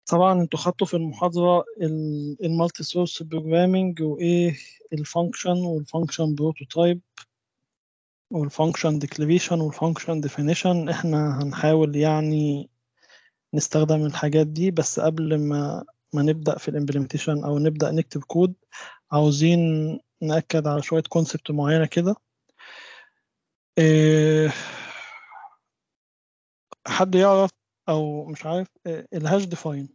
طبعا انتوا خدتوا في المحاضرة المالتي سورس بروجرامينج وايه الفانكشن والفانكشن بروتوتايب والفانكشن ديكلاريشن والفانكشن ديفينيشن احنا هنحاول يعني نستخدم الحاجات دي بس قبل ما ما نبدأ في الامبلمنتيشن او نبدأ نكتب كود عاوزين نأكد على شوية كونسبت معينة كده إيه حد يعرف او مش عارف الهاش ديفاين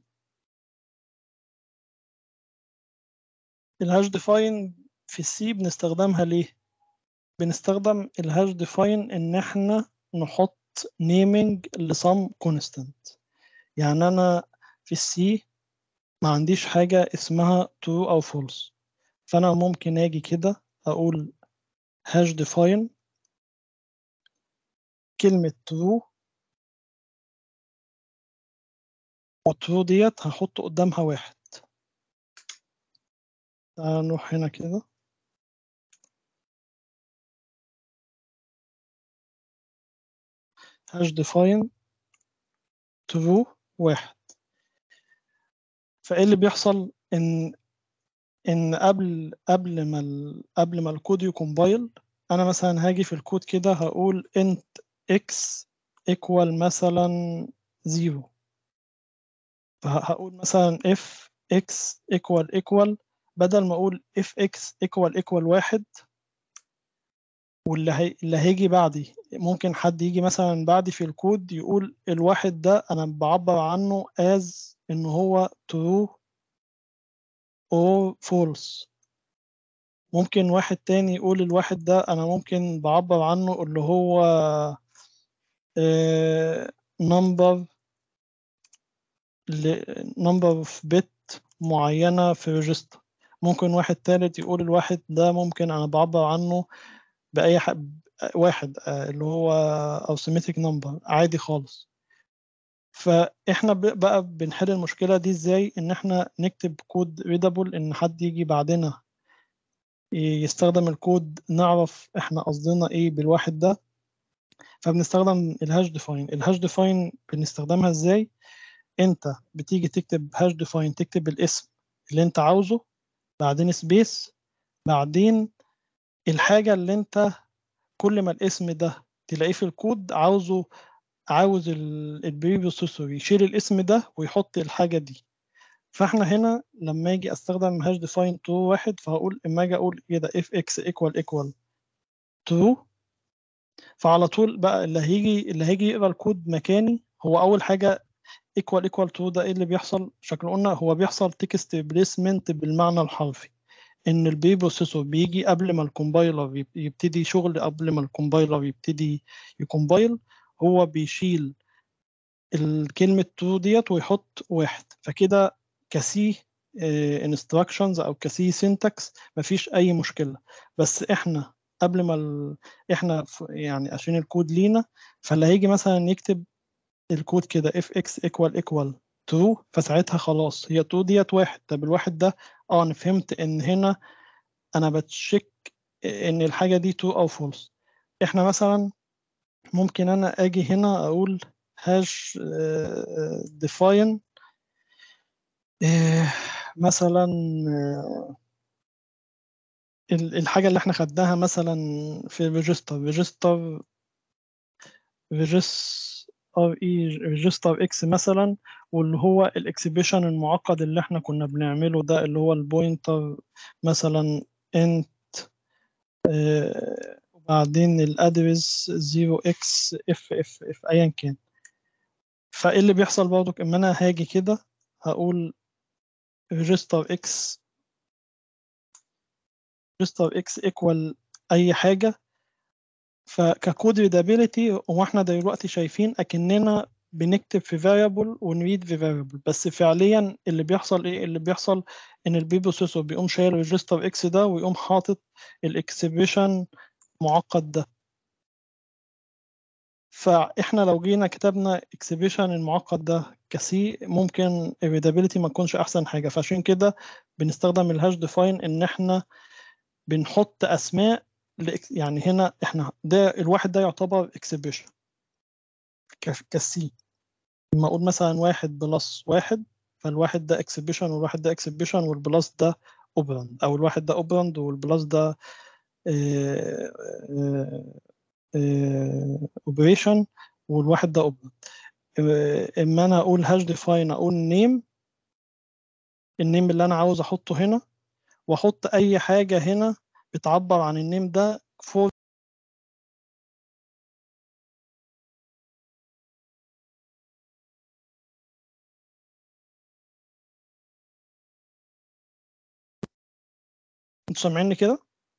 الهاش ديفاين في السي بنستخدمها ليه بنستخدم الهاش ديفاين ان احنا نحط نيمينج لسم كونستانت يعني انا في السي ما عنديش حاجة اسمها true او false فانا ممكن اجي كده اقول هاش ديفاين كلمة true والtrue ديت هحط قدامها واحد تعال نروح هنا كده هاش ديفاين true واحد فايه اللي بيحصل ان ان قبل قبل ما ال قبل ما الكود يكمبايل انا مثلا هاجي في الكود كده هقول int x equal مثلا زيرو فهقول مثلا if x equal equal بدل ما اقول if x equal equal واحد واللي هي... اللي هيجي بعدي ممكن حد يجي مثلا بعدي في الكود يقول الواحد ده انا بعبر عنه as ان هو true or false ممكن واحد تاني يقول الواحد ده انا ممكن بعبر عنه اللي هو number number of bit معينة في ريجستر ممكن واحد تالت يقول الواحد ده ممكن انا بعبر عنه باي ح... واحد اللي هو arithmetic number عادي خالص فاحنا بقى بنحل المشكله دي ازاي ان احنا نكتب كود ريدابل ان حد يجي بعدنا يستخدم الكود نعرف احنا قصدنا ايه بالواحد ده فبنستخدم الهاش ديفاين الهاش ديفاين بنستخدمها ازاي انت بتيجي تكتب هاش ديفاين تكتب الاسم اللي انت عاوزه بعدين سبيس بعدين الحاجه اللي انت كل ما الاسم ده تلاقيه في الكود عاوزه عاوز البريبروسيسور يشيل الاسم ده ويحط الحاجه دي فاحنا هنا لما اجي استخدم هاش ديفاين ترو واحد فهقول اما اجي اقول كده اف اكس ايكوال ايكوال ترو فعلى طول بقى اللي هيجي اللي هيجي يقرا الكود مكاني هو اول حاجه ايكوال ايكوال ترو ده ايه اللي بيحصل شكل قلنا هو بيحصل تكست ريبليسمنت بالمعنى الحرفي ان البي بروسيسور بيجي قبل ما الكومبايلر يبتدي شغل قبل ما الكومبايلر يبتدي يكومبايل هو بيشيل الكلمة ترو ديت ويحط واحد فكده كسي انستراكشنز او كسي سينتاكس مفيش اي مشكلة بس احنا قبل ما ال... احنا يعني عشان الكود لينا فاللي هيجي مثلا يكتب الكود كده اف اكس ايكوال ايكوال ترو فساعتها خلاص هي ترو ديت واحد طب الواحد ده اه انا فهمت ان هنا انا بتشيك ان الحاجة دي ترو او فولس احنا مثلا ممكن انا اجي هنا اقول هاش ديفاين مثلا الحاجه اللي احنا خدناها مثلا في ريجستر ريجستر ريجس ار اي ريجستر اكس مثلا واللي هو الاكسبريشن المعقد اللي احنا كنا بنعمله ده اللي هو البوينتر مثلا انت وبعدين الادرس 0x اف اف اف ايا كان فايه اللي بيحصل برضك اما انا هاجي كده هقول register x register x equal اي حاجه فككود ريدابيليتي هو احنا دلوقتي شايفين اكننا بنكتب في variable ونريد في variable بس فعليا اللي بيحصل ايه اللي بيحصل ان البي بروسيسور بيقوم شايل ريجستر اكس ده ويقوم حاطط الاكسبريشن معقد ده فاحنا لو جينا كتبنا اكسبريشن المعقد ده كسي ممكن الريدابيليتي ما تكونش احسن حاجه فعشان كده بنستخدم الهاش ديفاين ان احنا بنحط اسماء يعني هنا احنا ده الواحد ده يعتبر اكسبريشن كسي لما اقول مثلا واحد بلس واحد فالواحد ده اكسبشن والواحد ده اكسبشن والبلس ده اوبراند او الواحد ده اوبراند والبلس ده اوبريشن والواحد ده اوبراند اما انا اقول هاش ديفاين اقول نيم النيم اللي انا عاوز احطه هنا واحط اي حاجه هنا بتعبر عن النيم ده فور انتوا سامعيني كده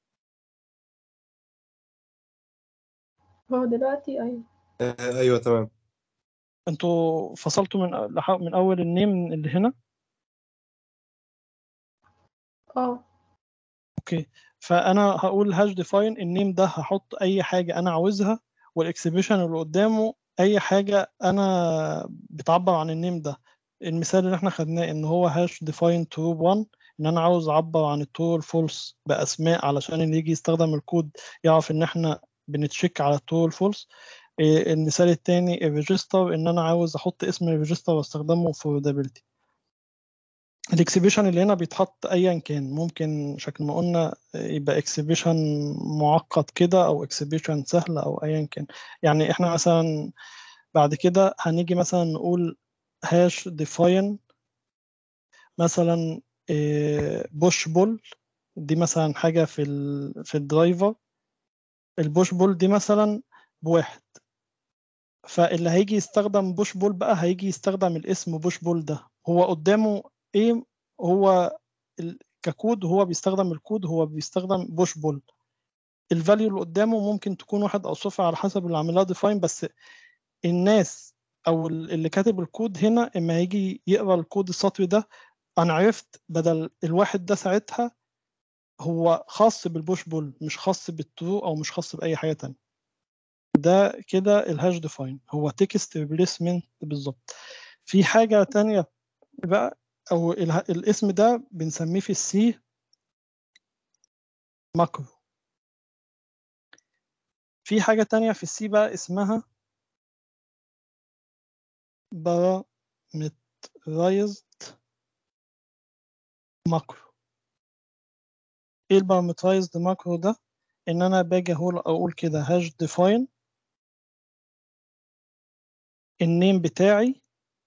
هو دلوقتي أيوة آه، ايوه تمام انتوا فصلتوا من لح- من اول النيم اللي هنا اه اوكي فانا هقول هاش ديفاين النيم ده هحط اي حاجه انا عاوزها والاكسبشن اللي قدامه اي حاجه انا بتعبر عن النيم ده المثال اللي احنا خدناه ان هو هاش ديفاين ترو 1 ان انا عاوز اعبر عن الترو والفولس باسماء علشان اللي يجي يستخدم الكود يعرف ان احنا بنتشيك على الترو والفولس إيه، المثال التاني الريجستر ان انا عاوز احط اسم الريجستر واستخدمه في readability الاكسبيشن اللي هنا بيتحط ايا كان ممكن شكل ما قلنا يبقى اكسبيشن معقد كده او اكسبيشن سهل او ايا كان يعني احنا مثلا بعد كده هنيجي مثلا نقول هاش ديفاين مثلا بوش بول دي مثلا حاجه في ال في الدرايفر البوش بول دي مثلا بواحد فاللي هيجي يستخدم بوش بول بقى هيجي يستخدم الاسم بوش بول ده هو قدامه ايه هو ال- ككود هو بيستخدم الكود هو بيستخدم بوش بول الفاليو اللي قدامه ممكن تكون واحد او صفر على حسب اللي عاملها ديفاين بس الناس او ال- اللي كاتب الكود هنا اما يجي يقرا الكود السطري ده انا عرفت بدل الواحد ده ساعتها هو خاص بالبوش بول مش خاص بالترو او مش خاص باي حاجه تانية ده كده الهاش ديفاين هو تكست ريبليسمنت بالظبط في حاجه تانية بقى او اله- الاسم ده بنسميه في السي ماكرو في حاجة تانية في السي بقى اسمها parameterized ماكرو ايه البارامترايزد ماكرو ده ان انا باجي اقول اقول كده هاش ديفاين النيم بتاعي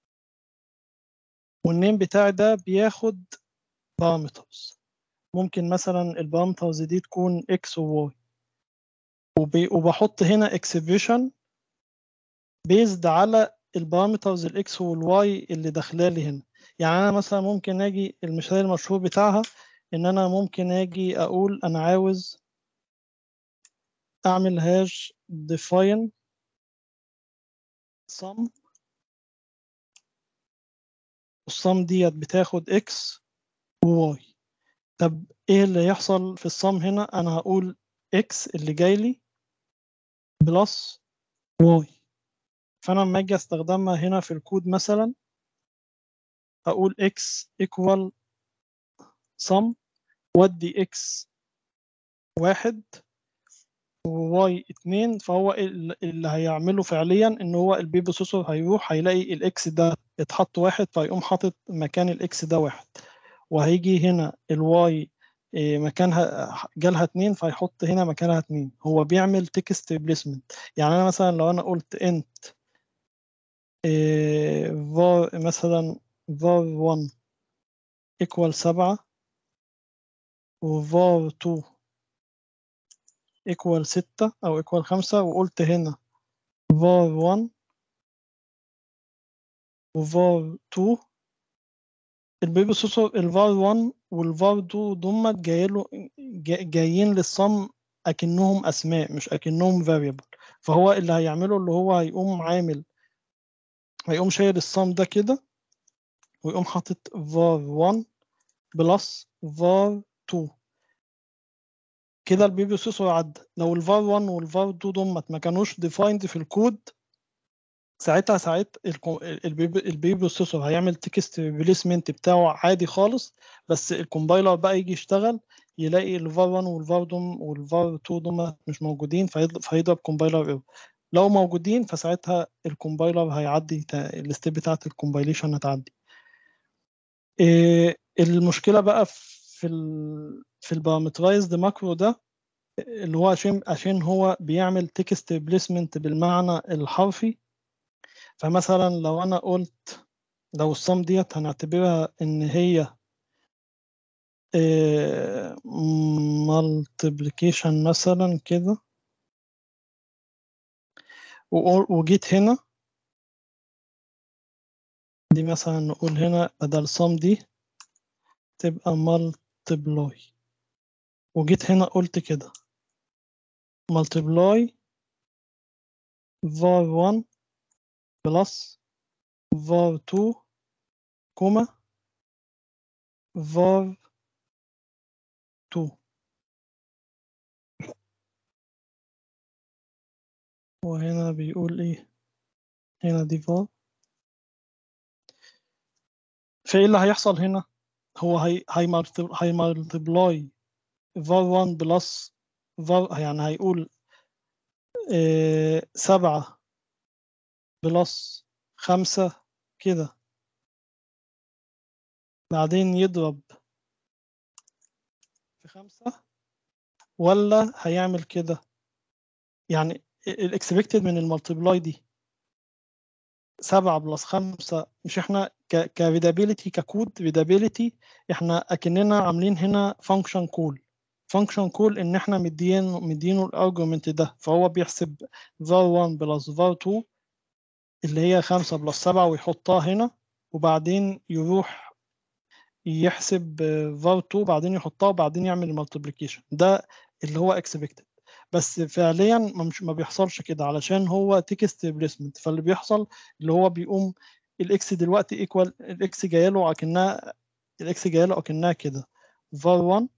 والنيم بتاعي ده بياخد بارامترز ممكن مثلا البارامترز دي تكون اكس وواي وبحط هنا اكسبريشن بيزد على البارامترز الاكس والواي اللي داخله لي هنا يعني انا مثلا ممكن اجي المثال المشهور بتاعها ان انا ممكن اجي اقول انا عاوز اعمل هاش define sum والsum ديت بتاخد x وy طب ايه اللي يحصل في الصم هنا انا هقول x اللي جاي لي بلس y فانا لما اجي استخدمها هنا في الكود مثلا اقول x equal sum ودي x واحد وواي اتنين فهو ال- اللي هيعمله فعليا ان هو البي بروسيسور هيروح هيلاقي الاكس ده اتحط واحد فيقوم حاطط مكان الاكس ده واحد وهيجي هنا الواي إيه، مكانها جالها اتنين فيحط هنا مكانها اتنين هو بيعمل تكست ريبليسمنت يعني انا مثلا لو انا قلت انت var مثلا var 1 equal 7 و var 2 equal 6 او equal 5 وقلت هنا var 1 و var 2 البيبي بروسيسور الفار 1 والفار 2 دول جايله جا- جايين للصم اكنهم اسماء مش اكنهم variable فهو اللي هيعمله اللي هو هيقوم عامل هيقوم شايل الصم ده كده ويقوم حاطط var 1 بلس var 2 كده البيبي بروسيسور عدى لو الفار 1 والفار 2 دول ما كانوش defined في الكود ساعتها ساعت الكو- البيبي البيبي بروسيسور هيعمل تكست ريبليسمنت بتاعه عادي خالص بس الكومبايلر بقى يجي يشتغل يلاقي الفار 1 والفار دوم والفار 2 دول مش موجودين فيضرب فيضرب كومبايلر ايرور لو موجودين فساعتها الكومبايلر هيعدي تا- الستيب بتاعت الكومبايليشن هتعدي إيه المشكله بقى في ال في البارامترايزد ماكرو ده اللي هو عشان عشان هو بيعمل تكست بليسمنت بالمعنى الحرفي فمثلا لو انا قلت لو الصم ديت هنعتبرها ان هي مالتيبليكيشن مثلا كده وجيت هنا دي مثلا نقول هنا بدل صم دي تبقى مالتبلاي وجيت هنا قلت كده multiply var 1 plus var 2 كوما var 2 وهنا بيقول ايه هنا دي var فايه اللي هيحصل هنا هو هي هي مالتبلاي var 1 بلس var يعني هيقول إيه سبعة بلس خمسة كده بعدين يضرب في خمسة ولا هيعمل كده يعني الاكسبكتد من المالتيبلاي دي سبعة بلس خمسة مش احنا كريدابيليتي ككود ريدابيليتي احنا اكننا عاملين هنا فانكشن كول فانكشن كول ان احنا مدينه مدينه الارجيومنت ده فهو بيحسب var 1 بلس var 2 اللي هي 5 بلس 7 ويحطها هنا وبعدين يروح يحسب var 2 بعدين يحطها وبعدين يعمل المالتيبليكيشن ده اللي هو expected بس فعليا ما بيحصلش كده علشان هو تكست ريبليسمنت فاللي بيحصل اللي هو بيقوم الاكس دلوقتي ايكوال الاكس جايه له اكنها الاكس جايه له اكنها كده var 1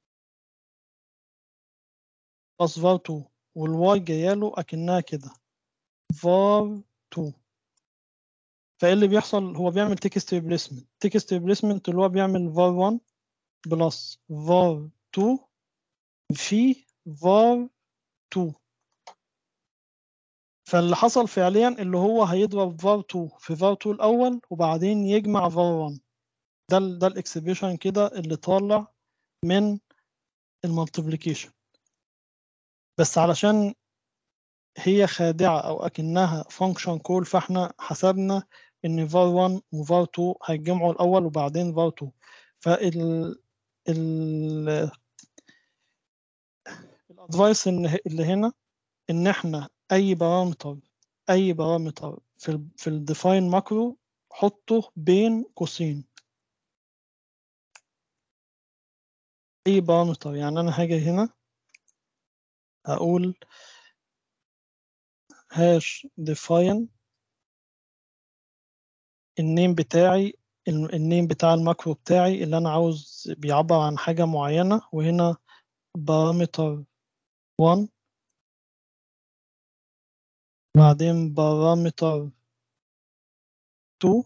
بلس var 2 والواي جايه له اكنها كده var 2 فايه اللي بيحصل هو بيعمل تكست ريبليسمنت تكست ريبليسمنت اللي هو بيعمل var 1 بلس var 2 في var 2 فاللي حصل فعليا اللي هو هيضرب var 2 في var 2 الاول وبعدين يجمع var 1 ده ال ده الاكسبريشن كده اللي طالع من المالتيبليكيشن بس علشان هي خادعة أو أكنها function call فإحنا حسبنا إن var 1 و var 2 هيتجمعوا الأول وبعدين var 2 فال ال الادفايس اللي هنا إن إحنا أي بارامتر أي بارامتر في ال في الديفاين ماكرو حطه بين قوسين أي بارامتر يعني أنا هاجي هنا أقول هاش define النيم بتاعي النيم بتاع الماكرو بتاعي اللي انا عاوز بيعبر عن حاجة معينة وهنا بارامتر 1 بعدين بارامتر 2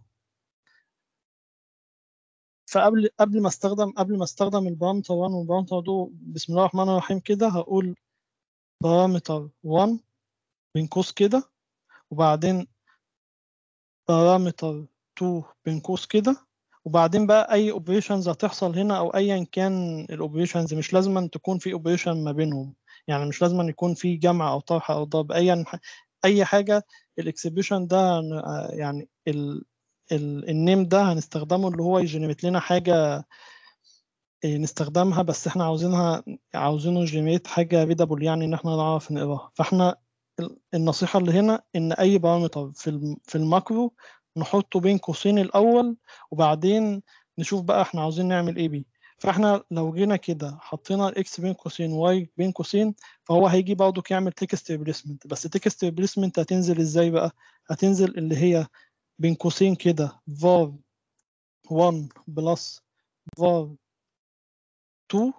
فقبل قبل ما استخدم قبل ما استخدم البارامتر 1 والبارامتر 2 بسم الله الرحمن الرحيم كده هقول بارامتر 1 بين قوس كده وبعدين بارامتر 2 بين قوس كده وبعدين بقى اي اوبريشنز هتحصل هنا او ايا كان الاوبريشنز مش لازم تكون في اوبريشن ما بينهم يعني مش لازم يكون في جمع او طرح او ضرب اي اي حاجه الاكسبريشن ده يعني ال ال النيم ده هنستخدمه اللي هو يجنريت لنا حاجه نستخدمها بس احنا عاوزينها عاوزينه يجنريت حاجه ريدابل يعني ان احنا نعرف نقراها فاحنا النصيحه اللي هنا ان اي بارامتر في في الماكرو نحطه بين قوسين الاول وبعدين نشوف بقى احنا عاوزين نعمل ايه بيه فاحنا لو جينا كده حطينا الاكس بين قوسين واي بين قوسين فهو هيجي برضه يعمل تكست ريبليسمنت بس تكست ريبليسمنت هتنزل ازاي بقى هتنزل اللي هي بين قوسين كده var 1 بلس var 2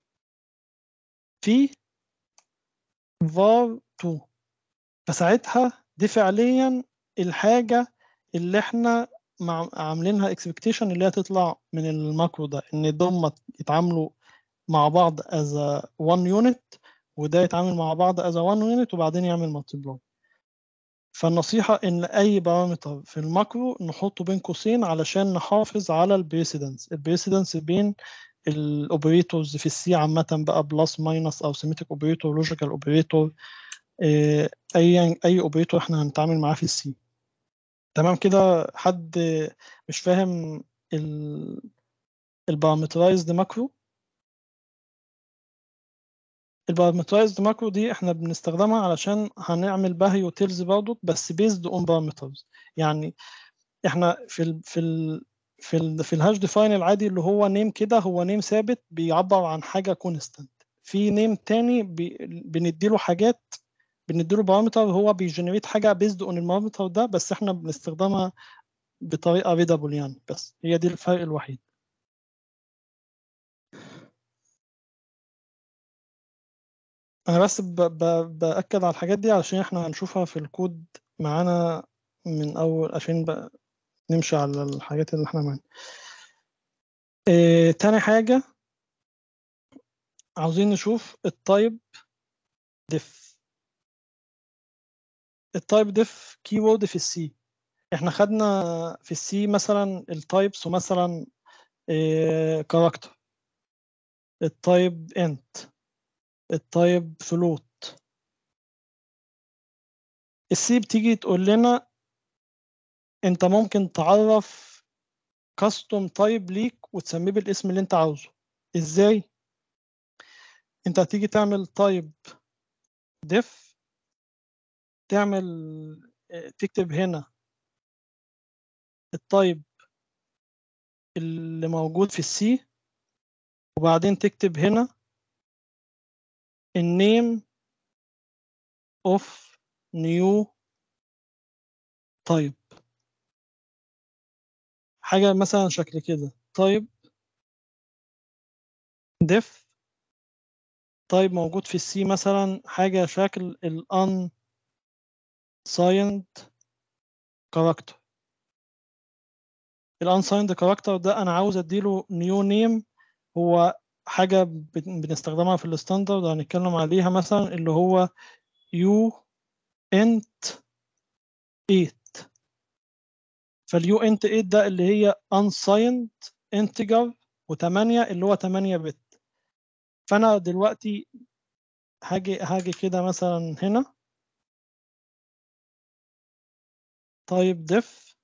في var 2 فساعتها دي فعليا الحاجة اللي احنا مع عاملينها اكسبكتيشن اللي هي تطلع من الماكرو ده ان دول يتعاملوا مع بعض as one unit وده يتعامل مع بعض as one unit وبعدين يعمل multiply فالنصيحة إن أي بارامتر في الماكرو نحطه بين قوسين علشان نحافظ على البريسيدنس البريسيدنس بين الاوبريتورز في السي عامة بقى بلس ماينس أو سيمتريك اوبريتور لوجيكال اوبريتور أي أي اوبريتور احنا هنتعامل معاه في السي تمام كده حد مش فاهم البارامترايزد ماكرو البارامترايزد ماكرو دي احنا بنستخدمها علشان هنعمل باهي وتيلز برضه بس بيزد اون بارامترز يعني احنا في ال في ال في ال في الهاش ديفاين العادي اللي هو نيم كده هو نيم ثابت بيعبر عن حاجه كونستانت في نيم تاني بي بنديله حاجات بنديله بارامتر هو بيجنريت حاجه بيزد اون البارامتر ده بس احنا بنستخدمها بطريقه ريدابل يعني بس هي دي الفرق الوحيد انا بس ب... ب... باكد على الحاجات دي علشان احنا هنشوفها في الكود معانا من اول عشان بقى نمشي على الحاجات اللي احنا معانا إيه... تاني حاجة عاوزين نشوف التايب ديف التايب ديف كيورد في السي احنا خدنا في السي مثلا التايبس ومثلا كاركتر التايب انت التايب فلوت السي بتيجي تقول لنا انت ممكن تعرف كاستوم تايب ليك وتسميه بالاسم اللي انت عاوزه ازاي انت هتيجي تعمل تايب ديف تعمل تكتب هنا التايب اللي موجود في السي وبعدين تكتب هنا النيم of new type حاجة مثلا شكل كده type def type موجود في السي مثلا حاجة شكل ال unsigned character ال unsigned character ده أنا عاوز أديله new name هو حاجة بنستخدمها في الستاندرد هنتكلم عليها مثلا اللي هو يو انت 8 فاليو انت 8 ده اللي هي unsigned integer و8 اللي هو 8 بت فانا دلوقتي هاجي هاجي كده مثلا هنا type def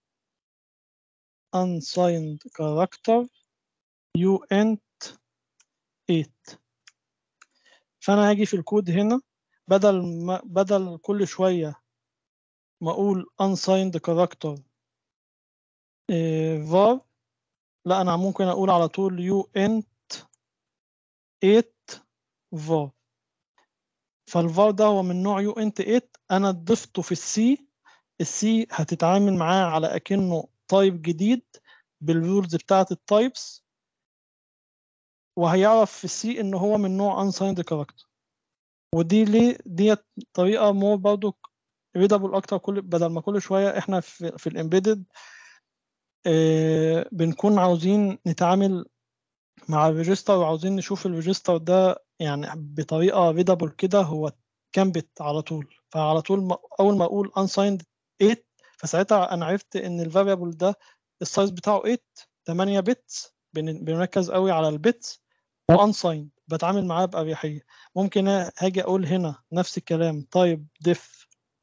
unsigned character uint 8 فانا هاجي في الكود هنا بدل ما بدل كل شويه ما اقول unsigned character var لا انا ممكن اقول على طول uint 8 var فالفار ده هو من نوع uint 8 انا ضفته في السي السي هتتعامل معاه على اكنه تايب جديد بالرولز بتاعه التايبس وهيعرف في السي ان هو من نوع unsigned character ودي ليه ديت طريقه مور برضو ريدابل اكتر كل بدل ما كل شويه احنا في, في الامبيدد آه بنكون عاوزين نتعامل مع الريجستر وعاوزين نشوف الريجستر ده يعني بطريقه ريدابل كده هو كام بت على طول فعلى طول ما اول ما اقول unsigned 8 فساعتها انا عرفت ان الفاريبل ده السايز بتاعه 8 8 بت بنركز قوي على البيتس وانسايند بتعامل معاه بأريحية ممكن هاجي أقول هنا نفس الكلام طيب diff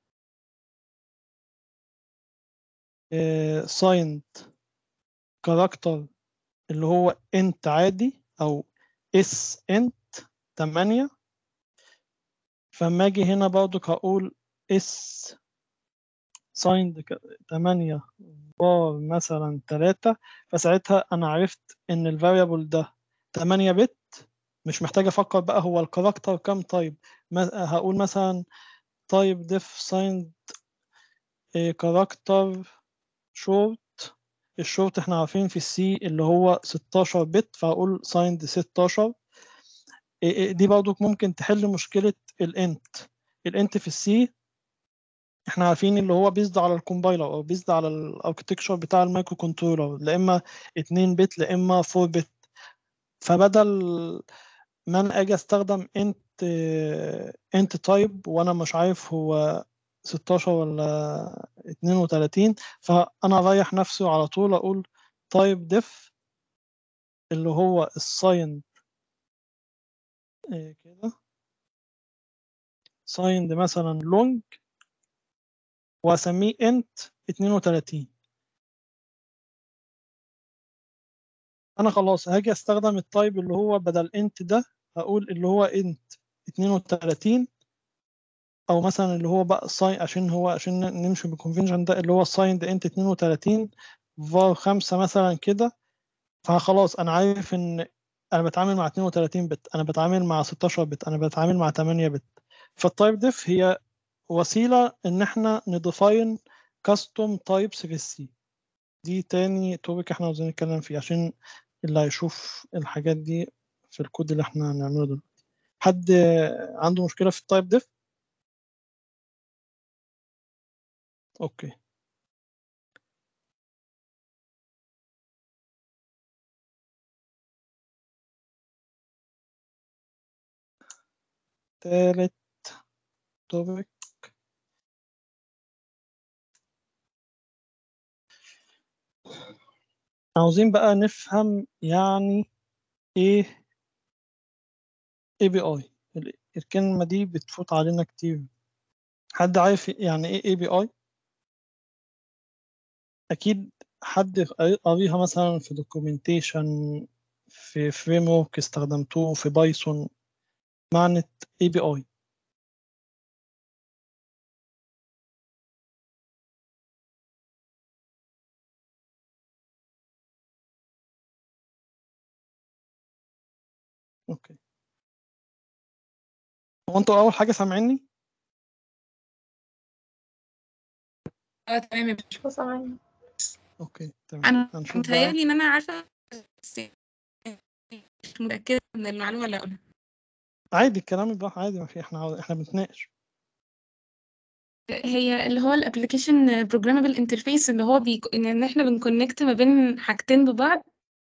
سايند كاركتر اللي هو انت عادي أو اس انت 8 فما اجي هنا برضو هقول اس سايند 8 بار مثلا 3 فساعتها انا عرفت ان الفاريبل ده 8 بت مش محتاج افكر بقى هو الكاركتر كام طيب هقول مثلا طيب ديف سايند كاركتر شورت الشورت احنا عارفين في السي اللي هو 16 بت فهقول سايند 16 دي برضو ممكن تحل مشكلة الانت الانت في السي احنا عارفين اللي هو بيزد على الكومبايلر او بيزد على الاركتكشر بتاع المايكرو كنترولر لا اما 2 بت لا اما 4 بت فبدل ما انا اجي استخدم انت انت تايب وانا مش عارف هو 16 ولا 32 فانا اريح نفسي على طول اقول تايب ديف اللي هو السايند كده سايند مثلا لونج واسميه انت 32 انا خلاص هاجي استخدم التايب اللي هو بدل انت ده هقول اللي هو انت 32 او مثلا اللي هو بقى ساين عشان هو عشان نمشي بالكونفنشن ده اللي هو سايند انت 32 فار 5 مثلا كده فخلاص انا عارف ان انا بتعامل مع 32 بت انا بتعامل مع 16 بت انا بتعامل مع 8 بت فالتايب ديف هي وسيله ان احنا نديفاين كاستوم تايبس في السي دي تاني توبيك احنا عاوزين نتكلم فيه عشان اللي هيشوف الحاجات دي في الكود اللي احنا هنعمله دلوقتي حد عنده مشكله في التايب ديف اوكي تالت توبيك عاوزين بقى نفهم يعني ايه اي بي اي الكلمة دي بتفوت علينا كتير حد عارف يعني ايه اي بي اي اكيد حد قريها مثلا في دوكيومنتيشن في فريم ورك استخدمتوه في بايثون معنى اي بي اي اوكي هو انتوا اول حاجه سامعيني اه تمام يا باشا بص معايا اوكي تمام انا هنشوف بقى متهيألي ان انا عارفه بس مش متأكدة من المعلومة اللي هقولها عادي الكلام يبقى عادي ما في احنا عاوز- احنا بنتناقش هي اللي هو الابلكيشن بروجرامبل انترفيس اللي هو بيك... ان احنا بنكونكت ما بين حاجتين ببعض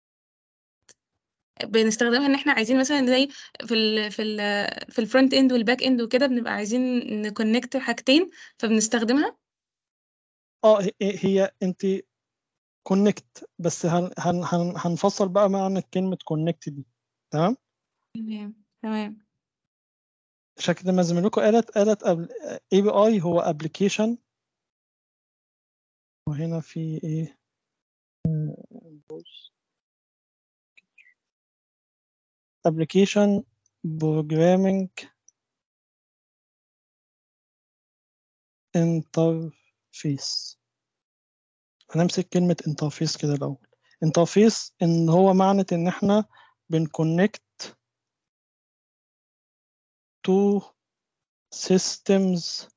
بنستخدمها ان احنا عايزين مثلا زي في ال في ال في الفرونت اند والباك اند وكده بنبقى عايزين نكونكت حاجتين فبنستخدمها اه هي, هي انت كونكت بس هن هن هن هنفصل بقى معنى كلمه كونكت دي تمام تمام تمام عشان كده ما زميلكم قالت قالت اي بي اي هو ابلكيشن وهنا في ايه ابلكيشن بروجرامينج انترفيس هنمسك كلمة انترفيس كده الأول انترفيس إن هو معنى إن إحنا بنكونكت تو systems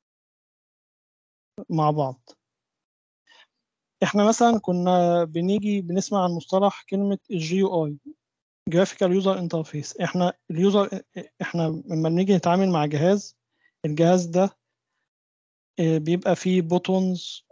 مع بعض احنا مثلا كنا بنيجي بنسمع عن مصطلح كلمة الجي يو اي جرافيكال يوزر انترفيس احنا اليوزر احنا لما بنيجي نتعامل مع جهاز الجهاز ده اه، بيبقى فيه بوتونز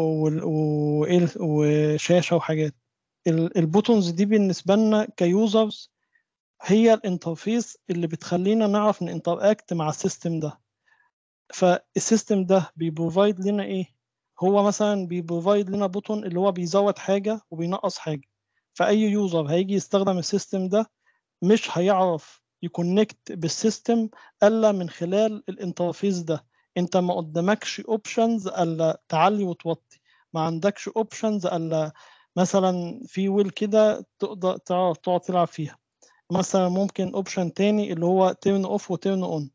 وشاشة وحاجات البوتونز دي بالنسبة لنا كيوزرز هي الانترفيس اللي بتخلينا نعرف نinteract مع السيستم ده فالسيستم ده بيبروفايد لنا ايه هو مثلا بيبروفايد لنا بوتون اللي هو بيزود حاجه وبينقص حاجه فاي يوزر هيجي يستخدم السيستم ده مش هيعرف يكونكت بالسيستم الا من خلال الانترفيس ده انت ما قدامكش اوبشنز الا تعلي وتوطي ما عندكش اوبشنز الا مثلا في ويل كده تقدر تعرف تقعد تلعب فيها مثلا ممكن اوبشن تاني اللي هو تيرن اوف وتيرن اون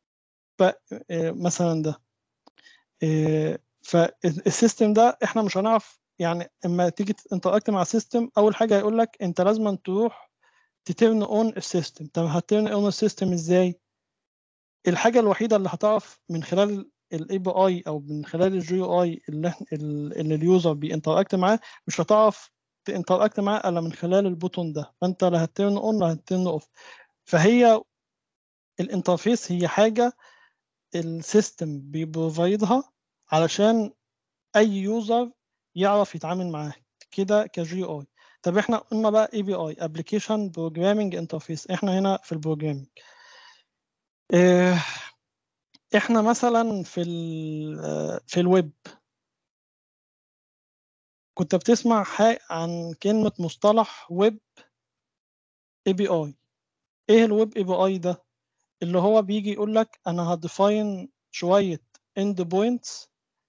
مثلا ده إيه، فالسيستم ده احنا مش هنعرف يعني اما تيجي انتراكت مع السيستم اول حاجه هيقول لك انت لازم تروح تترن اون السيستم طب هترن اون السيستم ازاي الحاجه الوحيده اللي هتعرف من خلال الاي بي اي او من خلال الجي يو اي اللي إحنا- اللي اليوزر بينتراكت معاه مش هتعرف تنتراكت معاه الا من خلال البوتون ده فانت لا هترن اون لا هترن اوف فهي الانترفيس هي حاجه السيستم بيبروفايدها علشان اي يوزر يعرف يتعامل معاه كده كجي اي طب احنا قلنا بقى اي بي اي ابلكيشن بروجرامينج انترفيس احنا هنا في البروجرامينج احنا مثلا في ال في الويب كنت بتسمع حاجة عن كلمة مصطلح ويب اي بي اي ايه الويب اي بي اي ده اللي هو بيجي يقول لك انا هديفاين شوية اند بوينتس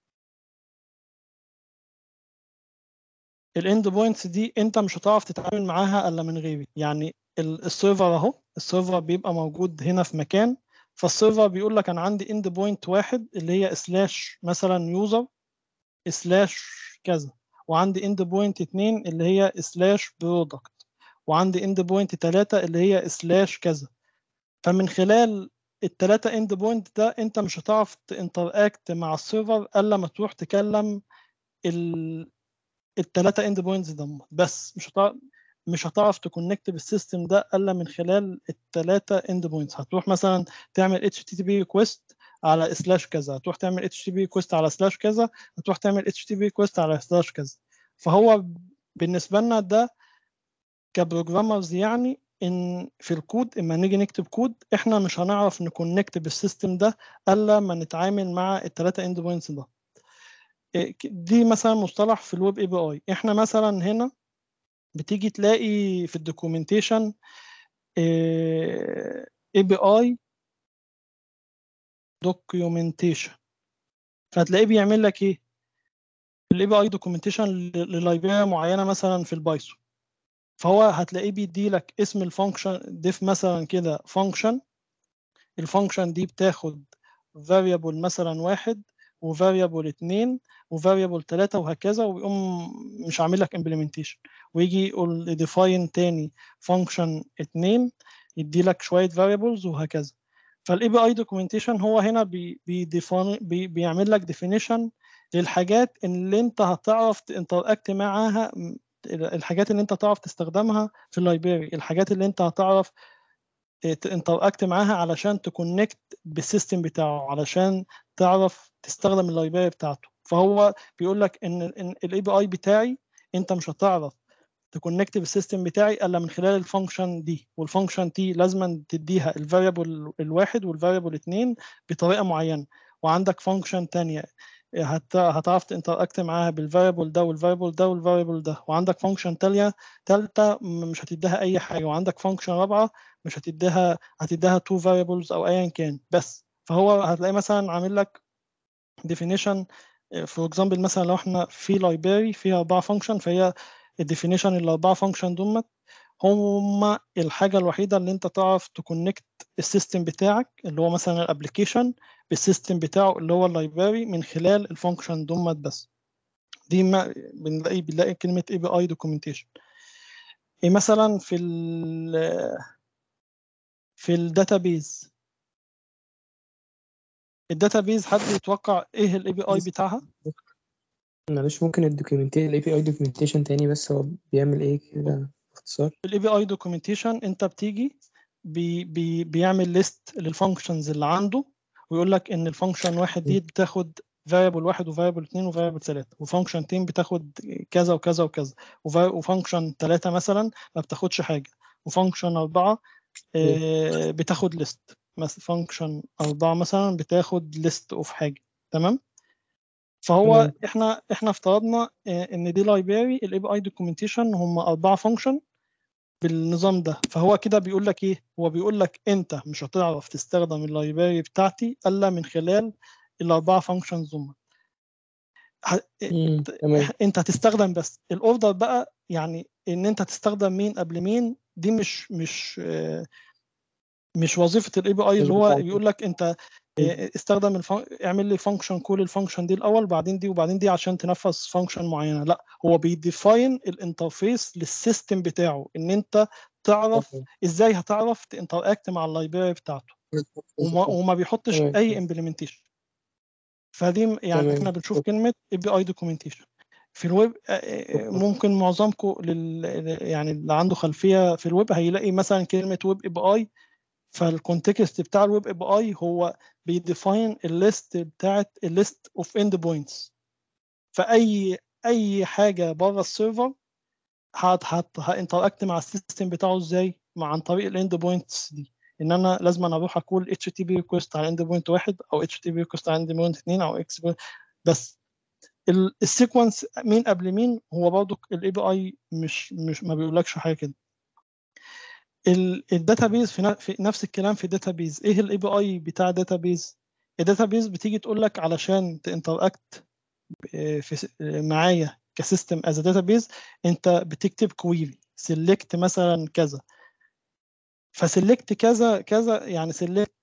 الاند بوينتس دي انت مش هتعرف تتعامل معاها الا من غيري يعني ال- السيرفر اهو السيرفر بيبقى موجود هنا في مكان فالسيرفر بيقول لك انا عندي اند بوينت واحد اللي هي سلاش مثلا يوزر سلاش كذا وعندي اند بوينت اتنين اللي هي سلاش برودكت وعندي اند بوينت تلاتة اللي هي سلاش كذا فمن خلال التلاتة اند بوينت ده انت مش هتعرف تنتراكت مع السيرفر الا ما تروح تكلم ال... التلاتة اند بوينتس ده بس مش هتعرف مش هتعرف تكونكت بالسيستم ده الا من خلال التلاتة اند بوينتس هتروح مثلا تعمل اتش تي بي ريكويست على سلاش كذا هتروح تعمل اتش تي بي ريكويست على سلاش كذا هتروح تعمل اتش تي بي ريكويست على سلاش كذا فهو بالنسبه لنا ده كبروجرامرز يعني ان في الكود اما نيجي نكتب كود احنا مش هنعرف نكونكت بالسيستم ده الا ما نتعامل مع الثلاثه اند بوينتس ده إيه، دي مثلا مصطلح في الويب اي بي اي احنا مثلا هنا بتيجي تلاقي في الدوكيومنتيشن اي بي اي دوكيومنتيشن فهتلاقيه بيعمل لك ايه الاي بي اي دوكيومنتيشن للايبراري معينه مثلا في البايثون فهو هتلاقيه بيدي لك اسم الفانكشن ديف مثلا كده فانكشن الفانكشن دي بتاخد variable مثلا واحد وفاريبل اتنين وفاريبل تلاتة وهكذا ويقوم مش عامل لك implementation ويجي يقول define تاني function اتنين يدي لك شوية variables وهكذا فالاي بي اي documentation هو هنا بي بي define بي بيعمل لك definition للحاجات اللي انت هتعرف تinteract معاها الحاجات اللي انت هتعرف تستخدمها في اللايبراري الحاجات اللي انت هتعرف تنتراكت معاها علشان تكونكت بالسيستم بتاعه علشان تعرف تستخدم اللايبراري بتاعته فهو بيقول لك ان الاي بي اي بتاعي انت مش هتعرف تكونكت بالسيستم بتاعي الا من خلال الفانكشن دي والفانكشن دي لازم تديها الفاريبل الواحد والفاريبل اتنين بطريقه معينه وعندك فانكشن تانية هت... هتعرف تنتراكت معاها بالفاريبل ده والفاريبل ده والفاريبل ده وعندك فانكشن تانية تالتة مش هتديها اي حاجه وعندك فانكشن رابعه مش هتديها هتديها تو فاريبلز او ايا كان بس فهو هتلاقي مثلا عامل لك definition فور اكزامبل مثلا لو احنا في لايبراري فيها اربعه فانكشن فهي الديفينيشن الاربعه فانكشن دول هم الحاجه الوحيده اللي انت تعرف تكونكت السيستم بتاعك اللي هو مثلا الابلكيشن بالسيستم بتاعه اللي هو اللايبراري من خلال الفانكشن دومت بس دي ما بنلاقي بنلاقي كلمه اي بي اي دوكيومنتيشن مثلا في ال في الداتابيز الداتابيز حد يتوقع ايه الاي بي اي بتاعها معلش ممكن الدوكيومنتيشن الاي بي اي دوكيومنتيشن تاني بس هو بيعمل ايه كده باختصار الاي بي اي دوكيومنتيشن انت بتيجي بي بي بيعمل ليست للفانكشنز اللي عنده ويقول لك ان الفانكشن واحد دي بتاخد فاريبل واحد وفاريبل اثنين وفاريبل ثلاثة وفانكشن اتنين بتاخد كذا وكذا وكذا وفانكشن ثلاثة مثلا ما بتاخدش حاجة وفانكشن أربعة آه، بتاخد ليست مثلا فانكشن أربعة مثلا بتاخد ليست اوف حاجة تمام فهو تمام. احنا احنا افترضنا آه، ان دي لايبراري الاي بي اي دوكيومنتيشن هم اربعه فانكشن بالنظام ده فهو كده بيقول لك ايه هو بيقول لك انت مش هتعرف تستخدم اللايبراري بتاعتي الا من خلال الاربعه فانكشنز دول مم، تمام انت هتستخدم بس الاوردر بقى يعني ان انت تستخدم مين قبل مين دي مش مش آه، مش وظيفه الاي بي اي مش اللي هو بتاعتي. بيقول لك انت آه، استخدم الفن... اعمل لي فانكشن كل الفانكشن دي الاول بعدين دي وبعدين دي عشان تنفذ فانكشن معينه لا هو بيديفاين الانترفيس للسيستم بتاعه ان انت تعرف تمام. ازاي هتعرف تنتراكت مع اللايبراري بتاعته وما, وما بيحطش تمام. اي امبلمنتيشن فدي م- يعني تمام. احنا بنشوف كلمه اي بي اي دوكيومنتيشن في الويب آه، آه، شكراً. ممكن معظمكم لل... يعني اللي عنده خلفيه في الويب هيلاقي مثلا كلمه ويب اي بي اي فالكونتكست بتاع الويب اي بي اي هو بيديفاين الليست بتاعت الليست اوف اند بوينتس فاي اي حاجه بره السيرفر هت هت هانتراكت مع السيستم بتاعه ازاي مع عن طريق الاند بوينتس دي ان انا لازم أنا اروح اقول اتش تي بي ريكوست على اند بوينت واحد او اتش تي بي ريكوست على اند بوينت اتنين او اكس بس ال- السيكونس مين قبل مين هو برضه الاي بي اي مش مش ما بيقولكش حاجه كده الداتابيز في ن- في نفس الكلام في الداتابيز ايه الاي بي اي بتاع الداتابيز الداتابيز بتيجي تقول لك علشان تنتراكت في س- معايا كسيستم از داتابيز انت بتكتب كويري سيلكت مثلا كذا فسلكت كذا كذا يعني سلكت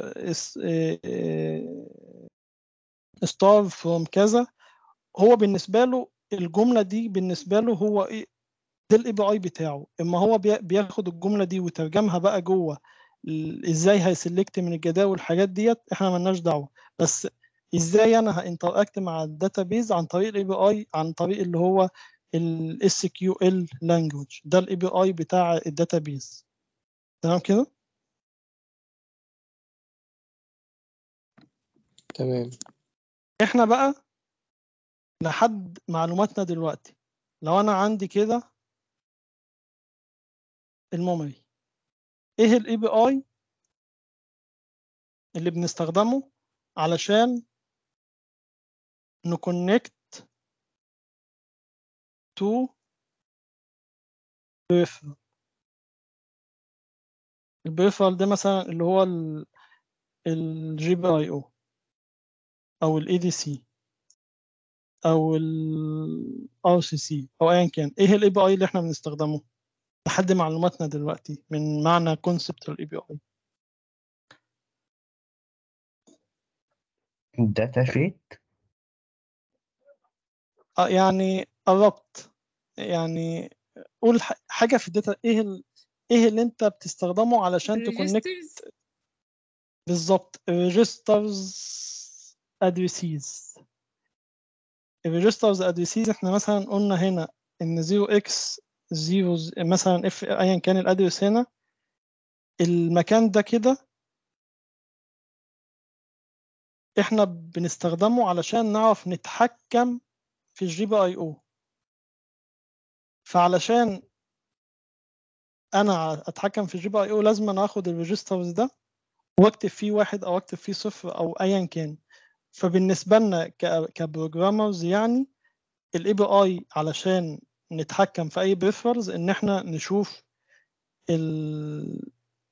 ستار فروم كذا هو بالنسبه له الجمله دي بالنسبه له هو ايه ده الاي بي اي بتاعه اما هو بي- بياخد الجمله دي ويترجمها بقى جوه ال- ازاي هيسلكت من الجداول والحاجات ديت احنا ملناش دعوه بس ازاي انا هانتراكت مع الداتابيز عن طريق الاي بي اي عن طريق اللي هو الاس كيو ال لانجوج ده الاي بي اي بتاع الداتابيز تمام كده تمام احنا بقى لحد معلوماتنا دلوقتي لو انا عندي كده الميموري ايه الاي بي اي اللي بنستخدمه علشان نكونكت تو peripheral البريفرال ده مثلا اللي هو الجي بي اي او او الاي دي سي او الار سي سي او ايا كان ايه الاي بي اي اللي احنا بنستخدمه لحد معلوماتنا دلوقتي من معنى كونسبت الاي بي اي داتا شيت اه يعني قربت يعني قول ح- حاجه في الداتا ايه ال... ايه اللي انت بتستخدمه علشان تكونكت registers بالظبط ريجسترز ادريسيز الريجسترز ادريسيز احنا مثلا قلنا هنا ان 0 اكس 0 مثلا اف ايا كان الادرس هنا المكان ده كده احنا بنستخدمه علشان نعرف نتحكم في الجي بي اي او فعلشان انا اتحكم في الجي بي اي او لازم انا اخد الريجسترز ده واكتب فيه واحد او اكتب فيه صفر او ايا كان فبالنسبه لنا كبروجرامرز يعني الاي بي اي علشان نتحكم في اي بريفرز ان احنا نشوف ال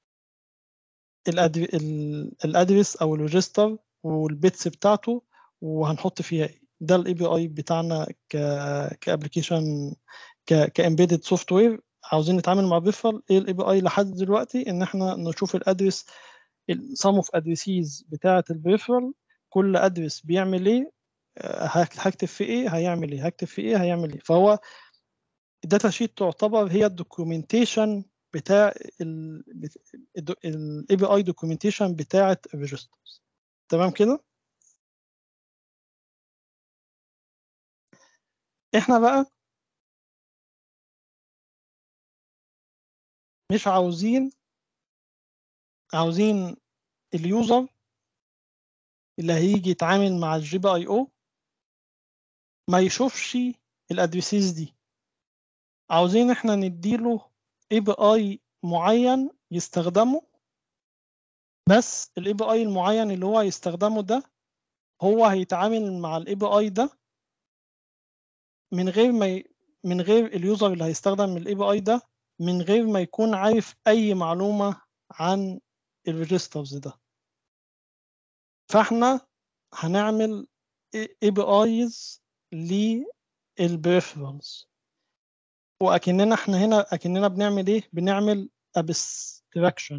الادرس او الريجستر والبيتس بتاعته وهنحط فيها ايه ده الاي بي اي بتاعنا ك كابلكيشن كامبيدد سوفت وير عاوزين نتعامل مع بيفر ايه الاي بي اي لحد دلوقتي ان احنا نشوف الادرس السم اوف ادريسيز بتاعه البريفرال كل ادرس بيعمل ايه آه، هك- هكتب فيه ايه هيعمل ايه هكتب فيه ايه هيعمل ايه فهو الداتا شيت تعتبر هي الدوكيومنتيشن بتاع الاي بي اي دوكيومنتيشن بتاعه الريجسترز تمام كده احنا بقى مش عاوزين عاوزين اليوزر اللي هيجي يتعامل مع الجي بي اي او ما يشوفش الادريسيز دي عاوزين احنا نديله اي بي اي معين يستخدمه بس الاي بي اي المعين اللي هو يستخدمه ده هو هيتعامل مع الاي بي اي ده من غير ما ي... من غير اليوزر اللي هيستخدم الاي بي اي ده من غير ما يكون عارف اي معلومه عن الريجسترز ده فاحنا هنعمل اي بي ايز للبريفرالز واكننا احنا هنا اكننا بنعمل ايه بنعمل abstraction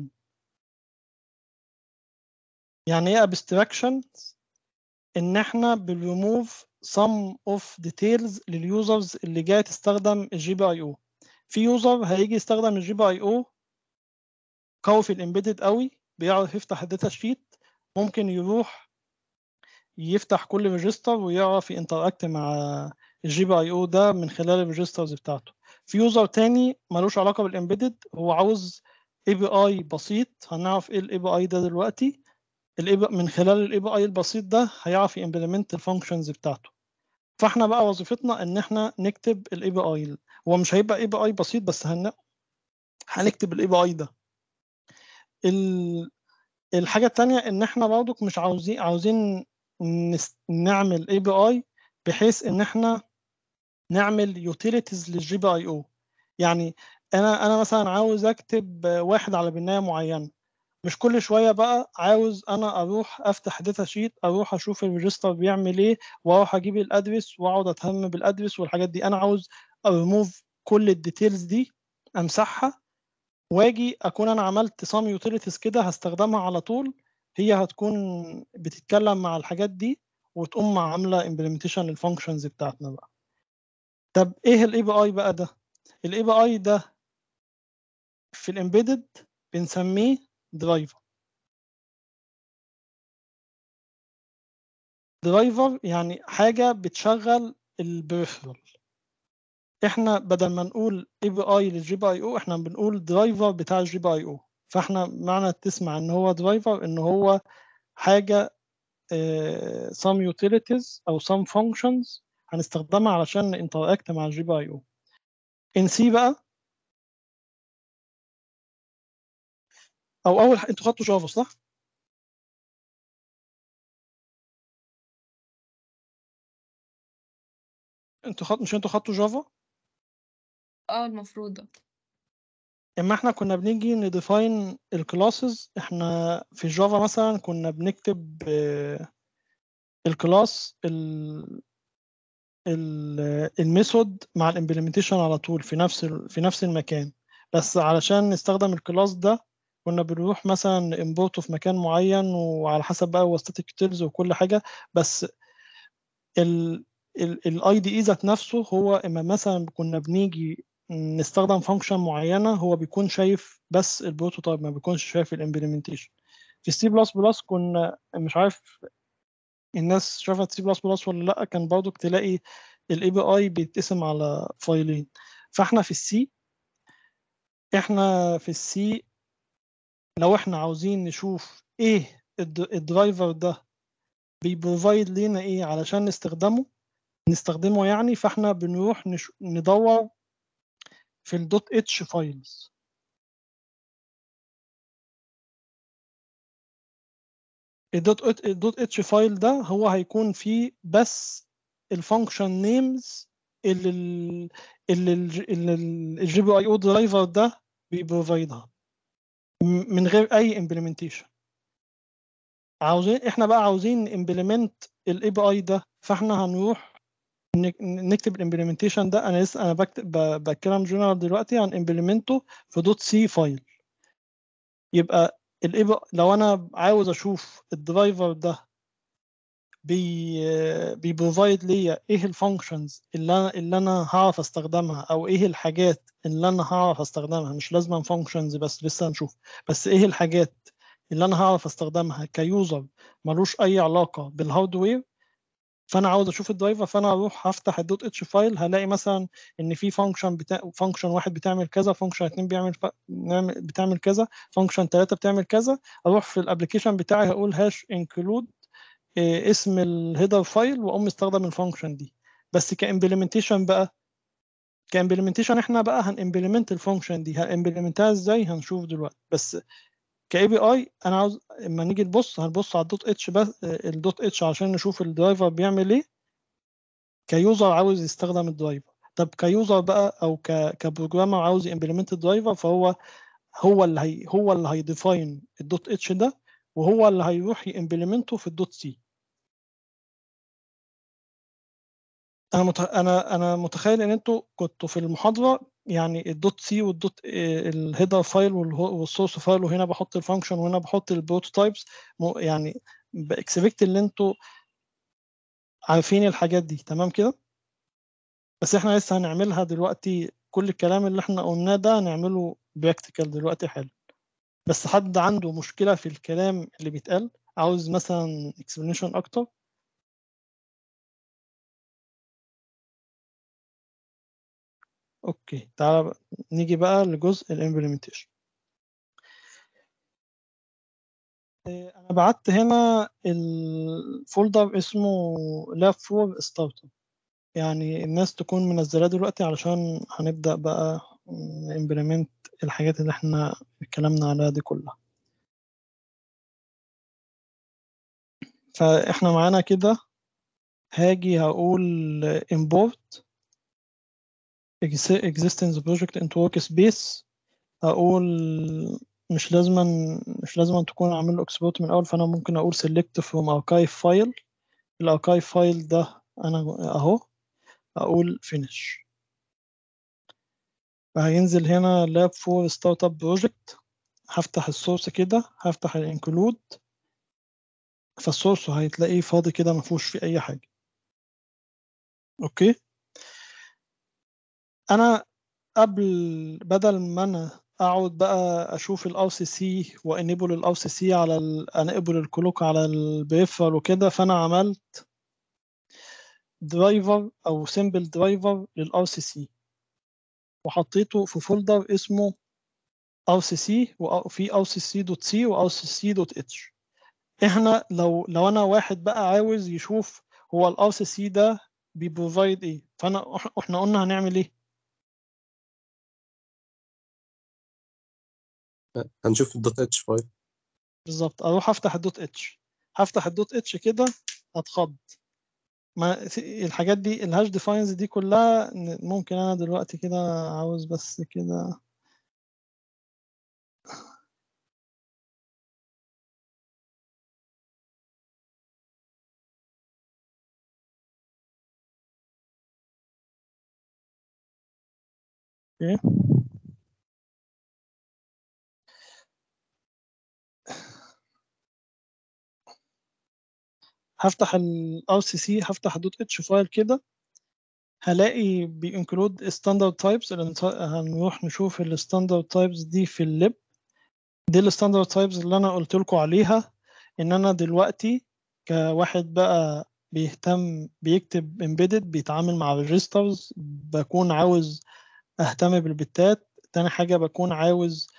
يعني ايه abstraction ان احنا بنريموف some of details لليوزرز اللي جايه تستخدم الجي بي اي او في يوزر هيجي يستخدم الجي بي اي او قوي في الامبيدد قوي بيعرف يفتح الداتا شيت ممكن يروح يفتح كل ريجستر ويعرف ينتراكت مع الجي بي اي او ده من خلال الريجسترز بتاعته في يوزر تاني ملوش علاقه بالامبيدد هو عاوز اي بي اي بسيط هنعرف ايه الاي بي اي ده دلوقتي ال API من خلال الاي بي اي البسيط ده هيعرف يمبلمنت الفانكشنز بتاعته فاحنا بقى وظيفتنا ان احنا نكتب الاي بي اي هو مش هيبقى اي بي اي بسيط بس هن... هنكتب الاي بي اي ده ال- الحاجة التانية إن إحنا برضك مش عاوزين عاوزين نس- نعمل اي بي اي بحيث إن إحنا نعمل يوتيليتيز للجي بي اي او يعني أنا أنا مثلا عاوز أكتب واحد على بناية معينة مش كل شوية بقى عاوز أنا أروح أفتح داتا شيت أروح أشوف الريجستر بيعمل إيه وأروح أجيب الأدرس وأقعد أتهم بالأدرس والحاجات دي أنا عاوز أريموف كل الديتيلز دي أمسحها واجي اكون انا عملت سام يوتيليتيز كده هستخدمها على طول هي هتكون بتتكلم مع الحاجات دي وتقوم عامله امبلمنتيشن للفانكشنز بتاعتنا بقى طب ايه الاي بي اي بقى ده الاي بي اي ده في الامبيدد بنسميه درايفر درايفر يعني حاجه بتشغل البريفرال احنا بدل ما نقول اي بي اي للجي بي اي او احنا بنقول درايفر بتاع الجي بي اي او فاحنا معنى تسمع ان هو درايفر ان هو حاجه آه، some utilities او some functions هنستخدمها علشان انتراكت مع الجي بي اي او ان سي بقى او اول ح- انتوا خدتوا جافا صح؟ انتوا خد... مش انتوا خدتوا جافا؟ اه المفروض ده اما احنا كنا بنيجي نديفاين الكلاسز احنا في جافا مثلا كنا بنكتب آه، الكلاس ال ال- الميثود مع الامبلمنتيشن على طول في نفس ال- في نفس المكان بس علشان نستخدم الكلاس ده كنا بنروح مثلا امبورته في مكان معين وعلى حسب بقى هو ستاتيك تيلز وكل حاجه بس الاي دي اي ذات نفسه هو اما مثلا كنا بنيجي نستخدم فانكشن معينه هو بيكون شايف بس البروتوتايب ما بيكونش شايف الامبلمنتيشن في السي بلس بلس كنا مش عارف الناس شافت سي بلس بلس ولا لا كان برضو تلاقي الاي بي اي بيتقسم على فايلين فاحنا في السي احنا في السي لو احنا عاوزين نشوف ايه الد- الدرايفر ده بيبروفايد لينا ايه علشان نستخدمه نستخدمه يعني فاحنا بنروح نش... ندور في الدوت اتش فايلز الدوت ات- الدوت اتش فايل ده هو هيكون فيه بس الفانكشن نيمز اللي ال- اللي ال- اللي الجي بي اي او درايفر ده بيبروفايدها م- من غير اي امبلمنتيشن عاوزين احنا بقى عاوزين امبلمنت الاي بي اي ده فاحنا هنروح نك- نكتب الامبلمنتيشن ده انا لسه انا بكتب ب- بتكلم جنرال دلوقتي عن امبلمنته في دوت سي فايل يبقى الاي لو انا عاوز اشوف الدرايفر ده بي بيبروفايد ليا ايه الفانكشنز اللي انا اللي انا هعرف استخدمها او ايه الحاجات اللي انا هعرف استخدمها مش لازم فانكشنز بس لسه هنشوف بس ايه الحاجات اللي انا هعرف استخدمها كيوزر ملوش اي علاقه بالهاردوير فانا عاوز اشوف الدرايفر فانا اروح هفتح الدوت اتش فايل هلاقي مثلا ان في فانكشن بتاع فانكشن واحد بتعمل كذا فانكشن اتنين بيعمل ف... نعمل- بتعمل كذا فانكشن ثلاثه بتعمل كذا اروح في الابلكيشن بتاعي هقول هاش انكلود اسم الهيدر فايل واقوم مستخدم الفانكشن دي بس كامبلمنتيشن بقى كامبلمنتيشن احنا بقى هنمبلمنت الفانكشن دي هنمبلمنتها ازاي هنشوف دلوقتي بس كاي بي اي انا عاوز اما نيجي نبص هنبص على الدوت اتش بس الدوت اتش عشان نشوف الدرايفر بيعمل ايه كيوزر عاوز يستخدم الدرايفر طب كيوزر بقى او ك كبروجرامر عاوز يمبلمنت الدرايفر فهو هو اللي هي هو اللي هيديفاين الدوت اتش ده وهو اللي هيروح يمبلمنته في الدوت سي انا مت... انا انا متخيل ان انتوا كنتوا في المحاضره يعني الدوت سي والدوت الهيدر فايل والسورس فايل وهنا بحط الفانكشن وهنا بحط البروتوتايبس يعني باكسبكت ان انتوا عارفين الحاجات دي تمام كده بس احنا لسه هنعملها دلوقتي كل الكلام اللي احنا قلناه ده هنعمله براكتيكال دلوقتي حالا بس حد عنده مشكله في الكلام اللي بيتقال عاوز مثلا explanation اكتر اوكي تعالى بقى. نيجي بقى لجزء الامبلمنتيشن انا بعت هنا الفولدر اسمه لاب فور ستارت يعني الناس تكون منزلاه دلوقتي علشان هنبدأ بقى امبلمنت الحاجات اللي احنا اتكلمنا عليها دي كلها فاحنا معانا كده هاجي هقول import exi- existence project into workspace اقول مش لازما مش لازما تكون عامل له export من الاول فانا ممكن اقول select from archive file الاركايف فايل ده انا اهو اقول finish فهينزل هنا lab for startup project هفتح السورس كده هفتح الانكلود فالسورس هيتلاقيه فاضي كده ما فيهوش فيه اي حاجه اوكي انا قبل بدل ما انا اقعد بقى اشوف الاو سي سي وانيبل الاو سي سي على انيبل الكلوك على البريفر وكده فانا عملت درايفر او سمبل درايفر للاو سي سي وحطيته في فولدر اسمه او سي سي وفي او سي سي دوت سي واو سي سي دوت اتش احنا لو لو انا واحد بقى عاوز يشوف هو الاو سي سي ده بيبروفايد ايه فانا احنا قلنا هنعمل ايه هنشوف الدوت اتش فايل بالظبط اروح افتح الدوت اتش هفتح الدوت اتش كده هتخض ما الحاجات دي الهاش ديفاينز دي كلها ممكن انا دلوقتي كده عاوز بس كده اوكي هفتح ال RCC هفتح دوت اتش فايل كده هلاقي بينكلود ستاندرد تايبس هنروح نشوف الستاندرد تايبس دي في الليب دي الستاندرد تايبس اللي انا قلت لكم عليها ان انا دلوقتي كواحد بقى بيهتم بيكتب embedded بيتعامل مع الريجسترز بكون عاوز اهتم بالبتات تاني حاجة بكون عاوز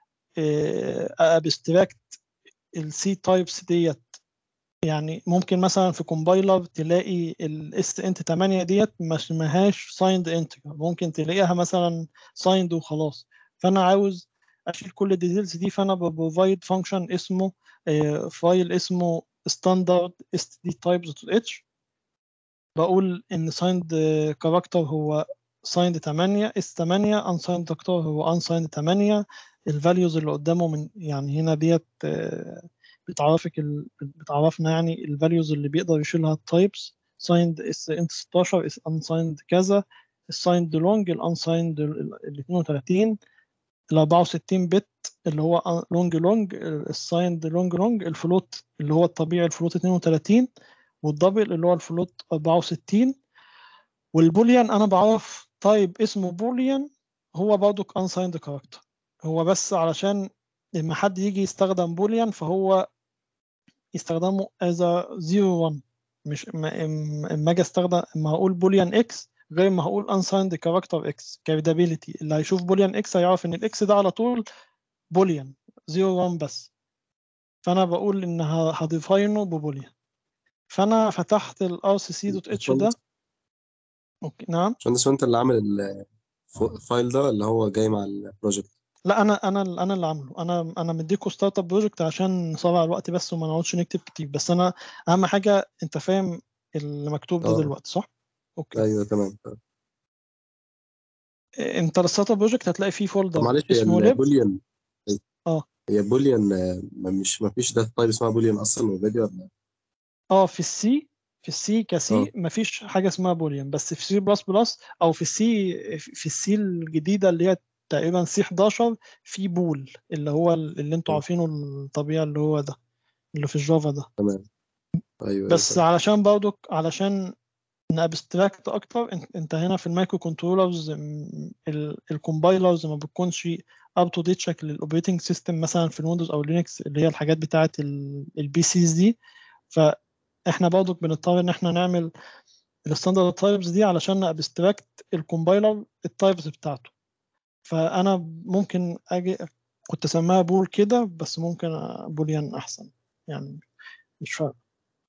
ابستراكت السي تايبس ديت يعني ممكن مثلا في كومبايلر تلاقي الاس انت 8 ديت ما اسمهاش سايند انتجر ممكن تلاقيها مثلا سايند وخلاص فانا عاوز اشيل كل الديتيلز دي فانا ببروفايد فانكشن اسمه فايل اسمه standard std types.h بقول ان signed كاركتر هو signed 8 اس 8 unsigned كاركتر هو unsigned 8 الفاليوز اللي قدامه من يعني هنا ديت بتعرفك ال... بتعرفنا يعني الفاليوز اللي بيقدر يشيلها التايبس signed اس انت 16 اس unsigned كذا السايند لونج الانسايند ال 32 ال 64 بت اللي هو لونج لونج السايند لونج لونج الفلوت اللي هو الطبيعي الفلوت 32 والدبل اللي هو الفلوت 64 والبوليان انا بعرف تايب اسمه بوليان هو برضه unsigned كاركتر هو بس علشان لما حد يجي يستخدم بوليان فهو يستخدمه as a 0 1 مش اما اجي استخدم اما هقول بوليان اكس غير ما هقول unsigned character x كريدابيلتي اللي هيشوف بوليان اكس هيعرف ان الاكس ده على طول بوليان 0 1 بس فانا بقول ان هديفاينه ببوليان فانا فتحت ال rcc.h ده اوكي نعم باشمهندس انت اللي عامل الفايل ده اللي هو جاي مع البروجكت لا انا انا انا اللي عامله انا انا مديكوا ستارت اب بروجكت عشان نسرع الوقت بس وما نقعدش نكتب كتير بس انا اهم حاجه انت فاهم اللي مكتوب ده اه. دلوقتي صح؟ اوكي ايوه تمام تمام. انت الستارت اب بروجكت هتلاقي فيه طب فولدر معلش هي اسمه ليب البوليان اه. هي بوليان آه، ما مش ما فيش ده تايب اسمها بوليان اصلا اوريدي ولا اه في السي في السي اه. كسي مفيش حاجه اسمها بوليان بس في سي بلس بلس او في السي في السي الجديده اللي هي تقريبا سي 11 في بول اللي هو اللي انتوا م. عارفينه الطبيعي اللي هو ده اللي في الجافا ده تمام ايوه بس ايوه علشان برضك علشان نابستراكت اكتر انت- انت هنا في المايكرو كنترولرز الكومبايلرز ما بتكونش اب تو ديت شكل الاوبريتنج سيستم مثلا في الويندوز او لينكس اللي هي الحاجات بتاعه البي سيز دي فاحنا برضك بنضطر ان احنا نعمل الستاندرد تايبس دي علشان نابستراكت الكومبايلر التايبس بتاعته فانا ممكن اجي كنت اسميها بول كده بس ممكن بوليان احسن يعني مش فارق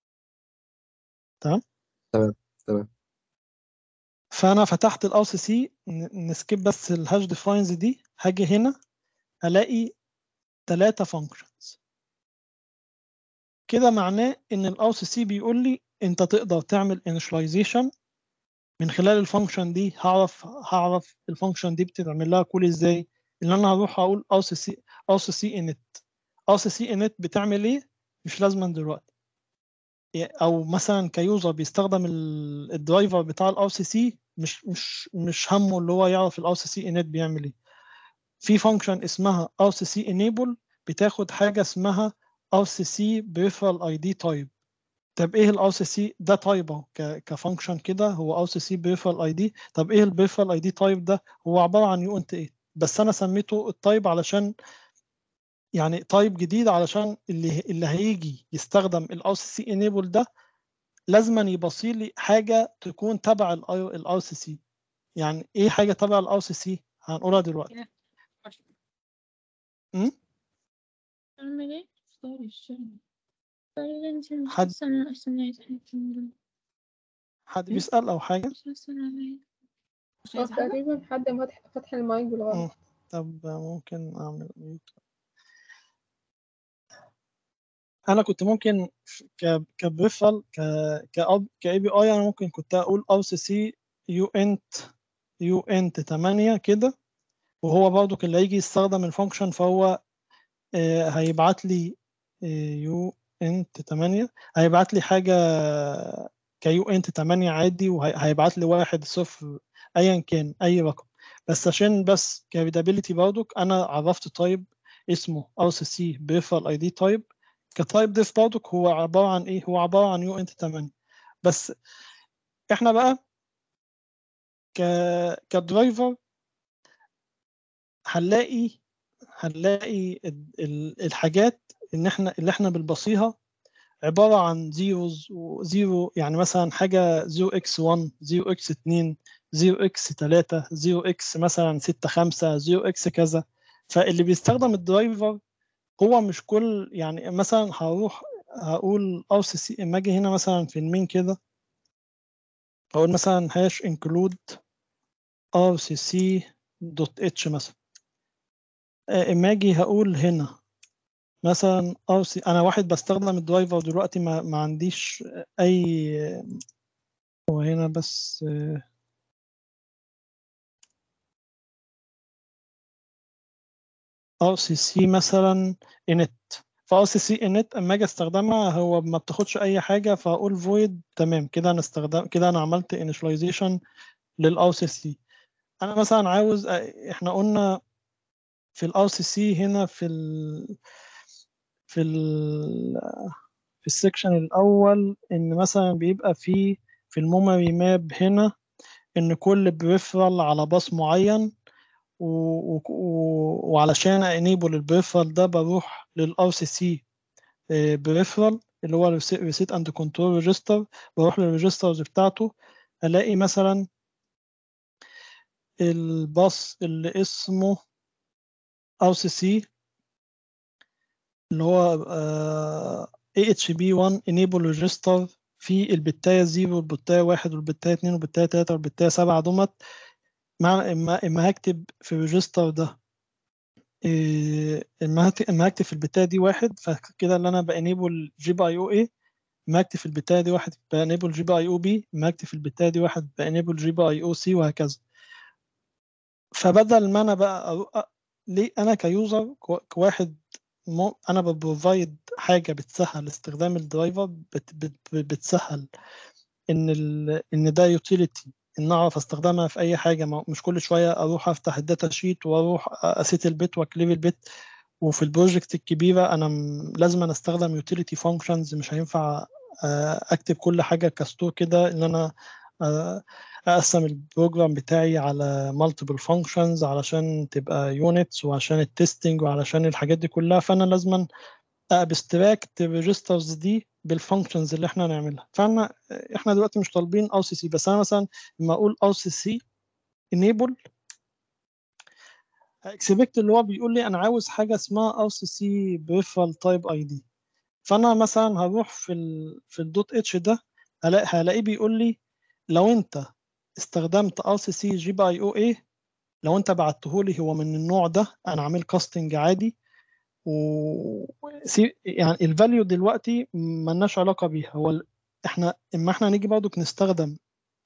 تمام تمام تمام فانا فتحت الاو سي سي نسكيب بس الهاش ديفاينز دي هاجي هنا الاقي ثلاثة فانكشنز كده معناه ان الاو سي سي بيقول لي انت تقدر تعمل initialization من خلال الفانكشن دي هعرف هعرف الفانكشن دي بتتعمل لها كول ازاي ان انا هروح اقول او سي سي او سي سي انت او سي سي انت بتعمل ايه مش لازما دلوقتي او مثلا كيوزر بيستخدم ال- الدرايفر بتاع الاو سي سي مش مش مش همه اللي هو يعرف الاو سي سي انت بيعمل ايه في فانكشن اسمها او سي سي انيبل بتاخد حاجه اسمها او سي سي بريفرال اي دي تايب طب ايه الاو سي سي ده تايب اهو ك- كفانكشن كده هو او سي سي بريفرال اي دي طب ايه البريفرال اي دي تايب ده هو عباره عن يو انت ايه بس انا سميته التايب علشان يعني تايب جديد علشان اللي اللي هيجي يستخدم الاو سي سي انيبل ده لازما يبصي لي حاجه تكون تبع الاو سي سي يعني ايه حاجه تبع الاو سي سي هنقولها دلوقتي م? اعمل ايه؟ اختاري الشغل حد- استنى استنى استنى حد بيسال او حاجه مش هستنى عليا مش هو عايزة حاجة؟ تقريبا حد فتح فتح المايك بالغلط طب ممكن اعمل ميوت انا كنت ممكن ك كبريفرال ك ك كاي بي اي انا ممكن كنت اقول او سي سي يو انت يو انت 8 كده وهو برضو اللي هيجي يستخدم الفانكشن فهو آه، هيبعت لي يو انت 8 هيبعت لي حاجه كيو انت 8 عادي وهيبعت لي واحد صفر ايا كان اي رقم بس عشان بس كريدابيلتي برضو انا عرفت تايب اسمه او سي سي بريفرال اي دي تايب كتايب ديف برضو هو عباره عن ايه هو عباره عن يو انت 8 بس احنا بقى ك كدرايفر هنلاقي هنلاقي ال- ال- الحاجات ان احنا اللي احنا بنبصيها عباره عن زيروز وزيرو يعني مثلا حاجه 0 اكس 1 0 اكس 2 0 اكس 3 0 اكس مثلا 6 5 0 اكس كذا فاللي بيستخدم الدرايفر هو مش كل يعني مثلا هروح هقول ار سي سي اما اجي هنا مثلا في المين كده هقول مثلا هاش انكلود ار سي سي دوت اتش مثلا آه، اما اجي هقول هنا مثلا ار سي انا واحد بستخدم الدرايفر دلوقتي ما, ما عنديش اي هو هنا بس ار سي سي مثلا انت فار سي سي انت اما اجي استخدمها هو ما بتاخدش اي حاجه فاقول فويد تمام كده انا استخدم كده انا عملت initialization للار سي سي انا مثلا عاوز احنا قلنا في الار سي سي هنا في ال في ال في السكشن الاول ان مثلا بيبقى في في الميموري ماب هنا ان كل بريفرال على باص معين و... و... و... وعلشان انيبل البريفرال ده بروح للار سي سي بريفرال اللي هو ريسيت اند كنترول ريجستر بروح للريجسترز بتاعته الاقي مثلا الباص اللي اسمه ار سي سي اللي هو اي اتش بي 1 انيبل ريجستر في البتايه 0 والبتايه 1 والبتايه 2 والبتايه 3 والبتايه 7 دمت مع اما اما هكتب في الريجستر ده إيه، اما هكتب اما هكتب في البتايه دي واحد فكده اللي انا بانيبل جي بي اي او اي اما هكتب في البتايه دي واحد بانيبل جي بي اي او بي اما هكتب في البتايه دي واحد بانيبل جي بي اي او سي وهكذا فبدل ما انا بقى أرو- أ- ليه انا كيوزر كو- كواحد مو انا ببروفايد حاجه بتسهل استخدام الدرايفر بت بت بتسهل ان ال ان ده يوتيليتي ان اعرف استخدمها في اي حاجه ما- مش كل شويه اروح افتح الداتا شيت واروح اسيت البيت واكليف البيت وفي البروجكت الكبيره انا م- لازم أنا استخدم يوتيليتي فانكشنز مش هينفع آه، اكتب كل حاجه كستور كده ان انا آه، اقسم البروجرام بتاعي على مالتيبل فانكشنز علشان تبقى يونتس وعشان التستنج وعلشان الحاجات دي كلها فانا لازم ابستراكت الريجسترز دي بالفانكشنز اللي احنا نعملها فاحنا احنا دلوقتي مش طالبين او سي سي بس انا مثلا لما اقول او سي سي انيبل اكسبكت اللي هو بيقول لي انا عاوز حاجه اسمها او سي سي بريفرال تايب اي دي فانا مثلا هروح في ال في الدوت اتش ده هلاقي هلاقيه بيقول لي لو انت استخدمت ار سي سي جي بي اي او اي لو انت بعته لي هو من النوع ده انا عامل كاستنج عادي و سي- يعني الفاليو دلوقتي ملناش علاقه بيها هو ال- احنا اما احنا نيجي برضك نستخدم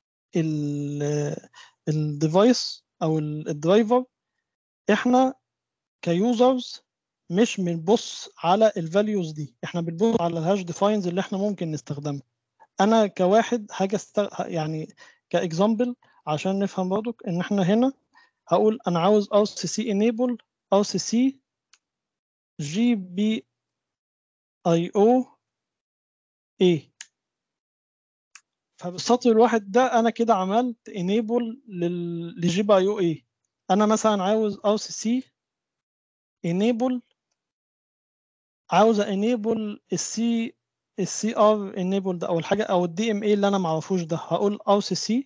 الديفايس او ال- الدرايفر احنا كيوزرز مش بنبص على الفاليوز دي احنا بنبص على الهاش ديفاينز اللي احنا ممكن نستخدمها انا كواحد حاجه است... يعني كاكزامبل عشان نفهم برضك ان احنا هنا هقول انا عاوز او سي سي انيبل او سي سي جي بي اي او اي فبالسطر الواحد ده انا كده عملت انيبل لجي بي اي او اي انا مثلا عاوز او سي سي انيبل عاوز انيبل السي السي ار انيبل ده او الحاجه او الدي ام اي اللي انا ما اعرفوش ده هقول او سي سي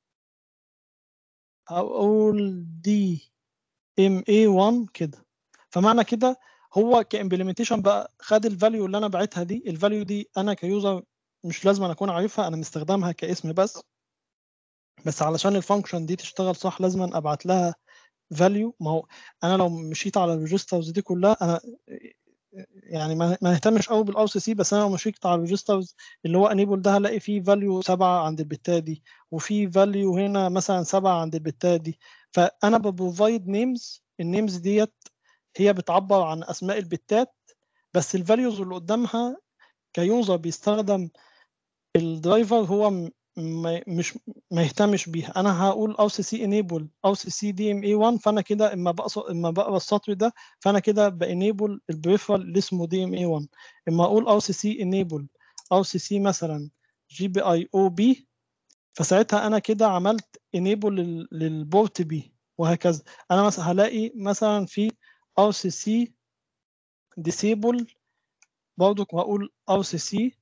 هقول دي ام اي 1 كده فمعنى كده هو كامبلمنتيشن بقى خد الفاليو اللي انا باعتها دي الفاليو دي انا كيوزر مش لازم أنا اكون عارفها انا مستخدمها كاسم بس بس علشان الفانكشن دي تشتغل صح لازم أن ابعت لها فاليو ما هو انا لو مشيت على الريجسترز دي كلها انا يعني ما ما نهتمش قوي بالاو سي سي بس انا لو مشيت على الريجسترز اللي هو انيبل ده هلاقي فيه فاليو 7 عند البتايه دي وفي فاليو هنا مثلا 7 عند البتايه دي فانا ببروفايد نيمز النيمز ديت هي بتعبر عن اسماء البتات بس الفاليوز اللي قدامها كيوزر بيستخدم الدرايفر هو م- ما مش ما يهتمش بيها انا هقول او سي سي انيبل او سي سي دي ام اي 1 فانا كده اما بقص اما بقرا السطر ده فانا كده بانيبل البريفرال اللي اسمه دي ام اي 1 اما اقول او سي سي انيبل او سي سي مثلا جي بي اي او بي فساعتها انا كده عملت انيبل للبورت بي وهكذا انا مثلا هلاقي مثلا في او سي سي ديسيبل برضك وهقول او سي سي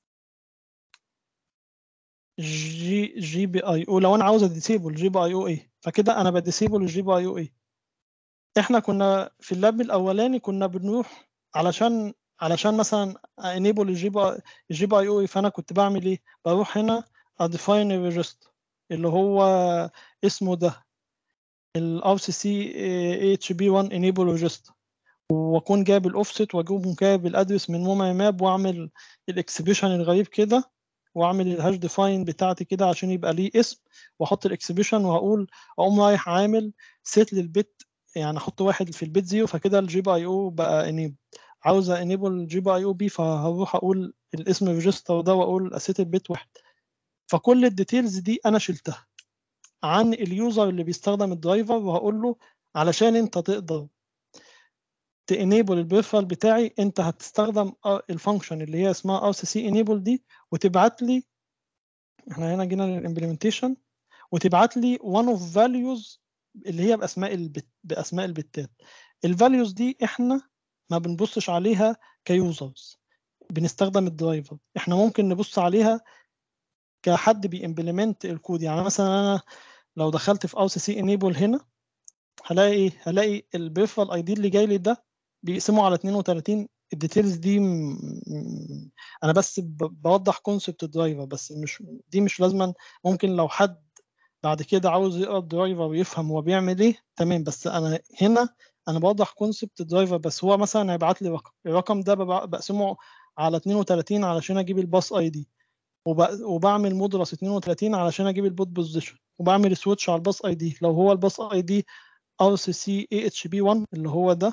جي جي بي اي او لو انا عاوز اديسيبل جي بي اي او اي فكده انا بديسيبل الجي بي اي او اي احنا كنا في اللاب الاولاني كنا بنروح علشان علشان مثلا انيبل الجي بي الجي بي اي او اي فانا كنت بعمل ايه بروح هنا اديفاين الريجستر اللي هو اسمه ده الار سي سي اتش بي 1 انيبل ريجستر واكون جايب الاوفست واجيب جايب الادرس من موماي ماب واعمل الاكسبيشن الغريب كده واعمل الهاش ديفاين بتاعتي كده عشان يبقى ليه اسم واحط الاكسبيشن وهقول اقوم رايح عامل سيت للبيت يعني احط واحد في البيت زيرو فكده الجي بي اي او بقى انيبل عاوز انيبل جي بي اي او بي فهروح اقول الاسم ريجستر ده واقول اسيت البيت واحد فكل الديتيلز دي انا شلتها عن اليوزر اللي بيستخدم الدرايفر وهقول له علشان انت تقدر تانيبل البريفرال بتاعي انت هتستخدم الفانكشن اللي هي اسمها ار سي سي انيبل دي وتبعت لي احنا هنا جينا للامبلمنتيشن وتبعت لي one of values اللي هي باسماء البت باسماء البتات الفاليوز دي احنا ما بنبصش عليها كيوزرز بنستخدم الدرايفر احنا ممكن نبص عليها كحد بيمبلمنت الكود يعني مثلا انا لو دخلت في او سي سي انيبل هنا هلاقي ايه هلاقي البريفرال اي دي اللي جاي لي ده بيقسموا على 32 الديتيلز دي م... م- انا بس ب- بوضح كونسبت الدرايفر بس مش دي مش لازما ممكن لو حد بعد كده عاوز يقرا الدرايفر ويفهم هو بيعمل ايه تمام بس انا هنا انا بوضح كونسبت الدرايفر بس هو مثلا هيبعت لي رقم الرقم ده ببع- بقسمه على 32 علشان اجيب الباص اي دي وبعمل مودرس 32 علشان اجيب البوت بوزيشن وبعمل سويتش على الباص اي دي لو هو الباص اي دي ار سي سي اي اتش بي 1 اللي هو ده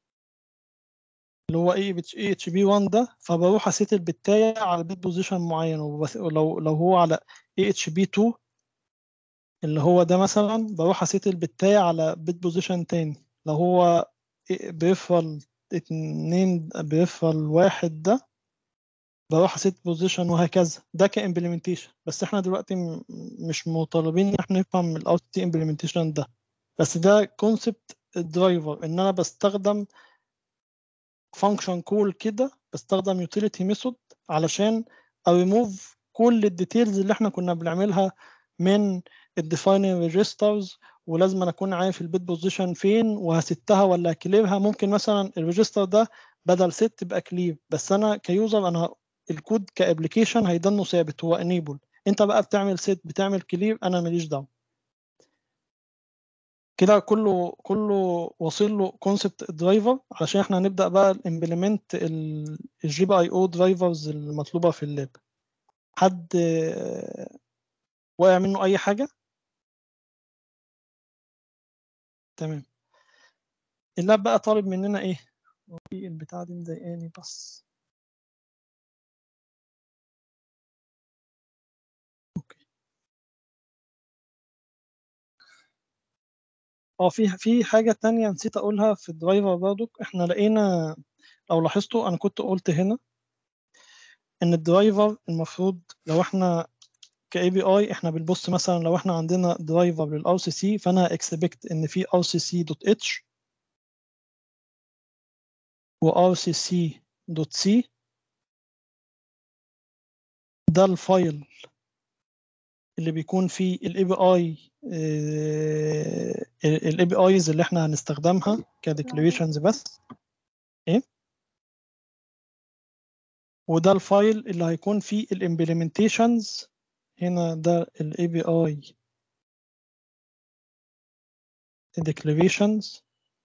اللي هو اي اي اتش بي 1 ده فبروح اسيت البتايه على بيت بوزيشن معين وبس- ولو لو هو على اي اتش بي 2 اللي هو ده مثلا بروح اسيت البتايه على بيت بوزيشن تاني لو هو بريفرال اتنين بريفرال واحد ده بروح اسيت بوزيشن وهكذا ده كامبلمنتيشن بس احنا دلوقتي م- مش مطالبين ان احنا نفهم الاوت تي امبلمنتيشن ده بس ده كونسبت الدرايفر ان انا بستخدم فانكشن كول كده بستخدم يوتيليتي ميثود علشان اريموف كل الديتيلز اللي احنا كنا بنعملها من الديفايننج ريجسترز ولازم أنا اكون عارف البيت بوزيشن فين وهستها ولا هكليرها ممكن مثلا الريجستر ده بدل ست تبقى كلير بس انا كيوزر انا الكود كابلكيشن هيضل ثابت هو انيبل انت بقى بتعمل ست بتعمل كلير انا ماليش دعوه كده كله كله واصل له كونسبت درايفر علشان احنا هنبدا بقى الامبلمنت الجي بي اي او درايفرز المطلوبه في اللاب حد آه، واقع منه اي حاجه تمام اللاب بقى طالب مننا ايه هو في البتاعه دي مضايقاني بس اوكي اه في في حاجه تانية نسيت اقولها في الدرايفر برضو احنا لقينا لو لاحظتوا انا كنت قلت هنا ان الدرايفر المفروض لو احنا كاي بي اي احنا بنبص مثلا لو احنا عندنا درايفر للار سي سي فانا اكسبكت ان في ار سي سي دوت اتش وار سي سي دوت سي ده الفايل اللي بيكون فيه الاي بي اي الاي بي ايز اللي احنا هنستخدمها كديكلاريشنز بس ايه وده الفايل اللي هيكون فيه الامبلمنتيشنز هنا ده الاي بي اي declarations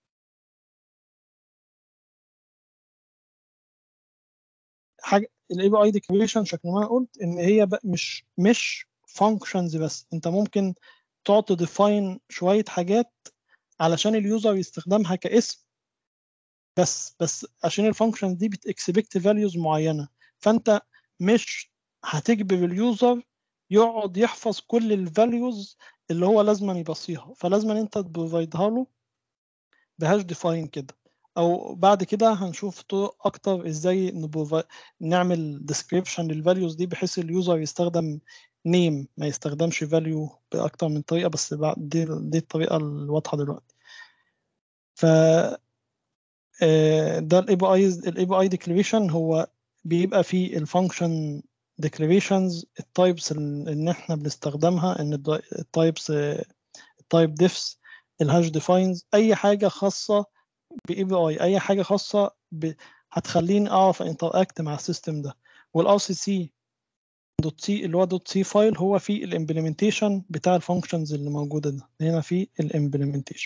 حاجه الاي بي اي declaration شكل ما أنا قلت ان هي بقى مش مش functions بس انت ممكن تقعد تديفاين شويه حاجات علشان اليوزر يستخدمها كاسم بس بس عشان الفانكشن دي بتكسبكت فاليوز معينه فانت مش هتجبر اليوزر يقعد يحفظ كل الفاليوز اللي هو لازم يبصيها فلازم انت تبروفايدها له بهاش ديفاين كده او بعد كده هنشوف طرق اكتر ازاي نبروفايد نعمل ديسكريبشن للفاليوز دي بحيث اليوزر يستخدم نيم ما يستخدمش فاليو باكتر من طريقه بس بعد دي دي الطريقه الواضحه دلوقتي ف آه، ده الاي بي اي الاي بي اي ديكلاريشن هو بيبقى فيه الفانكشن declarations التايبس اللي احنا بنستخدمها ان التايبس التايب ديفس الهاش ديفاينز اي حاجه خاصه باي بي اي اي حاجه خاصه ب... هتخليني اعرف انتراكت مع السيستم ده والار سي سي دوت سي اللي هو دوت سي فايل هو فيه الامبلمنتيشن بتاع الفانكشنز اللي موجوده ده هنا في الامبلمنتيشن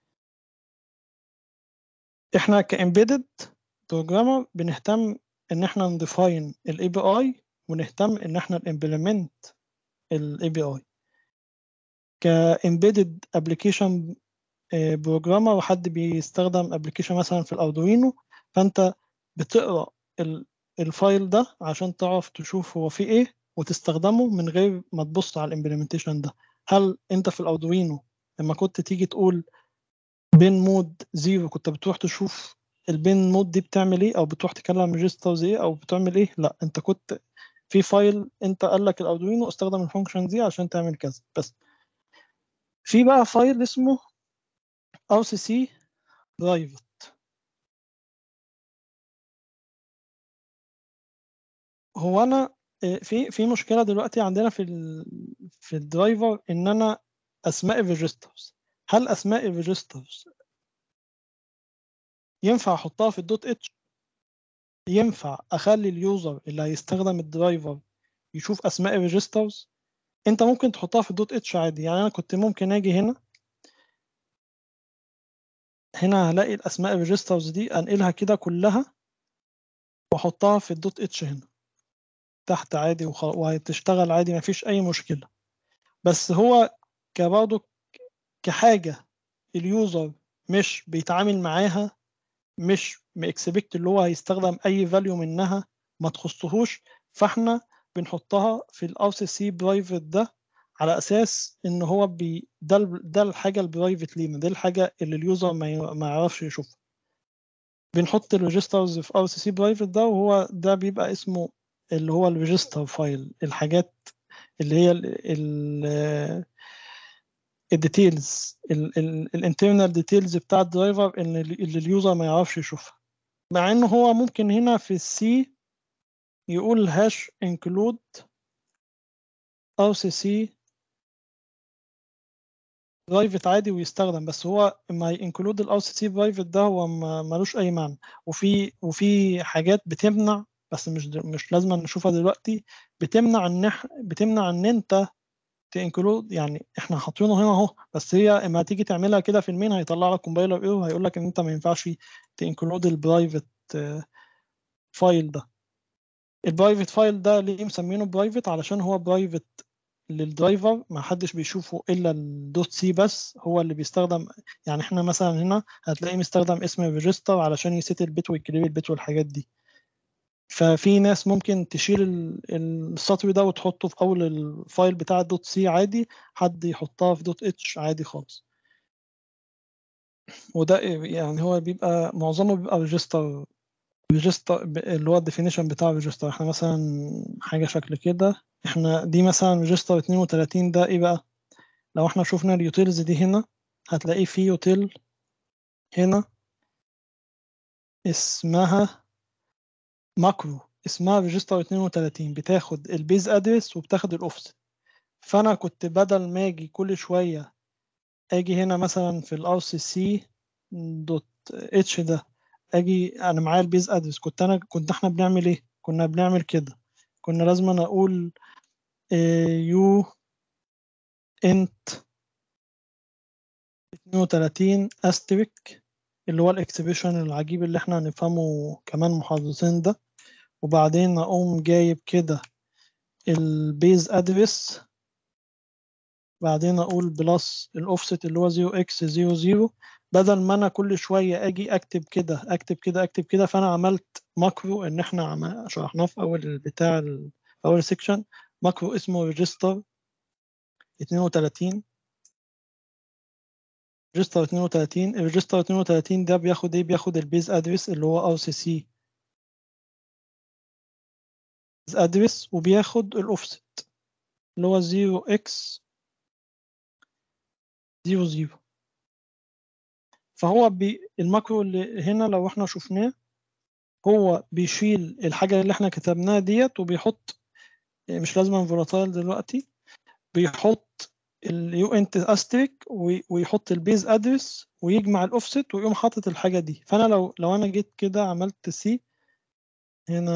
احنا كامبيدد بروجرامر بنهتم ان احنا نديفاين الاي بي اي ونهتم ان احنا نمبلمنت الاي بي اي كامبيدد ابلكيشن بروجرامر وحد بيستخدم ابلكيشن مثلا في الاردوينو فانت بتقرا ال- الفايل ده عشان تعرف تشوف هو فيه ايه وتستخدمه من غير ما تبص على الامبلمنتيشن ده هل انت في الاردوينو لما كنت تيجي تقول بين مود زيرو كنت بتروح تشوف البين مود دي بتعمل ايه او بتروح تكلم ريجسترز ايه او بتعمل ايه لا انت كنت في فايل انت قال لك الاردوينو استخدم الفانكشن دي عشان تعمل كذا بس في بقى فايل اسمه rcc private هو انا آه، في في مشكله دلوقتي عندنا في ال في الدرايفر ان انا اسماء الريجسترز هل اسماء الريجسترز ينفع احطها في الدوت اتش ينفع اخلي اليوزر اللي هيستخدم الدرايفر يشوف اسماء الريجسترز انت ممكن تحطها في الدوت اتش عادي يعني انا كنت ممكن اجي هنا هنا هلاقي الاسماء الريجسترز دي انقلها كده كلها واحطها في الدوت اتش هنا تحت عادي وخ... وهتشتغل عادي مفيش اي مشكله بس هو كبرضه كحاجه اليوزر مش بيتعامل معاها مش ماكسبكت اللي هو هيستخدم اي فاليو منها ما تخصهوش فاحنا بنحطها في الار سي سي برايفت ده على اساس ان هو بي ده ال- ده الحاجه البرايفت لينا دي الحاجه اللي اليوزر ما ي- ما يعرفش يشوفها بنحط الريجسترز في ار سي سي برايفت ده وهو ده بيبقى اسمه اللي هو الريجستر فايل الحاجات اللي هي ال الديتيلز الانترنال ديتيلز بتاع الدرايفر اللي اللي اليوزر ما يعرفش يشوفها مع انه هو ممكن هنا في السي يقول هاش انكلود ار سي سي برايفت عادي ويستخدم بس هو ما ينكلود الار سي سي برايفت ده هو ما- ملوش اي معنى وفي وفي حاجات بتمنع بس مش د- مش لازم نشوفها دلوقتي بتمنع ان إح- بتمنع ان انت تنكلود يعني احنا حاطينه هنا اهو بس هي اما تيجي تعملها كده في المين هيطلع لك كومبايلر ايرور هيقول لك ان انت ما ينفعش تنكلود البرايفت فايل ده البرايفت فايل ده ليه مسمينه برايفت علشان هو برايفت للدرايفر ما حدش بيشوفه الا الدوت سي بس هو اللي بيستخدم يعني احنا مثلا هنا هتلاقيه مستخدم اسم الريجستر علشان يسيت البيت ويكليب البيت والحاجات دي ففي ناس ممكن تشيل ال- السطر ده وتحطه في اول الفايل بتاع الدوت سي عادي حد يحطها في دوت اتش عادي خالص وده يعني هو بيبقى معظمه بيبقى ريجستر ريجستر اللي هو الديفينيشن بتاع الريجستر احنا مثلا حاجه شكل كده احنا دي مثلا ريجستر 32 ده ايه بقى لو احنا شفنا اليوتيلز دي هنا هتلاقي في يوتيل هنا اسمها ماكرو اسمها ريجستر 32 بتاخد البيز ادرس وبتاخد الاوفست فانا كنت بدل ما اجي كل شويه اجي هنا مثلا في الار سي سي دوت اتش ده اجي انا معايا البيز ادرس كنت انا كنت احنا بنعمل ايه كنا بنعمل كده كنا لازم أنا اقول يو انت 32 استريك اللي هو الاكسبريشن العجيب اللي احنا هنفهمه كمان محافظين ده وبعدين اقوم جايب كده البيز ادرس بعدين اقول بلس الاوفست اللي هو 0x00 بدل ما انا كل شويه اجي اكتب كده اكتب كده اكتب كده فانا عملت ماكرو ان احنا عم- شرحناه في اول بتاع ال- في اول سيكشن ماكرو اسمه ريجستر 32 ريجستر 32 الريجستر 32 ده بياخد ايه بياخد البيز ادرس اللي هو ار سي سي ادرس وبياخد الاوفست اللي هو 0x 00 فهو بي الماكرو اللي هنا لو احنا شفناه هو بيشيل الحاجة اللي احنا كتبناها ديت وبيحط مش لازم فولاتايل دلوقتي بيحط اليو انت استريك ويحط البيز ادرس ويجمع الاوفست ويقوم حاطط الحاجة دي فانا لو لو انا جيت كده عملت سي هنا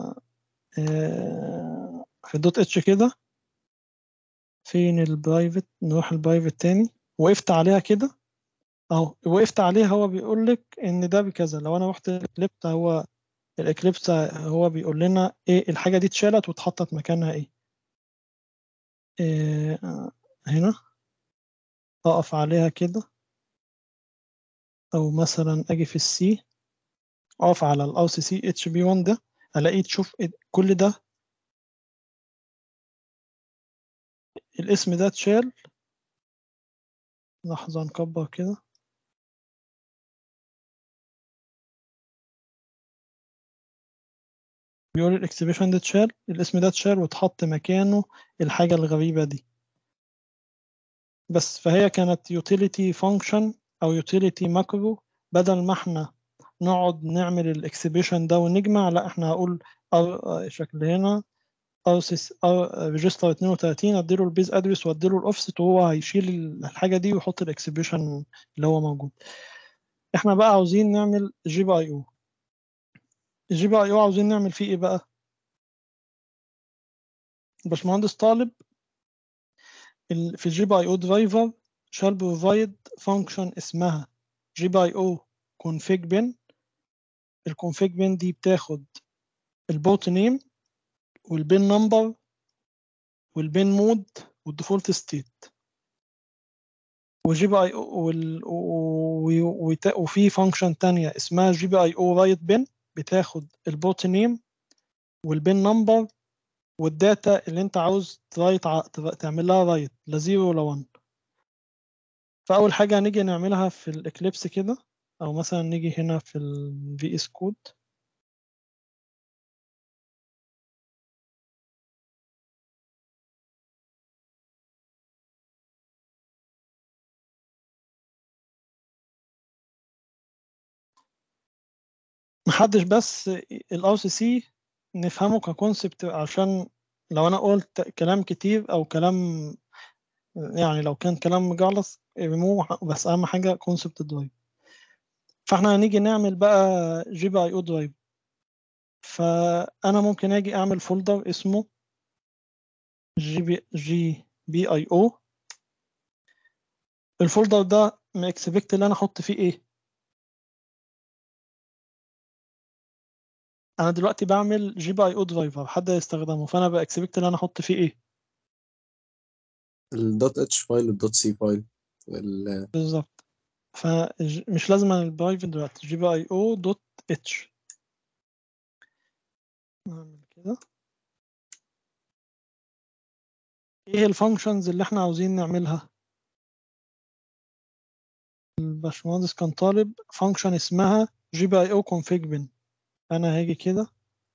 آه، في الدوت اتش كده فين البرايفت نروح البرايفت تاني وقفت عليها كده اهو وقفت عليها هو بيقول لك ان ده بكذا لو انا رحت الاكليبس هو الاكليبس هو بيقول لنا ايه الحاجه دي اتشالت واتحطت مكانها ايه, إيه آه، هنا اقف عليها كده او مثلا اجي في السي اقف على الاو سي سي اتش بي 1 ده الاقيه تشوف إيه- كل ده الاسم ده اتشال لحظه نكبر كده بيقول الاكسبريشن ده اتشال الاسم ده اتشال واتحط مكانه الحاجة الغريبة دي بس فهي كانت utility function أو utility macro بدل ما احنا نقعد نعمل الاكسبريشن ده ونجمع لا احنا هقول أر- شكل هنا ريجستر 32 اديله البيز ادرس واديله الاوفست وهو هيشيل الحاجه دي ويحط الاكسبريشن اللي هو موجود احنا بقى عاوزين نعمل جي بي اي او الجي بي اي او عاوزين نعمل فيه ايه بقى الباشمهندس طالب ال- في الجي بي اي او درايفر shall provide function اسمها جي بي اي او config bin الconfig bin دي بتاخد البوت نيم والبين نمبر والبين مود والديفولت ستيت وجي بي اي او وفي فانكشن تانية اسمها جي بي اي او رايت بين بتاخد البوت نيم والبين نمبر والداتا اللي انت عاوز ترايت تعمل لها رايت لا زيرو ولا 1 فاول حاجه هنيجي نعملها في الاكليبس كده او مثلا نيجي هنا في الفي اس كود محدش بس الاو سي سي نفهمه ككونسبت عشان لو انا قلت كلام كتير او كلام يعني لو كان كلام مجعلص ارموه بس اهم حاجه كونسبت درايف فاحنا هنيجي نعمل بقى جي بي اي او درايف فانا ممكن اجي اعمل فولدر اسمه جي بي جي بي اي او الفولدر ده ماكسبكت اللي انا احط فيه ايه انا دلوقتي بعمل جي بي اي او درايفر حد هيستخدمه فانا باكسبكت اللي انا احط فيه ايه الدوت اتش فايل والدوت سي فايل وال- بالظبط فمش لازم البرايفت دلوقتي جي بي اي او دوت اتش نعمل كده ايه الفانكشنز اللي احنا عاوزين نعملها الباشمهندس كان طالب فانكشن اسمها جي بي اي او config bin انا هاجي كده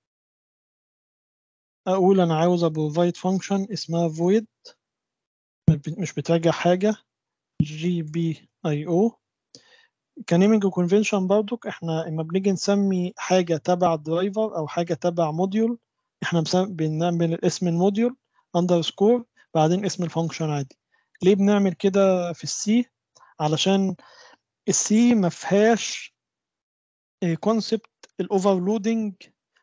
اقول انا عاوز ابروفايد فانكشن اسمها void مش بترجع حاجه جي بي اي او كنيمنج وكونفنشن برضك احنا لما بنيجي نسمي حاجه تبع درايفر او حاجه تبع موديول احنا بسم- بنعمل اسم الموديول اندرسكور بعدين اسم الفانكشن عادي ليه بنعمل كده في السي علشان السي ما فيهاش كونسبت الاوفرلودنج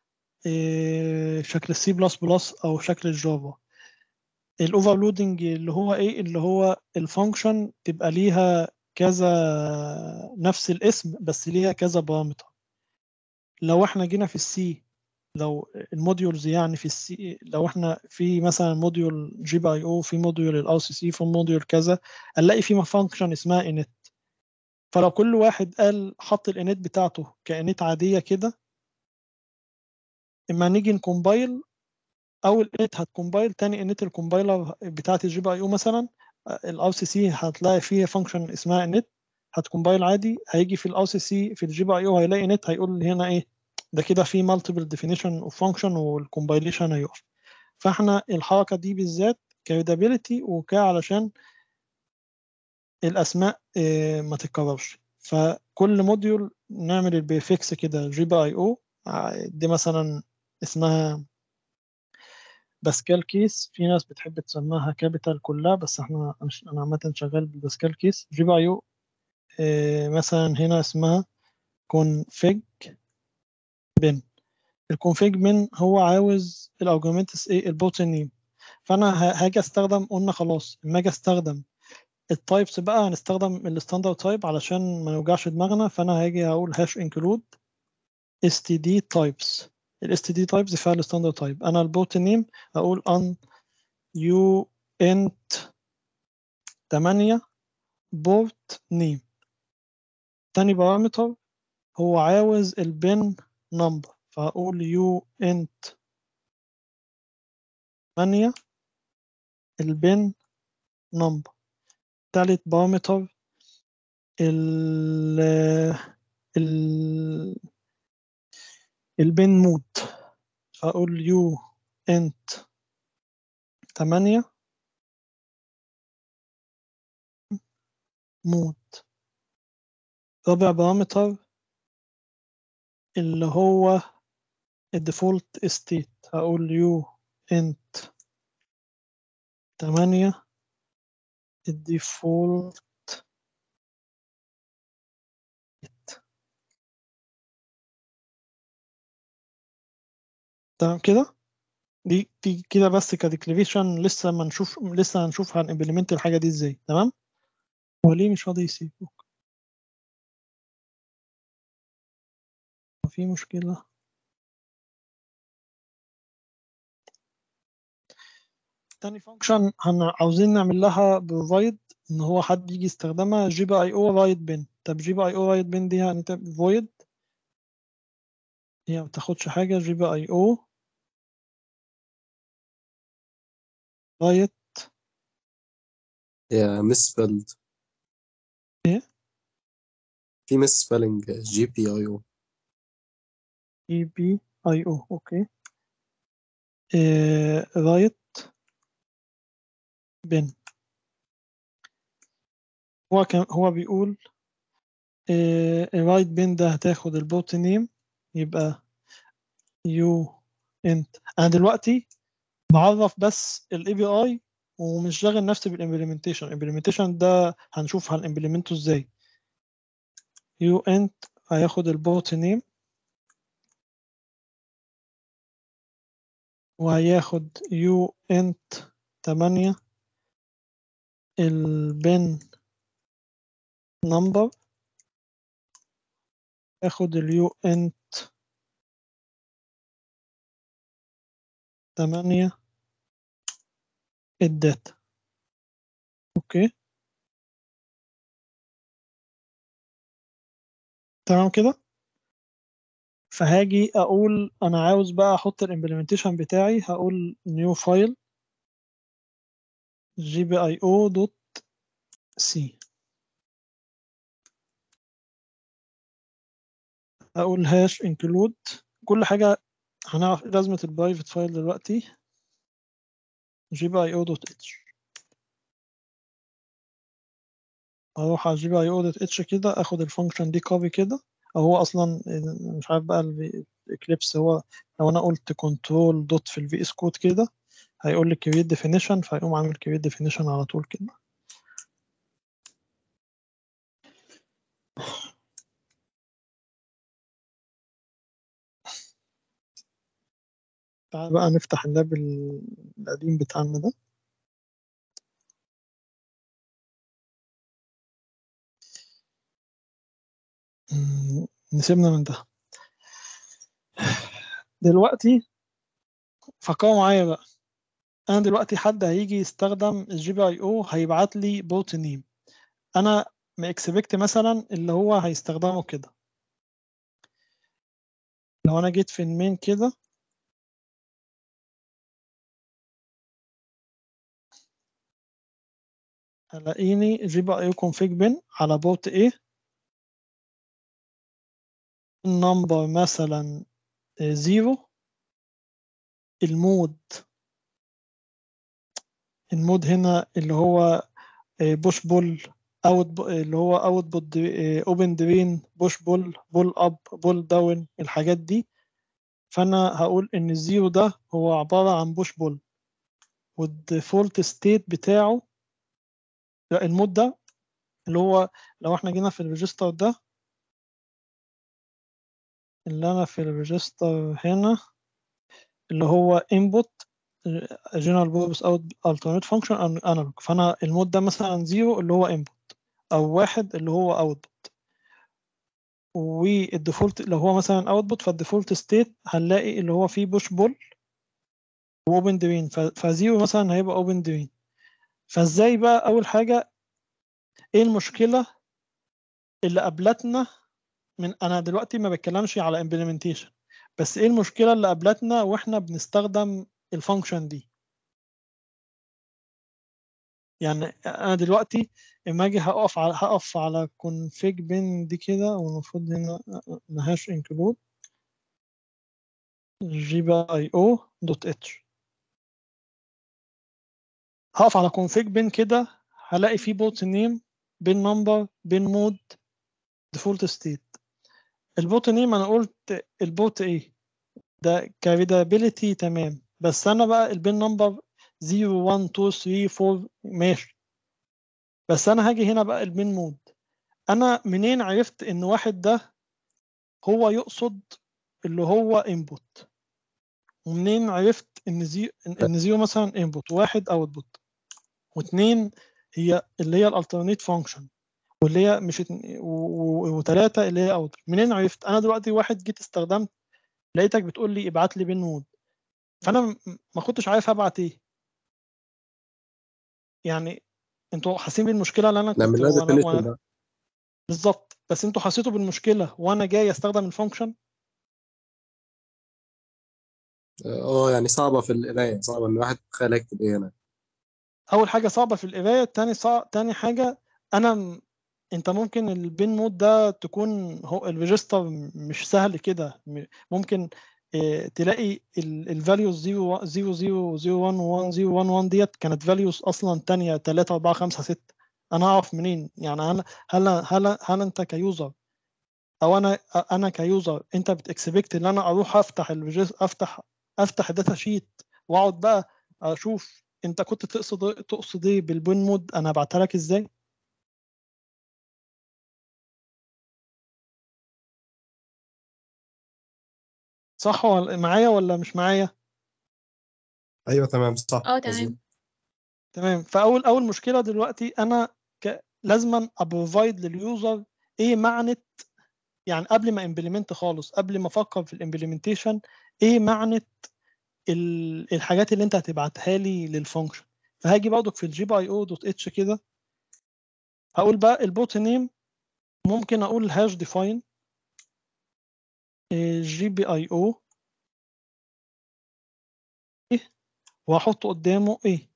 شكل السي بلس بلس او شكل الجافا الاوفرلودنج اللي هو ايه اللي هو الفانكشن تبقى ليها كذا نفس الاسم بس ليها كذا بارامتر لو احنا جينا في السي لو الموديولز يعني في السي لو احنا في مثلا موديول جي بي اي او في موديول الار سي سي في موديول كذا هنلاقي في فانكشن اسمها init فلو كل واحد قال حط الانيت بتاعته كانيت عاديه كده اما نيجي نكومبايل اول انيت هتكومبايل تاني انيت الكومبايلر بتاعت الجي بي اي او مثلا الار سي سي هتلاقي فيه فانكشن اسمها انيت هتكومبايل عادي هيجي في الار سي سي في الجي بي اي او هيلاقي انيت هيقول هنا ايه ده كده في مالتيبل ديفينيشن اوف فانكشن والكومبايليشن هيقف فاحنا الحركه دي بالذات كريدابيلتي وكا علشان الاسماء آه، ما تتكررش فكل موديول نعمل البريفكس كده جي بي اي او دي مثلا اسمها باسكال كيس في ناس بتحب تسميها كابيتال كلها بس احنا انا عامه شغال بالباسكال كيس جي بي اي او مثلا هنا اسمها config bin الكونفيج bin هو عاوز الارجيومنتس ايه البوت نيم فانا ه- هاجي استخدم قلنا خلاص لما اجي استخدم التايبس بقى هنستخدم الستاندرد تايب علشان ما نوجعش دماغنا فانا هاجي هقول هاش انكلود std types ال std types فيها الستاندرد تايب انا البوت نيم هقول ان يو انت 8 بورت نيم تاني بارامتر هو عاوز البن نمبر فهقول يو انت 8 البن نمبر تالت بارامتر ال ال البن مود فأقول يو انت 8 مود رابع بارامتر اللي هو الديفولت ستيت هقول يو انت 8 الديفولت تمام كده دي دي كده بس كديكليريشن لسه ما نشوف لسه هنشوف هنimplement الحاجه دي ازاي تمام هو ليه مش راضي يسيب في مشكله تاني فانكشن هن عاوزين نعمل لها بروفايد ان هو حد يجي يستخدمها جي بي اي او رايت بن طب جي بي اي او رايت بن دي هنكتب فويد هي ما بتاخدش حاجه جي بي اي او رايت هي مس سبيلد إيه؟ في مس سبيلنج جي بي اي او اي بي اي او اوكي رايت بن هو كان هو بيقول الرايت بن ده هتاخد البوت نيم يبقى يو انت انا دلوقتي بعرف بس الاي بي اي ومش شاغل نفسي بالامبلمنتيشن الامبلمنتيشن ده هنشوف هنimplemenته ازاي يو انت هياخد البوت نيم وهياخد يو انت 8 البن نمبر اخد اليو انت تمانية الداتا اوكي تمام كده فهاجي اقول انا عاوز بقى احط الامبلمنتيشن بتاعي هقول نيو فايل جي بي اي او دوت سي اقول هاش انكلود كل حاجه هنعرف إيه لازمه البرايفت فايل دلوقتي جي بي اي او دوت اتش اروح على جي بي اي او دوت اتش كده اخد الفانكشن دي كوبي كده او هو اصلا مش عارف بقى الاكليبس هو لو انا قلت كنترول دوت في الفي اس كود كده هيقول لي كريت ديفينيشن فهيقوم عامل كريت ديفينيشن على طول كده تعال بقى نفتح اللاب ال- القديم بتاعنا ده مم، نسيبنا من ده دلوقتي فكروا معايا بقى انا دلوقتي حد هيجي يستخدم الجي بي اي او هيبعت لي بوت نيم انا ماكسبكت مثلا اللي هو هيستخدمه كده لو انا جيت في المين كده هلاقيني جي بي اي او config bin على بوت ايه النمبر مثلا زيرو المود المود هنا اللي هو بوش بول اوت اللي هو اوت بوت اوبن درين بوش بول بول اب بول داون الحاجات دي فانا هقول ان الزيرو ده هو عباره عن بوش بول والديفولت ستيت بتاعه لا المود ده اللي هو لو احنا جينا في الريجستر ده اللي انا في الريجستر هنا اللي هو input general purpose out alternate function and analog فانا المود ده مثلا زيرو اللي هو input او واحد اللي هو output والديفولت لو هو مثلا output فالديفولت ستيت هنلاقي اللي هو فيه push pull واوبن درين فزيرو مثلا هيبقى اوبن درين فازاي بقى اول حاجه ايه المشكله اللي قابلتنا من انا دلوقتي ما بتكلمش على implementation بس ايه المشكله اللي قابلتنا واحنا بنستخدم الفانكشن دي يعني انا دلوقتي اما اجي هقف على هقف على config bin دي كده والمفروض هنا نهاش include gbio دوت اتش هقف على config bin كده هلاقي فيه بوت نيم بين نمبر بين مود ديفولت ستيت البوت نيم انا قلت البوت ايه ده كريدابيليتي تمام بس انا بقى البين نمبر 0 1 2 3 4 ماشي بس انا هاجي هنا بقى البين مود انا منين عرفت ان واحد ده هو يقصد اللي هو انبوت ومنين عرفت ان زي ان زيرو مثلا انبوت واحد اوتبوت واثنين هي اللي هي الالترنيت فانكشن واللي هي مش وثلاثه اللي هي اوت منين عرفت انا دلوقتي واحد جيت استخدمت لقيتك بتقول لي ابعت لي بين مود فانا م- ما كنتش عارف ابعت ايه يعني انتوا حاسين بالمشكله اللي انا كنت نعمل لها وانا, definition وأنا بقى بالظبط بس انتوا حسيتوا بالمشكله وانا جاي استخدم الفانكشن اه يعني صعبة في القراية صعبة ان الواحد يتخيل يكتب ايه هنا اول حاجه صعبه في القرايه تاني صعب تاني حاجه انا م... انت ممكن البين مود ده تكون هو الريجستر مش سهل كده م- ممكن اه تلاقي الفاليوز 0 0 0 0 1 1 0 1 1 ديت كانت فاليوز اصلا تانية 3 4 5 6 انا اعرف منين يعني انا هل هل هل انت كيوزر او انا انا كيوزر انت بتكسبكت ان انا اروح افتح الريجس افتح افتح الداتا شيت واقعد بقى اشوف انت كنت تقصد تقصد ايه بالبين مود انا هبعتها لك ازاي صح ولا معايا ولا مش معايا ايوه تمام صح اه مظبوط تمام تمام فاول اول مشكله دلوقتي انا ك... لازما ابروفايد لليوزر ايه معنى يعني قبل ما امبلمنت خالص قبل ما افكر في الامبلمنتيشن ايه معنى ال- الحاجات اللي انت هتبعتها لي للفانكشن فهاجي برضك في الجي بي اي او دوت اتش كده هقول بقى البوت نيم ممكن اقول هاش ديفاين جي بي اي او وهحط قدامه ايه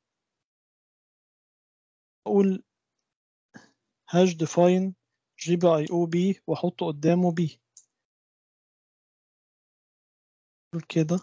اقول هاش ديفاين جي بي اي او بي واحط قدامه بي اقول كده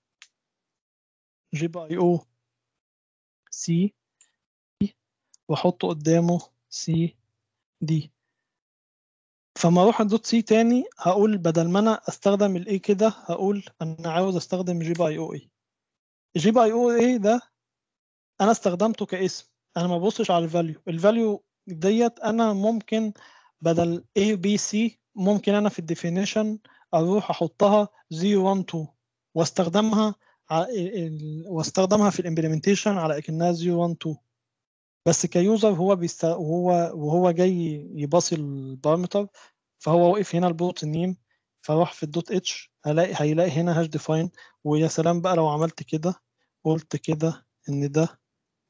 جي بي اي او سي واحط قدامه سي دي فما اروح ادوت سي تاني هقول بدل ما انا استخدم الاي كده هقول انا عاوز استخدم جي بي اي او اي جي بي اي او اي ده انا استخدمته كاسم انا ما ببصش على الفاليو الفاليو ديت انا ممكن بدل A B C ممكن انا في الديفينيشن اروح احطها 0 1 2 واستخدمها ع- ال- واستخدمها في الامبلمنتيشن على اكنها 0 1 2 بس كيوزر هو بيست... وهو وهو جاي يباصي البارامتر فهو واقف هنا البورت نيم فاروح في الدوت اتش هلاقي هيلاقي هنا هاش ديفاين ويا سلام بقى لو عملت كده قلت كده ان ده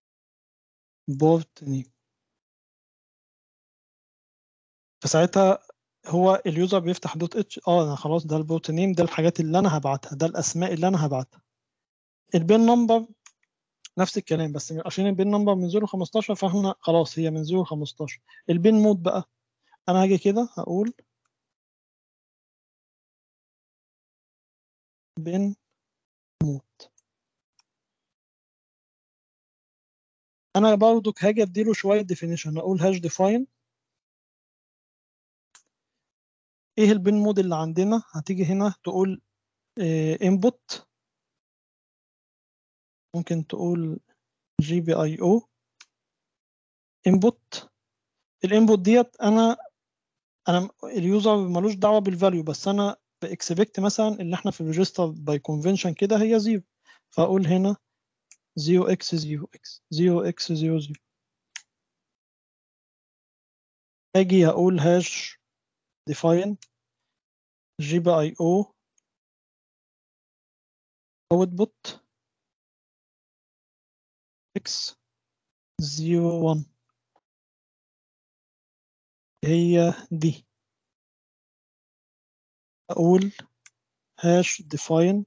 بورت نيم فساعتها هو اليوزر بيفتح دوت اتش اه انا خلاص ده البورت نيم ده الحاجات اللي انا هبعتها ده الاسماء اللي انا هبعتها البين نمبر نفس الكلام بس عشان البين نمبر من 0 ل 15 فاحنا خلاص هي من 0 ل 15 البين مود بقى انا هاجي كده هقول بين مود انا برضك هاجي اديله شويه ديفينيشن اقول هاش ديفاين ايه البين مود اللي عندنا هتيجي هنا تقول انبوت ممكن تقول جي بي اي او انبوت الانبوت ديت انا انا اليوزر ملوش دعوه بالفاليو بس انا باكسبكت مثلا اللي احنا في الريجستر باي كونفنشن كده هي زيرو فاقول هنا 0 x 0 x 0 x 0 0 اجي اقول هاش define جي بي اي او output x 0 1 هي دي اقول هاش define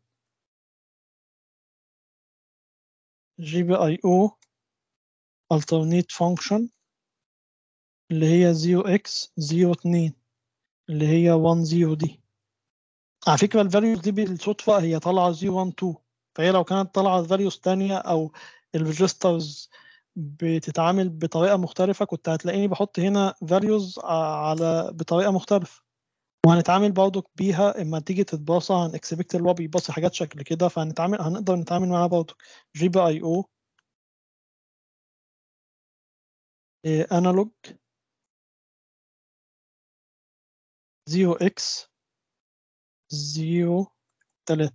جي بي اي او alternate function اللي هي 0x 02 اللي هي 10 دي على فكرة الفاليوز دي بالصدفة هي طالعة 012 فهي لو كانت طالعة فاليوز تانية أو الريجسترز بتتعامل بطريقة مختلفة كنت هتلاقيني بحط هنا فاليوز على بطريقة مختلفة وهنتعامل برضك بيها اما تيجي تتباصى عن اكسبكت اللي هو بيباصي حاجات شكل كده فهنتعامل هنقدر نتعامل معاها برضك جي بي اي او انالوج 0 x 0 3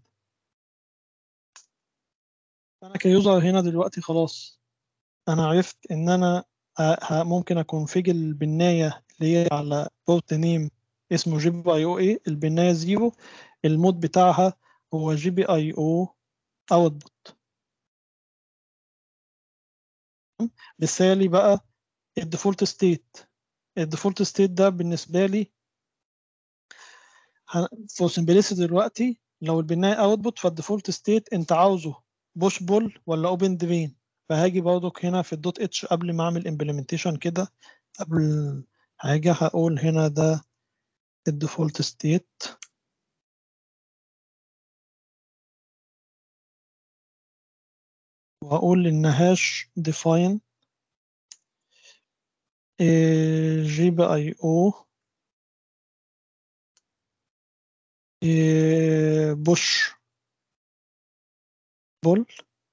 انا كيوزر هنا دلوقتي خلاص انا عرفت ان انا ه- ه- ممكن اكونفيج البنايه اللي هي على بورت نيم اسمه جي بي اي او اي البنايه 0 المود بتاعها هو جي بي اي او اوتبوت بالتالي بقى الديفولت ستيت الديفولت ستيت ده بالنسبه لي فور سمبلسيتي دلوقتي لو البنايه اوتبوت فالديفولت ستيت انت عاوزه بوش بول ولا اوبن درين فهاجي برضك هنا في الدوت اتش قبل ما اعمل امبلمنتيشن كده قبل حاجه هقول هنا ده الديفولت ستيت وهقول ان هاش define جي بي اي او بوش بول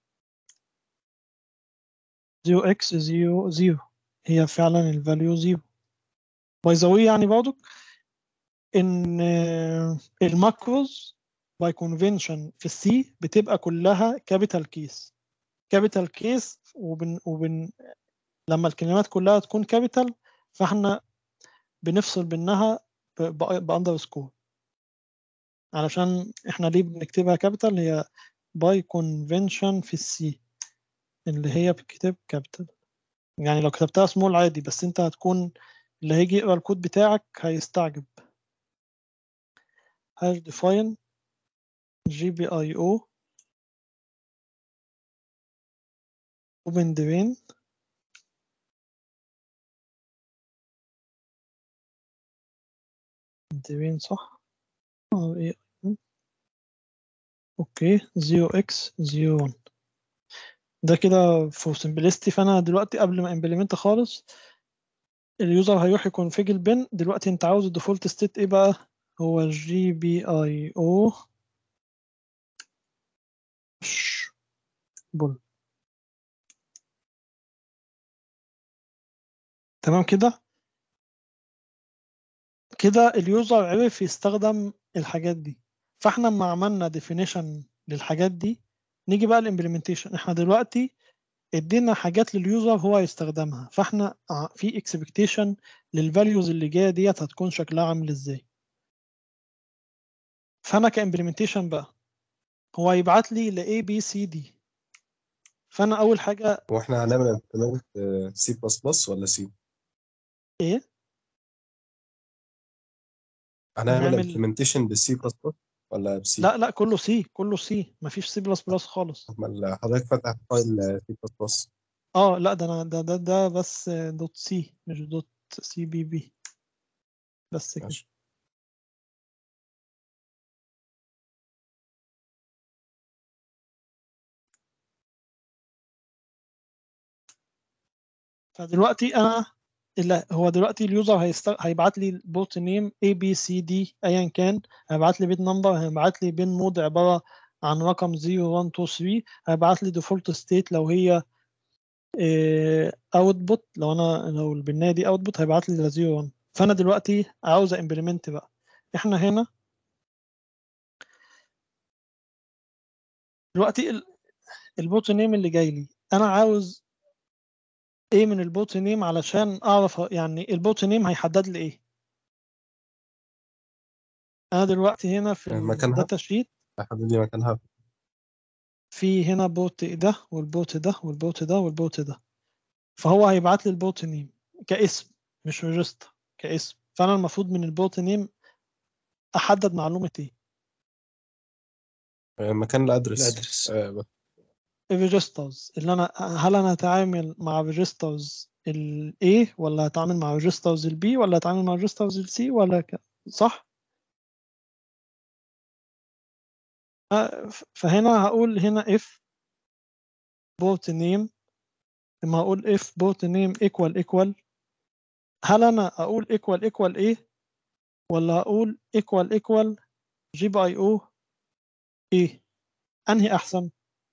0 اكس 0 0 هي فعلا الفاليو 0 باي ذا واي يعني برضك ان الماكروز باي كونفنشن في السي بتبقى كلها كابيتال كيس كابيتال كيس وبن وبن لما الكلمات كلها تكون كابيتال فاحنا بنفصل بينها باندرسكور علشان احنا ليه بنكتبها كابيتال هي باي كونفنشن في السي اللي هي بتكتب كابيتال يعني لو كتبتها سمول عادي بس انت هتكون اللي هيجي يقرا الكود بتاعك هيستعجب هاش ديفاين جي بي اي او open domain domain صح اه ايه اوكي 0x 01 ده كده فور سمبلستي فانا دلوقتي قبل ما امبلمنت خالص اليوزر هيروح يكونفيج البن دلوقتي انت عاوز الديفولت ستيت ايه بقى هو جي بي اي او بول تمام كده كده اليوزر عرف يستخدم الحاجات دي فاحنا لما عملنا definition للحاجات دي نيجي بقى الامبلمنتيشن احنا دلوقتي ادينا حاجات لليوزر هو يستخدمها فاحنا في اكسبكتيشن للفاليوز اللي جايه ديت هتكون شكلها عامل ازاي فانا كامبلمنتيشن بقى هو هيبعت لي ل A B C D فانا اول حاجه هو احنا هنعمل امبلمنت سي بلس بلس ولا سي؟ ايه هنعمل هنعمل- امبلمنتيشن بالسي بلس بلس ولا بسي؟ لا لا كله سي كله سي مفيش سي بلس بلس خالص امال حضرتك فاتح فايل سي بلس بلس اه لا ده انا ده ده ده بس دوت سي مش دوت سي بي بي بس كده ماشي فدلوقتي انا اللي هو دلوقتي اليوزر هيست... هيبعت لي البورت نيم اي بي سي دي ايا كان هيبعت لي بيت نمبر هيبعت لي بين مود عباره عن رقم 0 1 2 3 هيبعت لي ديفولت ستيت لو هي اوتبوت لو انا لو البنايه دي اوتبوت هيبعت لي 0 1 فانا دلوقتي عاوز امبلمنت بقى احنا هنا دلوقتي ال- البوت نيم اللي جاي لي انا عاوز ايه من البوت نيم علشان اعرف يعني البوت نيم هيحدد لي ايه انا دلوقتي هنا في مكانها؟ الداتا شيت حدد لي مكانها في هنا بوت ده والبوت ده والبوت ده والبوت ده فهو هيبعت لي البوت نيم كاسم مش ريجستر كاسم فانا المفروض من البوت نيم احدد معلومه ايه آه، مكان الادرس الادرس آه، بس. الريجسترز اللي انا هل انا هتعامل مع ريجسترز ال A ولا هتعامل مع ريجسترز ال B ولا هتعامل مع ريجسترز ال C ولا ك... صح آه، ف- فهنا هقول هنا if port name لما هقول if port name equal equal هل انا اقول equal equal ايه ولا اقول equal equal g by o ايه انهي احسن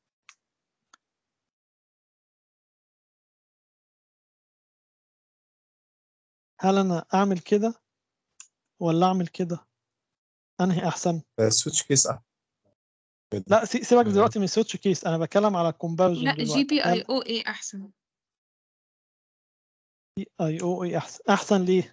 هل انا اعمل كده ولا اعمل كده انهي احسن سويتش كيس احسن لا سي- سيبك آه. دلوقتي من سويتش كيس انا بتكلم على الكومباريزون لا جي بي اي او ايه احسن اي او اي احسن احسن ليه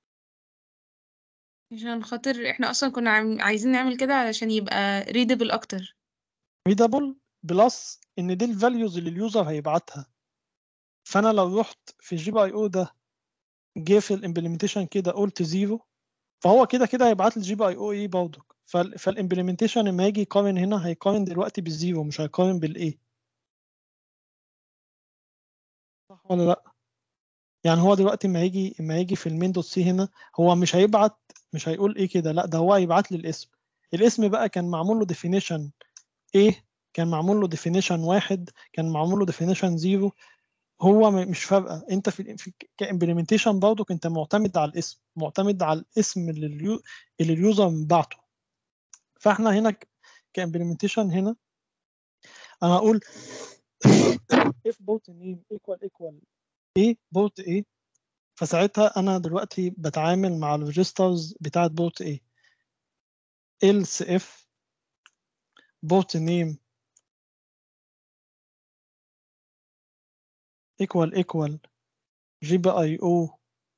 عشان خاطر احنا اصلا كنا عم- عايزين نعمل كده علشان يبقى ريدبل اكتر ريدابل بلس ان دي الفاليوز اللي اليوزر هيبعتها فانا لو رحت في الجي بي اي او ده جه في الامبلمنتيشن كده قلت زيرو فهو كده كده هيبعت لي الجي بي اي او اي برضه فالامبلمنتيشن لما يجي يقارن هنا هيقارن دلوقتي بالزيرو مش هيقارن بالايه صح ولا لا يعني هو دلوقتي ما يجي ما يجي في المين دوت سي هنا هو مش هيبعت مش هيقول ايه كده لا ده هو هيبعت لي الاسم الاسم بقى كان معمول له ديفينيشن ايه كان معمول له ديفينيشن واحد كان معمول له ديفينيشن زيرو هو م- مش فارقه انت في, في كامبلمنتيشن برضك انت معتمد على الاسم معتمد على الاسم اللي, اليو اللي اليوزر بعته فاحنا هنا كامبلمنتيشن هنا انا هقول if both name equal equal ايه بورت ايه فساعتها انا دلوقتي بتعامل مع الريجسترز بتاعت بورت ايه else if بورت نيم equal equal جي بي اي او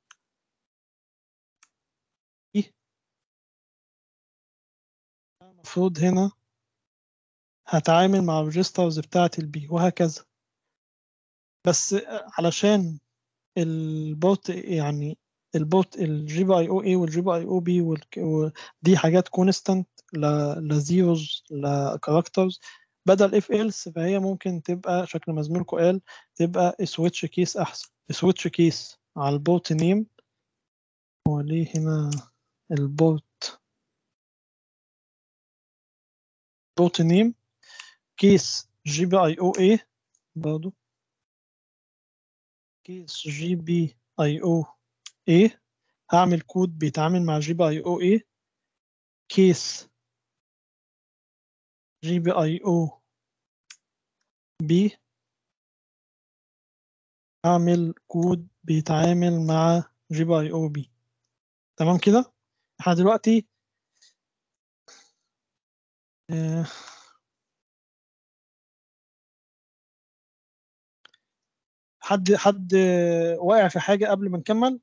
المفروض هنا هتعامل مع الريجسترز بتاعة البي وهكذا بس علشان البوت يعني البوت الجي بي اي او اي والجي بي اي او بي دي حاجات كونستانت لزيروز لكاركترز بدل اف ايلس فهي ممكن تبقى شكل ما زميلكم قال تبقى سويتش كيس احسن سويتش كيس على البوت نيم هو ليه هنا البوت بوت نيم كيس جي بي اي او اي برضو كيس جي بي اي او اي هعمل كود بيتعامل مع جي بي اي او اي كيس جي بي اي او بي هعمل كود بيتعامل مع جي بي اي او بي تمام كده احنا دلوقتي آه، حد حد واقع في حاجة قبل ما نكمل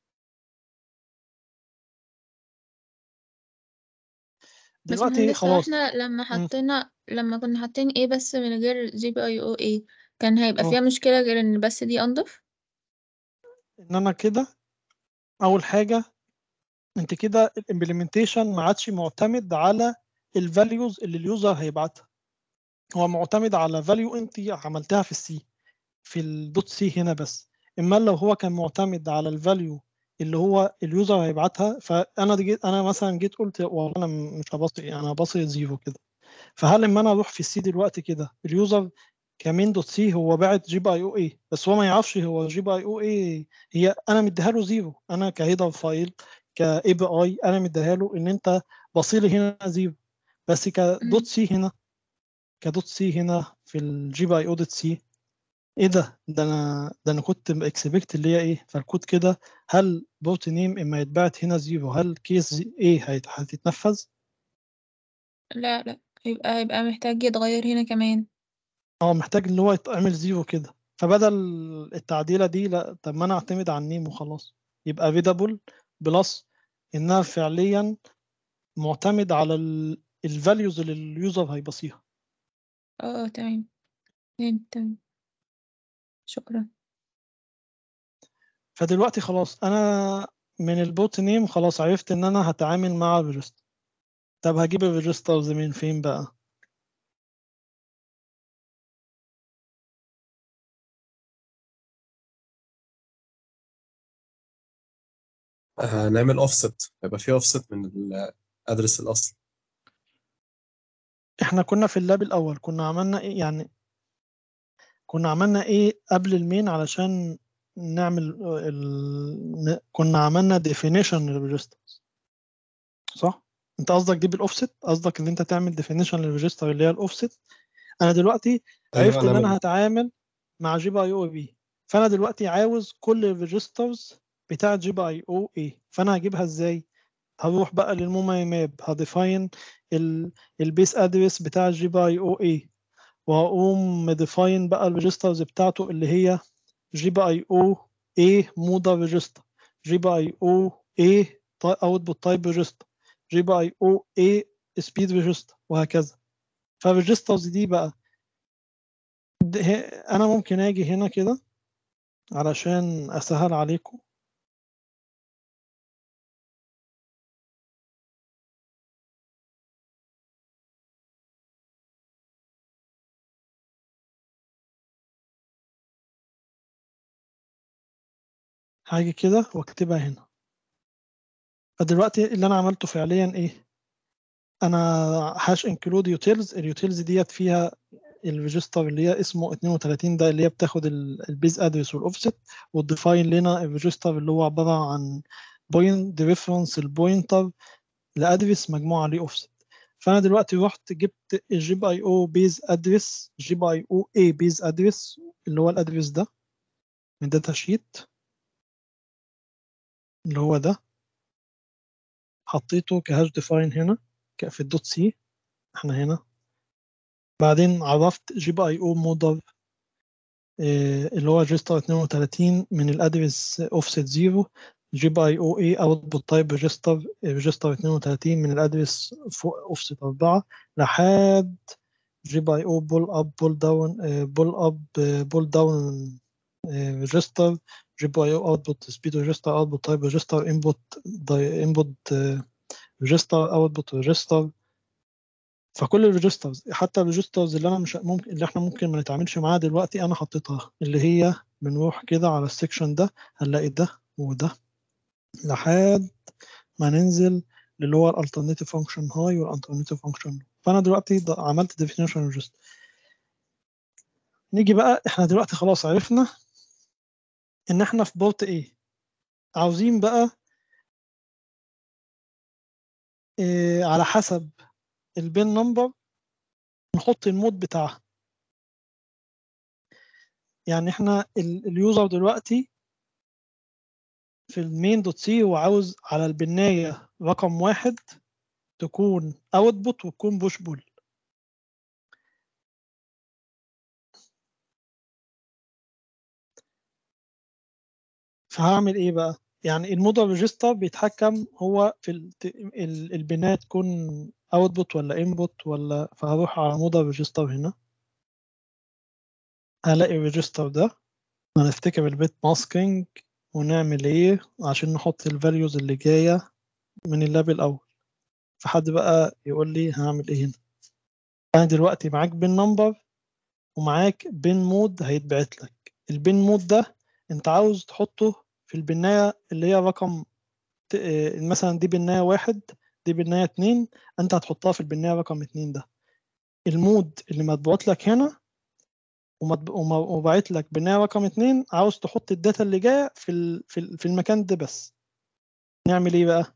دلوقتي باشمهندس هو خلاص احنا لما مم. حطينا لما كنا حاطين ايه بس من غير جي بي اي او ايه كان هيبقى اه. فيها مشكلة غير ان بس دي انضف ان انا كده اول حاجة انت كده الامبلمنتيشن ما عادش معتمد على الفاليوز اللي اليوزر هيبعتها هو معتمد على فاليو انت عملتها في السي في الدوت سي هنا بس اما لو هو كان معتمد على الفاليو اللي هو اليوزر هيبعتها فانا جيت انا مثلا جيت قلت والله انا مش هبصي انا هبصي زيرو كده فهل لما انا اروح في السي دلوقتي كده اليوزر كمين دوت سي هو باعت جي بي اي او اي بس هو ما يعرفش هو جي بي اي او اي هي انا مديها له زيرو انا كهيدر فايل كاي بي اي انا مديها له ان انت بصيلي هنا زيرو بس كدوت سي هنا كدوت سي هنا في الجي بي اي او دوت سي ايه ده ده انا ده انا كنت اكسبكت اللي هي ايه فالكود كده هل بوت نيم اما يتبعت هنا زيرو هل كيس ايه هيت- هتتنفذ لا لا هيبقى هيبقى محتاج يتغير هنا كمان اه محتاج اللي هو يتعمل زيرو كده فبدل التعديله دي لا طب ما انا اعتمد على النيم وخلاص يبقى فيدابل بلس انها فعليا معتمد على الفاليوز اللي اليوزر هيبصيها اه اه تمام تمام تمام شكرا فدلوقتي خلاص انا من البوت نيم خلاص عرفت ان انا هتعامل مع الريجستر طب هجيب الريجسترز من فين بقى هنعمل اوفست هيبقى في اوفست من الادرس الاصلي احنا كنا في اللاب الاول كنا عملنا ايه يعني كنا عملنا ايه قبل المين علشان نعمل ال... ن- كنا عملنا definition للريجسترز صح انت قصدك دي بالاوفست قصدك ان انت تعمل definition للريجستر اللي هي الاوفست انا دلوقتي عرفت ان انا هتعامل مع جي بي اي او بي فانا دلوقتي عاوز كل الريجسترز بتاعه جي بي اي او اي فانا هجيبها ازاي هروح بقى للموماي ماب هديفاين البيس ادرس بتاع جي بي اي او اي وهقوم مديفاين بقى الريجسترز بتاعته اللي هي جي بي اي او اي مودا ريجستر جي بي اي او اي اوتبوت تايب ريجستر جي بي اي او اي سبيد ريجستر وهكذا فالريجسترز دي بقى د- ه- انا ممكن اجي هنا كده علشان اسهل عليكم هاجي كده واكتبها هنا فدلوقتي اللي انا عملته فعليا ايه انا هاش انكلود يوتيلز اليوتيلز ديت فيها الريجستر اللي هي اسمه 32 ده اللي هي بتاخد البيز ادرس والاوفست وتديفاين لنا الريجستر اللي هو عباره عن بوينت ريفرنس البوينتر لادرس مجموعه عليه اوفست فانا دلوقتي رحت جبت الجي بي اي او بيز ادرس جي بي اي او اي بيز ادرس اللي هو الادرس ده من داتا شيت اللي هو ده حطيته كهاش ديفاين هنا ك- في الدوت سي احنا هنا بعدين عرفت جي بي اي او مودر آه، اللي هو ريجستر 32 من الادرس اوفست 0 جيب اي او اي اوتبوت تايب ريجستر ريجستر 32 من الادرس اوفست 4 لحد جيب اي او بول اب بول داون بول اب بول داون ريجستر جيب اي او اوتبوت سبيد ريجستر اوتبوت تايب ريجستر انبوت انبوت ريجستر اوتبوت ريجستر فكل الريجسترز حتى الريجسترز اللي انا مش ممكن اللي احنا ممكن ما نتعاملش معاها دلوقتي انا حطيتها اللي هي بنروح كده على السكشن ده هنلاقي ده وده لحد ما ننزل اللي هو الالترناتيف فانكشن هاي والالترناتيف فانكشن فانا دلوقتي د- عملت ديفينيشن ريجستر نيجي بقى احنا دلوقتي خلاص عرفنا ان احنا في بورت ايه عاوزين بقى إيه على حسب البين نمبر نحط المود بتاعها يعني احنا ال- اليوزر دلوقتي في المين دوت سي هو عاوز على البناية رقم واحد تكون اوتبوت وتكون بوش بول فهعمل ايه بقى يعني المودر ريجستر بيتحكم هو في ال- ال- البناية تكون اوتبوت ولا انبوت ولا فهروح على مودر ريجستر هنا هلاقي الريجستر ده هنفتكر البيت ماسكينج ونعمل ايه عشان نحط الفاليوز اللي جاية من اللاب الأول فحد بقى يقول لي هعمل ايه هنا أنا دلوقتي معاك بين نمبر ومعاك بين مود هيتبعت لك البين مود ده انت عاوز تحطه في البناية اللي هي رقم ت- آه، مثلا دي بناية واحد دي بناية اتنين انت هتحطها في البناية رقم اتنين ده المود اللي مطبوعت لك هنا ومطب- وم- وبعت لك بناية رقم اتنين عاوز تحط الداتا اللي جاية في ال- في ال- في المكان ده بس نعمل ايه بقى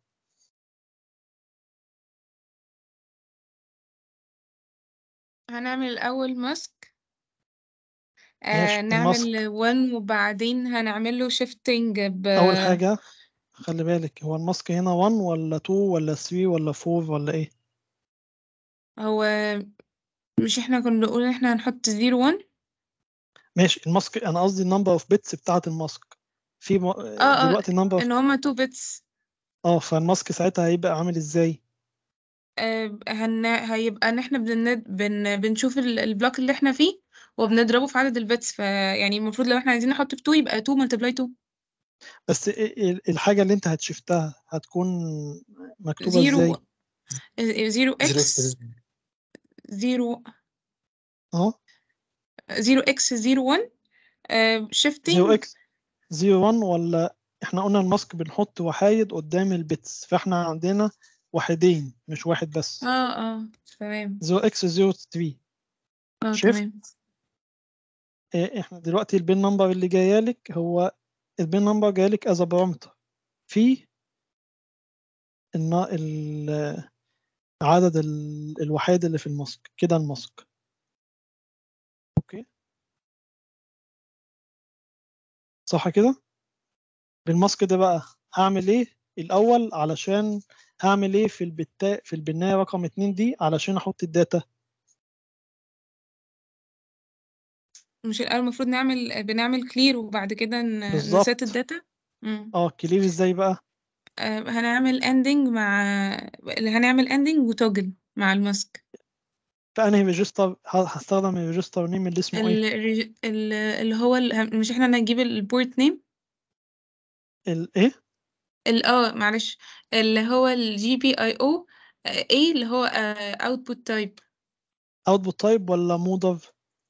هنعمل الأول ماسك ماشي آه الماسك نعمل 1 وبعدين هنعمل له شيفتنج ب اول حاجة خلي بالك هو الماسك هنا 1 ولا 2 ولا 3 ولا 4 ولا ايه هو مش احنا كنا بنقول ان احنا هنحط 0 1 ماشي الماسك انا قصدي النمبر اوف بيتس بتاعة الماسك في م... اه اه دلوقتي النمبر ان هما 2 بيتس اه فالماسك ساعتها هيبقى عامل ازاي آه هن... هيبقى ان احنا بن... بن... بنشوف ال- البلوك اللي احنا فيه وبنضربه في عدد البيتس فيعني المفروض لو احنا عايزين نحط ب 2 يبقى 2 ملتبلاي 2 بس إيه- إيه الحاجة اللي انت هتشفتها هتكون مكتوبة 0 ازاي 0 زيرو اكس اكس 0 اه 0 اكس 0 1 0 شيفتنج اكس 0 1 ولا احنا قلنا الماسك بنحط وحايد قدام البيتس فاحنا عندنا واحدين مش واحد بس اه اه تمام 0 اكس 0 3 اه شيفت تمام إيه احنا دلوقتي البين نمبر اللي جايالك هو البين نمبر جايلك از بارامتر في الن... ال... عدد ال... الوحيد اللي في الماسك كده الماسك اوكي صح كده بالماسك ده بقى هعمل ايه الاول علشان هعمل ايه في البتا في البنايه رقم اتنين دي علشان احط الداتا مش الأول المفروض نعمل بنعمل كلير وبعد كده ن- بالظبط. نسيت الداتا مم. اه كلير ازاي بقى آه، هنعمل اندنج مع اللي هنعمل اندنج وتوجل مع الماسك فانهي ريجستر هستخدم الريجستر نيم اللي اسمه ايه ال- ال- اللي هو ال- مش احنا هنجيب البورت نيم الايه ال اه معلش اللي هو الجي بي اي او اي اللي هو اوتبوت تايب اوتبوت تايب ولا مودر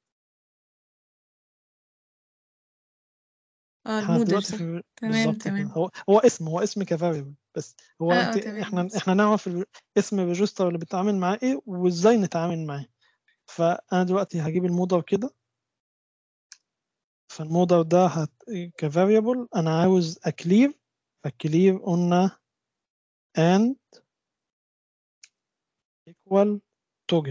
اه احنا المودر دلوقتي صح في تمام بالظبط كده تمام هو هو اسم هو اسم كفاريبل بس هو اه اه انت تمام احنا احنا نعرف ال- اسم الريجستر اللي بنتعامل معاه ايه وازاي نتعامل معاه فانا دلوقتي هجيب المودر كده فالمودر ده هت... كفاريبل انا عاوز اكلير فكلير قلنا and equal toggle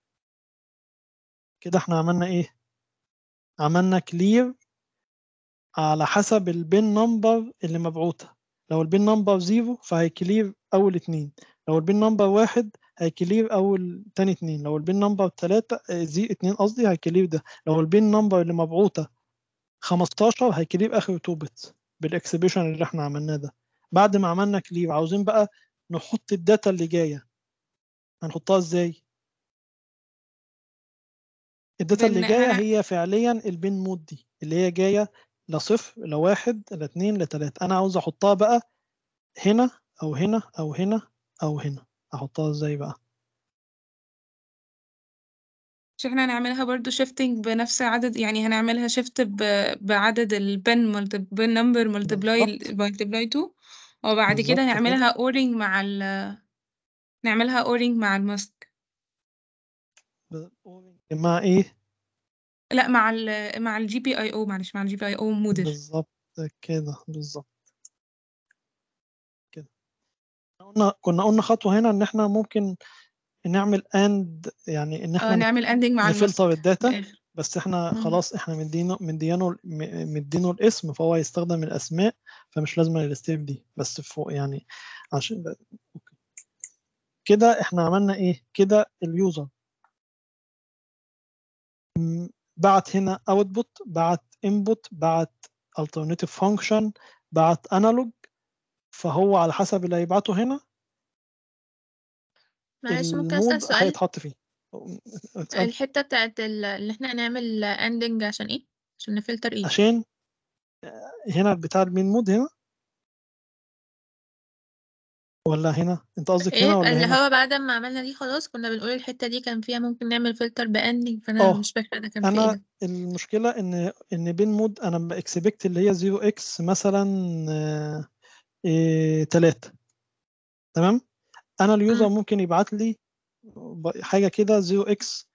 كده احنا عملنا ايه عملنا كلير على حسب البين نمبر اللي مبعوثة لو البين نمبر زيرو فهيكلير أول اتنين لو البين نمبر واحد هيكلير أول تاني اتنين لو البين نمبر تلاتة آه، زي اتنين قصدي هيكلير ده لو البين نمبر اللي مبعوثة 15 هيكلير اخر تو بت بالاكسبريشن اللي احنا عملناه ده بعد ما عملنا كلير عاوزين بقى نحط الداتا اللي جايه هنحطها ازاي الداتا اللي بن- جايه هن- هي فعليا البين مود دي اللي هي جايه لصفر لواحد لاتنين لتلاته انا عاوز احطها بقى هنا او هنا او هنا او هنا احطها ازاي بقى مش احنا هنعملها برضو شيفتنج بنفس عدد يعني هنعملها شيفت بعدد البن بن نمبر ملتبلاي بالظبط. ملتبلاي 2 وبعد بالظبط كده كده. نعملها اورينج مع ال نعملها اورينج مع الماسك مع ايه لا مع ال مع الجي بي اي او معلش مع الجي بي اي او موديل بالظبط كده بالظبط كده قلنا كنا قلنا خطوه هنا ان احنا ممكن نعمل اند يعني ان اه احنا نعمل اندنج مع الماسك نفلتر في الداتا الآخر. بس احنا مم. خلاص احنا مدينه مدينه م- مدينه الاسم فهو يستخدم الاسماء فمش لازم الستيب دي بس فوق يعني عشان أوكي. كده احنا عملنا ايه كده اليوزر م- بعت هنا اوتبوت بعت انبوت بعت alternative function بعت انالوج فهو على حسب اللي هيبعته هنا معلش ممكن أسأل المود سؤال هيتحط فيه اتفضل. الحتة بتاعت ال- اللي احنا نعمل اندنج عشان ايه؟ عشان نفلتر ايه؟ عشان هنا بتاع المين مود هنا ولا هنا انت قصدك ايه هنا ولا اللي هنا هو بعد ما عملنا دي خلاص كنا بنقول الحتة دي كان فيها ممكن نعمل فلتر باندنج فانا اه مش فاكرة ده كان في ايه انا ده المشكله ان ان بين مود انا باكسبكت اللي هي 0 اكس مثلا آه، إيه 3 تمام انا اليوزر مم. ممكن يبعت لي ب- حاجه كده 0 اكس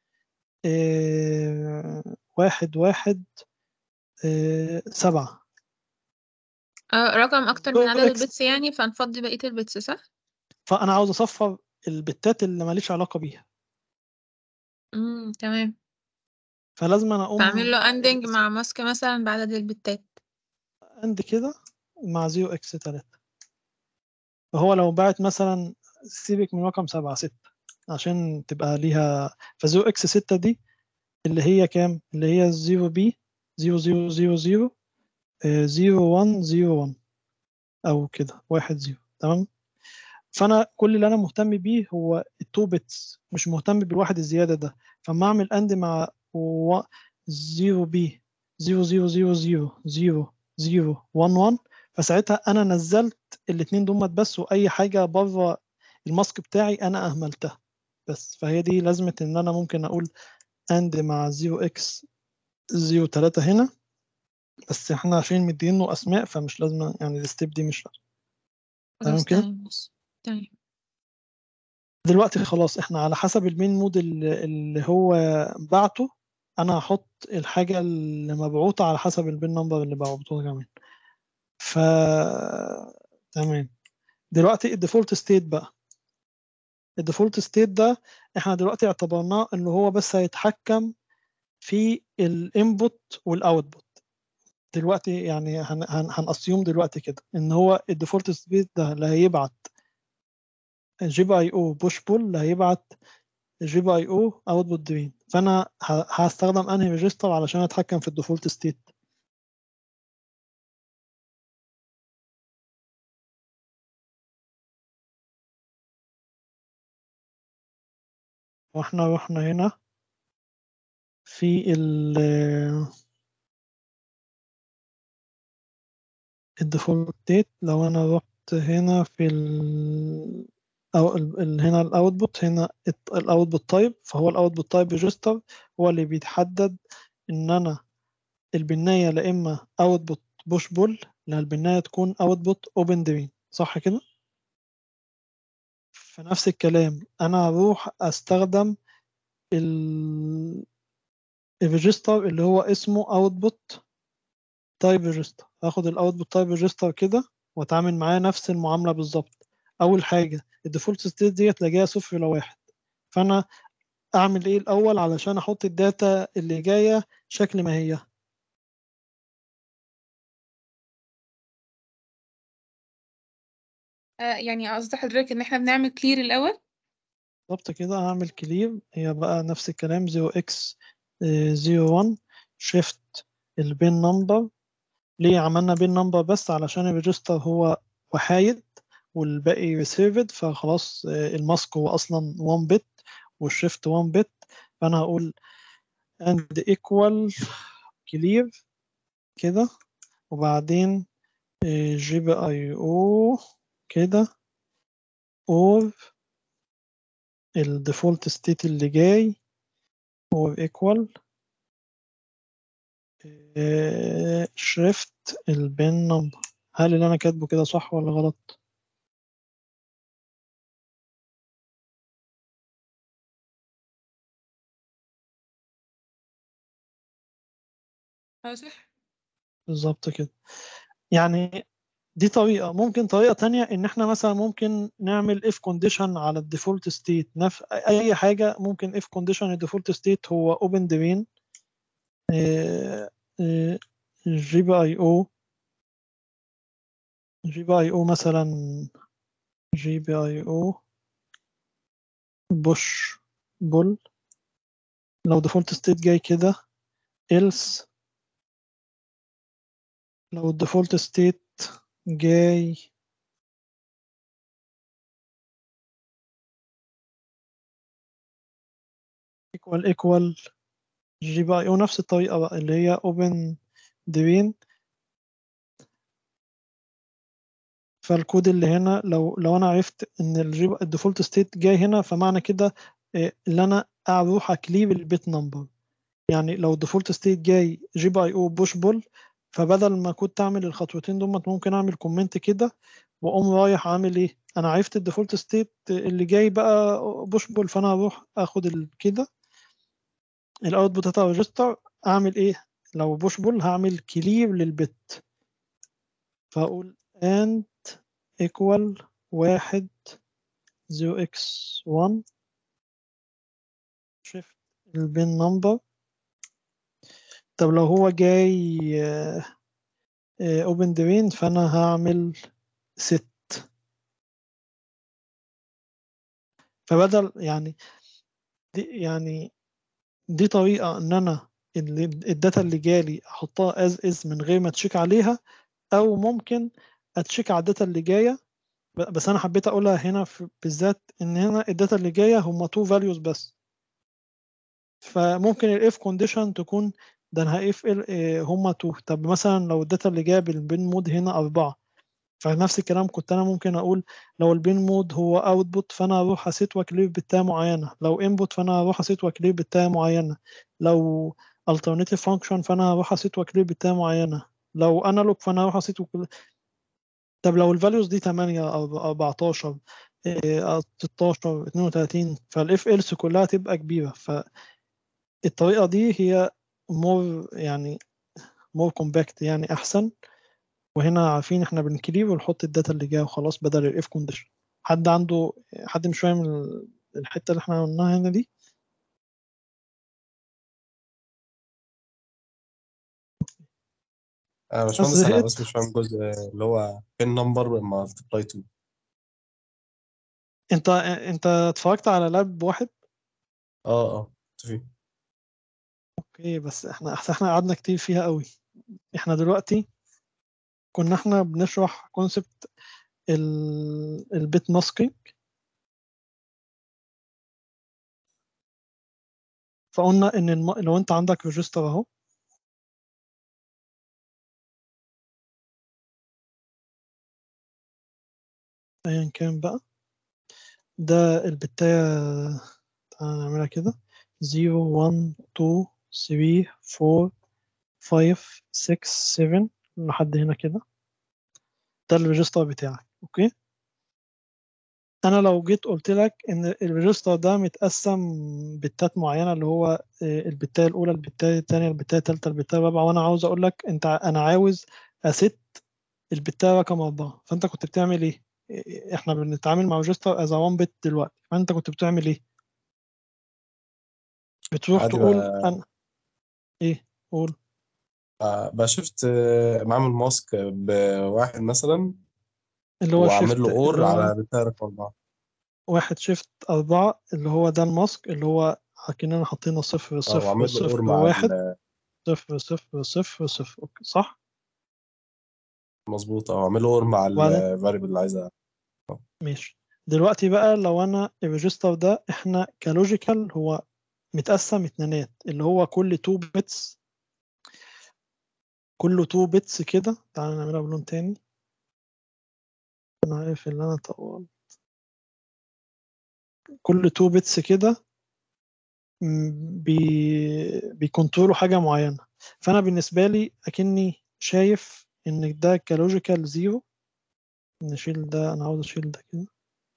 واحد واحد إيه سبعة اه رقم اكتر من 0 عدد اكس البيتس يعني فنفضي بقية البيتس صح؟ فانا عاوز اصفر البتات اللي ماليش علاقه بيها امم تمام فلازم انا اقوم فاعمل له اندنج مع ماسك مثلا بعدد البتات عند كده مع 0 اكس 3 فهو لو باعت مثلا سيبك من رقم 7 6 عشان تبقى ليها فزو اكس 6 دي اللي هي كام اللي هي 0 بي 0 0 0 0 0 1 0 1 او كده 1 0 تمام فانا كل اللي انا مهتم بيه هو التو بيتس مش مهتم بالواحد الزياده ده فما اعمل اند مع 0 بي 0 0 0 0 0 0 1 1 فساعتها انا نزلت الاثنين دول بس واي حاجه بره الماسك بتاعي انا اهملتها بس فهي دي لازمه ان انا ممكن اقول اند مع 0 اكس 0 3 هنا بس احنا عشان مدينه اسماء فمش لازم يعني الستيب دي مش لازم تمام خلاص كده تمام بس تمام دلوقتي خلاص احنا على حسب المين مود اللي اللي هو بعته انا هحط الحاجه اللي مبعوثه على حسب البين نمبر اللي بعته كمان ف تمام دلوقتي الديفولت ستيت بقى الديفولت ستيت ده احنا دلوقتي اعتبرناه ان هو بس هيتحكم في الانبوت والاوتبوت دلوقتي يعني هن هن هنأسيوم دلوقتي كده ان هو الديفولت ستيت ده اللي هيبعت جيب اي او بوش بول اللي هيبعت جيب اي او اوتبوت درين فانا ه- هستخدم انهي ريجستر علشان اتحكم في الديفولت ستيت واحنا رحنا هنا في ال الديفولت ستيت لو انا رحت هنا في ال او ال ال- هنا الاوتبوت هنا الاوتبوت تايب فهو الاوتبوت تايب ريجستر هو اللي بيتحدد ان انا البنايه لا اما اوتبوت بوش بول لا البنايه تكون اوتبوت اوبن درين صح كده فنفس الكلام انا هروح استخدم ال الريجستر اللي هو اسمه اوتبوت تايب ريجستر هاخد الاوتبوت تايب ريجستر كده واتعامل معاه نفس المعامله بالظبط اول حاجه الديفولت ستيت ديت تلاقيها صفر لواحد فانا اعمل ايه الاول علشان احط الداتا اللي جايه شكل ما هي آه يعني قصد حضرتك ان احنا بنعمل كلير الاول بالظبط كده هعمل كلير هي بقى نفس الكلام 0x 01 شيفت البين نمبر ليه عملنا بين نمبر بس علشان الريجستر هو وحايد والباقي ريسيرفد فخلاص آه، الماسك هو اصلا 1 بت والشيفت 1 بت فانا هقول and equal clear كده وبعدين جي بي اي او كده اور الديفولت ستيت اللي جاي اور equal شريفت البين نمبر هل اللي انا كاتبه كده صح ولا غلط اه صح بالظبط كده يعني دي طريقة ممكن طريقة تانية إن إحنا مثلا ممكن نعمل if condition على الديفولت ستيت نف... أي حاجة ممكن if condition الديفولت ستيت هو open domain جي بي اي او جي بي اي او مثلا جي بي اي او بوش بول لو ديفولت ستيت جاي كده else لو الديفولت ستيت جاي equal equal جي بي اي او نفس الطريقة بقى اللي هي open domain فالكود اللي هنا لو لو انا عرفت ان الجي الديفولت ستيت جاي هنا فمعنى كده إيه، اللي انا اروح اكليب البيت نمبر يعني لو الديفولت ستيت جاي جي بي اي او بوش بول فبدل ما كنت اعمل الخطوتين دول ممكن اعمل كومنت كده واقوم رايح عامل ايه انا عرفت الديفولت ستيت اللي جاي بقى بوش بول فانا هروح اخد ال- كده الاوتبوت بتاع الريجستر اعمل ايه لو بوش بول هعمل كلير للبت فاقول and equal واحد زيرو اكس 1 shift البين نمبر طب لو هو جاي اوبن دوين فانا هعمل ست فبدل يعني دي يعني دي طريقة ان انا اللي الداتا اللي جالي احطها از از من غير ما تشيك عليها او ممكن اتشيك على الداتا اللي جايه ب- بس انا حبيت اقولها هنا في بالذات ان هنا الداتا اللي جايه هم تو فاليوز بس فممكن الاف كونديشن تكون ده انا هاف هم تو طب مثلا لو الداتا اللي جايه بالبين مود هنا اربعه فنفس الكلام كنت انا ممكن اقول لو البين مود هو اوتبوت فانا اروح اسيت واكليف بتاعه معينه لو انبوت فانا اروح اسيت واكليف بتاعه معينه لو alternative function فانا هروح اسيت واكليف بتاعه معينه لو انالوج فانا هروح اسيت وكل... طب لو الفاليوز دي 8 او 14 إيه، أو 16 32 فالاف إلس كلها تبقى كبيره فالطريقه دي هي مور يعني مور كومباكت يعني احسن وهنا عارفين احنا بنكليف ونحط الداتا اللي جايه وخلاص بدل الاف كونديشن حد عنده حد مش فاهم ال- الحته اللي احنا قلناها هنا دي انا بس باشمهندس انا زهقت بس مش فاهم جزء اللي هو بين نمبر مالتبلاي 2 انت انت اتفرجت على لاب واحد اه اه في اوكي بس احنا احنا احنا قعدنا كتير فيها قوي احنا دلوقتي كنا احنا بنشرح كونسبت البيت ماسكينج فقلنا ان الم... لو انت عندك ريجستر اهو ايا كان بقى ده البتاية تعالى نعملها كده 0 1 2 3 4 5 6 7 لحد هنا كده ده الريجستر بتاعك اوكي انا لو جيت قلت لك ان الريجستر ده متقسم بتات معينه اللي هو آه، البتايه الاولى البتايه الثانيه البتايه الثالثه البتايه الرابعه وانا عاوز اقول لك انت انا عاوز اسيت البتايه رقم اربعه فانت كنت بتعمل ايه؟ إيه- احنا بنتعامل مع ريجستر از 1 بت دلوقتي فانت كنت بتعمل ايه؟ بتروح عادي تقول بقى انا ايه؟ قول بقى شفت آه، بعمل ماسك بواحد مثلا اللي هو واعمل شيفت له اور اللي هو على بتاع رقم اربعه واحد شيفت أربعة اللي هو ده الماسك اللي هو كأننا حاطين صفر اه صفر واعمل له اور صفر مع واحد ال صفر صفر صفر صفر أوكي صح؟ مظبوط اه اعمله اور مع وبعدين؟ الفاريبل اللي عايزها ماشي دلوقتي بقى لو انا الريجستر ده احنا كلوجيكال هو متقسم اتنينات اللي هو كل 2 بيتس كله 2 بيتس كده تعالى نعملها بلون تاني انا عارف ان انا طول كل 2 بيتس كده م، بي بيكونترولوا حاجة معينة فأنا بالنسبة لي أكني شايف إن ده كلوجيكال زيرو نشيل ده أنا عاوز أشيل ده كده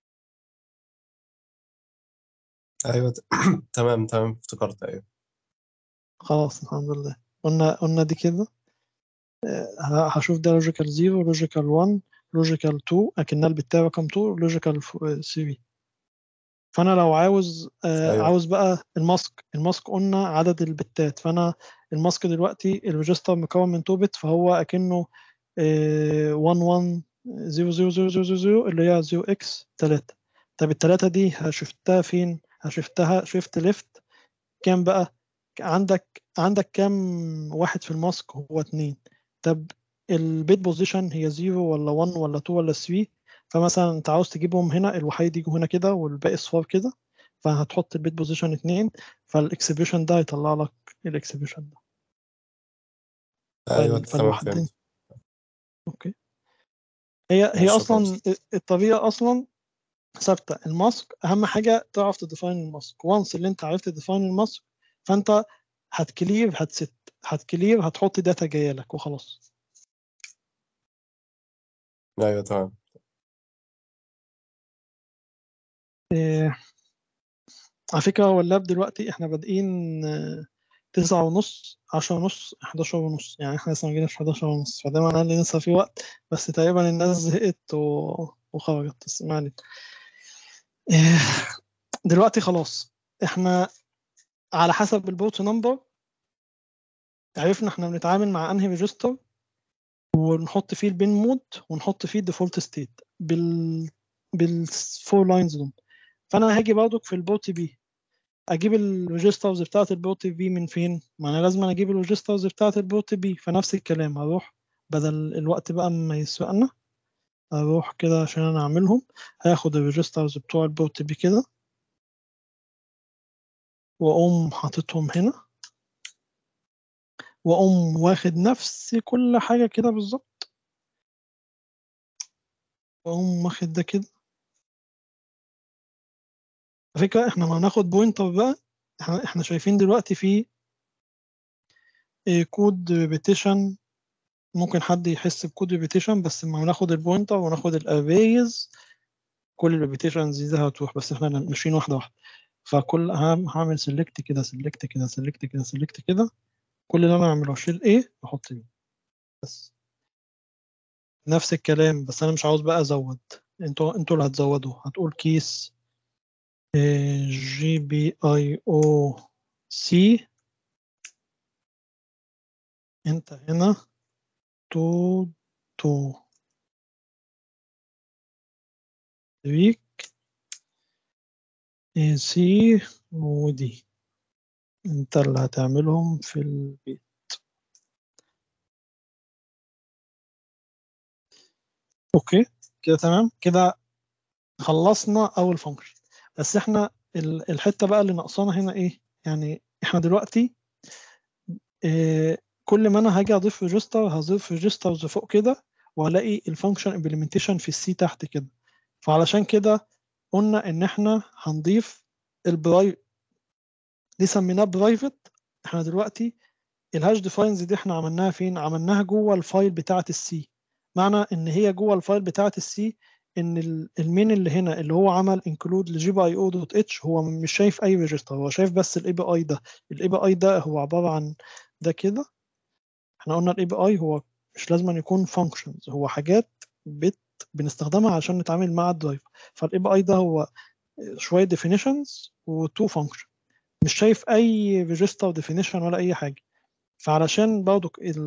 ايوه ت- تمام تمام افتكرت ايوه خلاص الحمد لله قلنا قلنا دي كده آه، ه- هشوف ده لوجيكال 0 لوجيكال 1 لوجيكال 2 اكنها البتاع رقم 2 لوجيكال 3 فانا لو عاوز آه، أيوة. عاوز بقى الماسك الماسك قلنا عدد البتات فانا الماسك دلوقتي الريجستر مكون من 2 بت فهو اكنه آه، 1 1 0 0 0 0 0 اللي هي 0 اكس 3 طب التلاتة دي شفتها فين؟ شفتها شيفت ليفت كام بقى؟ عندك عندك كام واحد في الماسك هو اتنين طب البيت بوزيشن هي 0 ولا 1 ولا 2 ولا 3 فمثلا انت عاوز تجيبهم هنا الوحيد يجوا هنا كده والباقي صفار كده فهتحط البيت بوزيشن 2 فالاكسبريشن ده هيطلع لك الاكسبريشن ده ايوه فال- تمام فالوحدين فهمت اوكي هي هي ماشي، اصلا شكراً. الطريقه اصلا ثابته الماسك اهم حاجه تعرف تديفاين الماسك وانس اللي انت عرفت تديفاين الماسك فانت هتكلير هتست هتكلير هتحط داتا جايه لك وخلاص ايوه تمام إيه، على فكره هو اللاب دلوقتي احنا بادئين آه، تسعة ونص عشرة ونص حداشر ونص يعني احنا لسه مجيناش حداشر ونص فده معناه ان لسه في وقت بس تقريبا الناس زهقت و... وخرجت بس ما علينا إيه، دلوقتي خلاص احنا على حسب البورت نمبر عرفنا احنا بنتعامل مع انهي ريجستر ونحط فيه البين مود ونحط فيه الديفولت ستيت بال بالفور لاينز دول فانا هاجي برضك في البورت بي اجيب الريجسترز بتاعه البورت بي من فين ما انا لازم اجيب الريجسترز بتاعه البورت بي فنفس الكلام هروح بدل الوقت بقى ما يسرقنا اروح كده عشان انا اعملهم هاخد الريجسترز بتوع البورت بي كده واقوم حاططهم هنا واقوم واخد نفس كل حاجه كده بالظبط واقوم واخد ده كده على فكره احنا ما هناخد بوينتر بقى احنا احنا شايفين دلوقتي في إيه، كود ريبيتيشن ممكن حد يحس بكود ريبيتيشن بس لما ناخد البوينتر وناخد الاريز كل الريبيتيشنز دي هتروح بس احنا ماشيين واحده واحده فكل هعم- هعمل سيلكت كده سيلكت كده سيلكت كده سيلكت كده كل اللي انا اعمله اشيل ايه احط بي بس نفس الكلام بس انا مش عاوز بقى ازود انتوا انتوا اللي هتزودوا هتقول كيس جي بي اي او سي انت هنا تو تو ويك سي ودي انت اللي هتعملهم في البيت اوكي كده تمام كده خلصنا اول فانكشن بس احنا ال- الحته بقى اللي ناقصانا هنا ايه يعني احنا دلوقتي إيه كل ما انا هاجي اضيف ريجستر هضيف ريجسترز فوق كده والاقي الفانكشن امبلمنتيشن في السي تحت كده فعلشان كده قلنا ان احنا هنضيف البراي دي سميناه برايفت احنا دلوقتي الهاش ديفاينز دي احنا عملناها فين عملناها جوه الفايل بتاعه السي معنى ان هي جوه الفايل بتاعه السي ان ال- المين اللي هنا اللي هو عمل انكلود لجي بي اي او دوت اتش هو مش شايف اي ريجستر هو شايف بس الاي بي اي ده الاي بي اي ده هو عباره عن ده كده احنا قلنا الاي بي اي هو مش لازم أن يكون فانكشنز هو حاجات بت بنستخدمها عشان نتعامل مع الدرايف فالاي بي اي ده هو شويه ديفينيشنز وتو فانكشن مش شايف اي ريجستر ديفينيشن ولا اي حاجه فعلشان برضو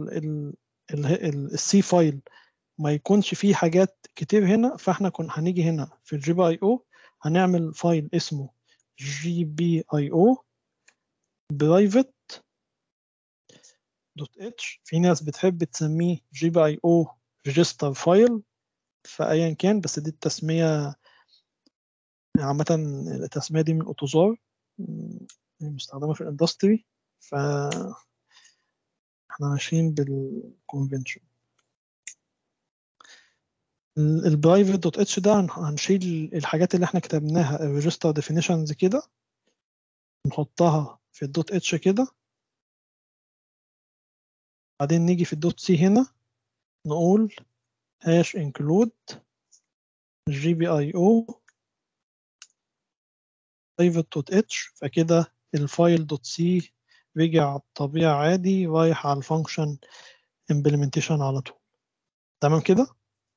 السي فايل ما يكونش فيه حاجات كتير هنا فاحنا كنا هنيجي هنا في الجي بي اي او هنعمل فايل اسمه جي بي اي او برايفت دوت اتش في ناس بتحب تسميه جي بي اي او ريجستر فايل فايا كان بس دي التسميه عامة التسمية دي من اوتوزار م- مستخدمة في الاندستري ف احنا ماشيين بالكونفنشن البرايفت دوت اتش ده هن- هنشيل الحاجات اللي احنا كتبناها الريجستر ديفينيشنز كده نحطها في الدوت اتش كده بعدين نيجي في الدوت سي هنا نقول هاش انكلود جي بي اي او private دوت اتش فكده الفايل دوت سي رجع طبيعي عادي رايح على الفانكشن implementation على طول تمام كده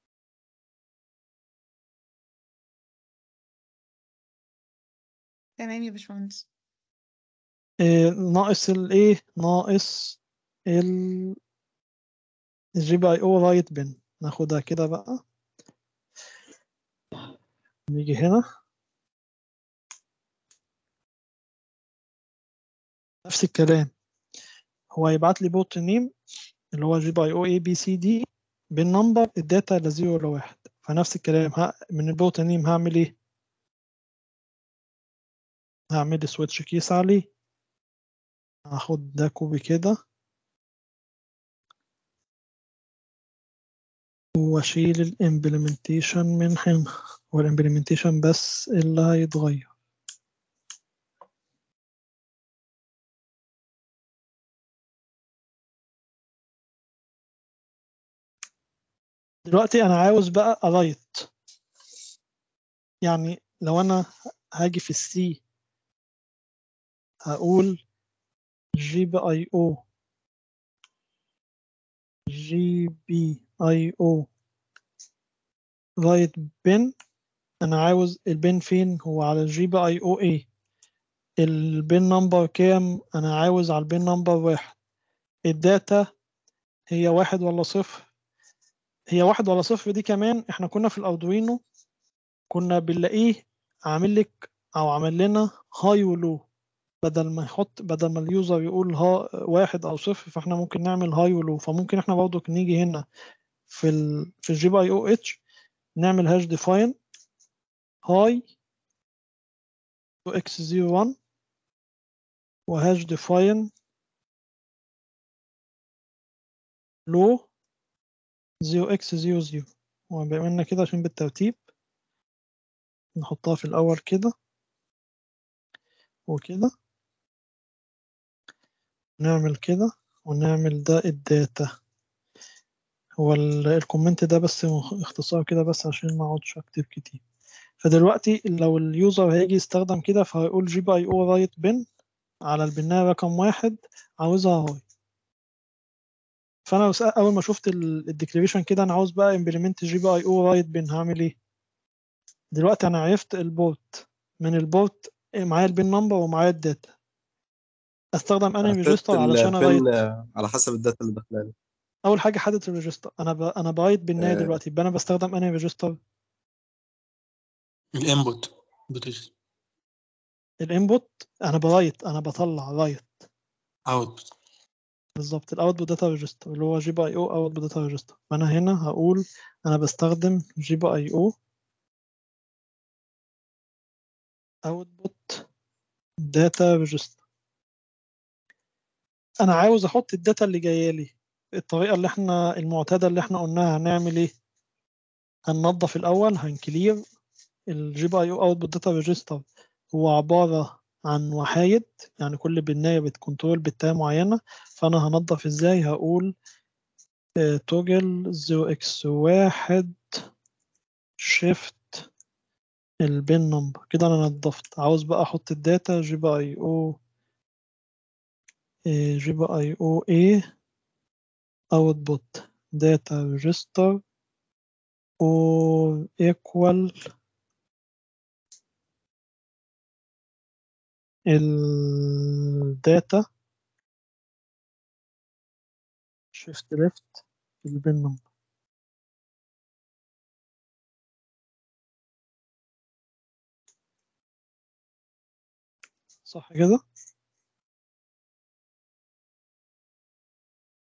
تمام يا باشمهندس إيه ناقص الايه ناقص ال الجي بي اي او رايت بن ناخدها كده بقى نيجي هنا نفس الكلام هو هيبعت لي بوت نيم اللي هو جي بي اي او اي بي سي دي بالنمبر الداتا لا زيرو ولا واحد فنفس الكلام ها من البوت نيم هعمل ايه هعمل سويتش كيس عليه هاخد ده كوبي كده واشيل الامبلمنتيشن من هنا والامبلمنتيشن بس اللي هيتغير دلوقتي انا عاوز بقى ارايت يعني لو انا هاجي في السي هقول جي بي اي او جي بي اي او رايت بن انا عاوز البن فين هو على الجي بي اي او اي البن نمبر كام انا عاوز على البن نمبر واحد الداتا هي واحد ولا صفر هي واحد ولا صفر دي كمان احنا كنا في الاردوينو كنا بنلاقيه عامل لك او عامل لنا هاي ولو بدل ما يحط بدل ما اليوزر يقول ها واحد او صفر فاحنا ممكن نعمل هاي ولو فممكن احنا برضو نيجي هنا في ال في الجي بي اي او اتش نعمل هاش ديفاين هاي تو اكس 01 وهاش ديفاين لو 0 اكس 00 وبما كده عشان بالترتيب نحطها في الأول كده وكده نعمل كده ونعمل ده الداتا هو ال- الكومنت ده بس مخ- اختصار كده بس عشان ما اقعدش اكتب كتير فدلوقتي لو اليوزر هيجي يستخدم كده فهيقول جي بي اي او رايت بن على البناية رقم واحد عاوزها هاي فانا بس اول ما شفت الديكليريشن كده انا عاوز بقى امبلمنت جي بي اي او رايت بن هعمل ايه دلوقتي انا عرفت البورت من البورت معايا البن نمبر ومعايا الداتا استخدم انهي حددت ريجستر علشان ارايت البن على حسب الداتا اللي داخله اول حاجه حدد الريجستر انا ب... انا برايت بالنهايه آه. دلوقتي يبقى انا بستخدم انهي ريجستر الانبوت بوتيشن الانبوت انا برايت انا بطلع رايت اوت بالظبط الاوتبوت داتا ريجستر اللي هو جي بي اي او اوتبوت داتا ريجستر فانا هنا هقول انا بستخدم جي بي اي او اوتبوت داتا ريجستر انا عاوز احط الداتا اللي جايه لي الطريقه اللي احنا المعتاده اللي احنا قلناها هنعمل ايه هننظف الاول هنكلير الجي بي اي او اوتبوت داتا ريجستر هو عباره عن وحايد يعني كل بنايه بتكنترول بتايه معينه فانا هنظف ازاي هقول توجل 0 اكس واحد شيفت البين نمبر كده انا نظفت عاوز بقى احط الداتا جي بي اي او جي بي اي او اي اوتبوت داتا ريجستر or equal الداتا shift left البين نمبر صح كده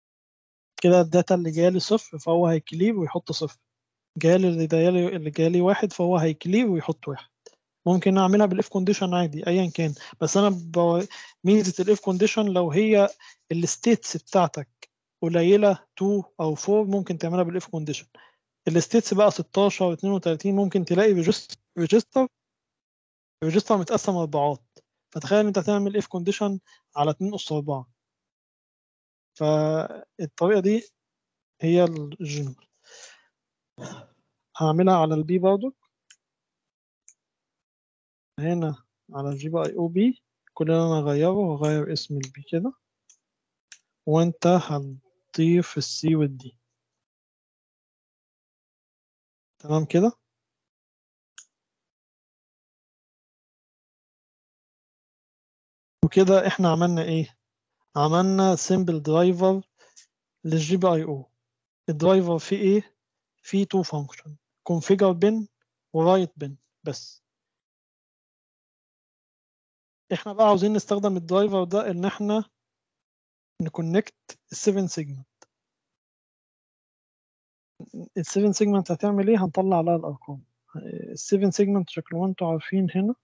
كده الداتا اللي جالي صفر فهو هيكلير ويحط صفر جالي اللي جالي اللي جالي واحد فهو هيكلير ويحط واحد ممكن اعملها بالاف كونديشن عادي ايا كان بس انا ب... ميزه الاف كونديشن لو هي الستيتس بتاعتك قليله 2 او 4 ممكن تعملها بالاف كونديشن الستيتس بقى 16 32 ممكن تلاقي ريجستر ريجستر متقسم اربعات فتخيل انت تعمل اف كونديشن على 2 اس 4 فالطريقه دي هي الجنرال هعملها على البي برضو هنا على الجي بي اي او بي كل اللي انا اغيره هغير اسم البي كده وانت هتضيف السي والدي تمام كده وكده احنا عملنا ايه عملنا سيمبل درايفر للجي بي اي او الدرايفر فيه ايه فيه تو فانكشن configure bin ورايت bin بس احنا بقى عاوزين نستخدم الدرايفر ده ان احنا نكونكت ال7 سيجمنت ال7 سيجمنت هتعمل ايه هنطلع عليها الارقام ال7 سيجمنت شكلهم انتوا عارفين هنا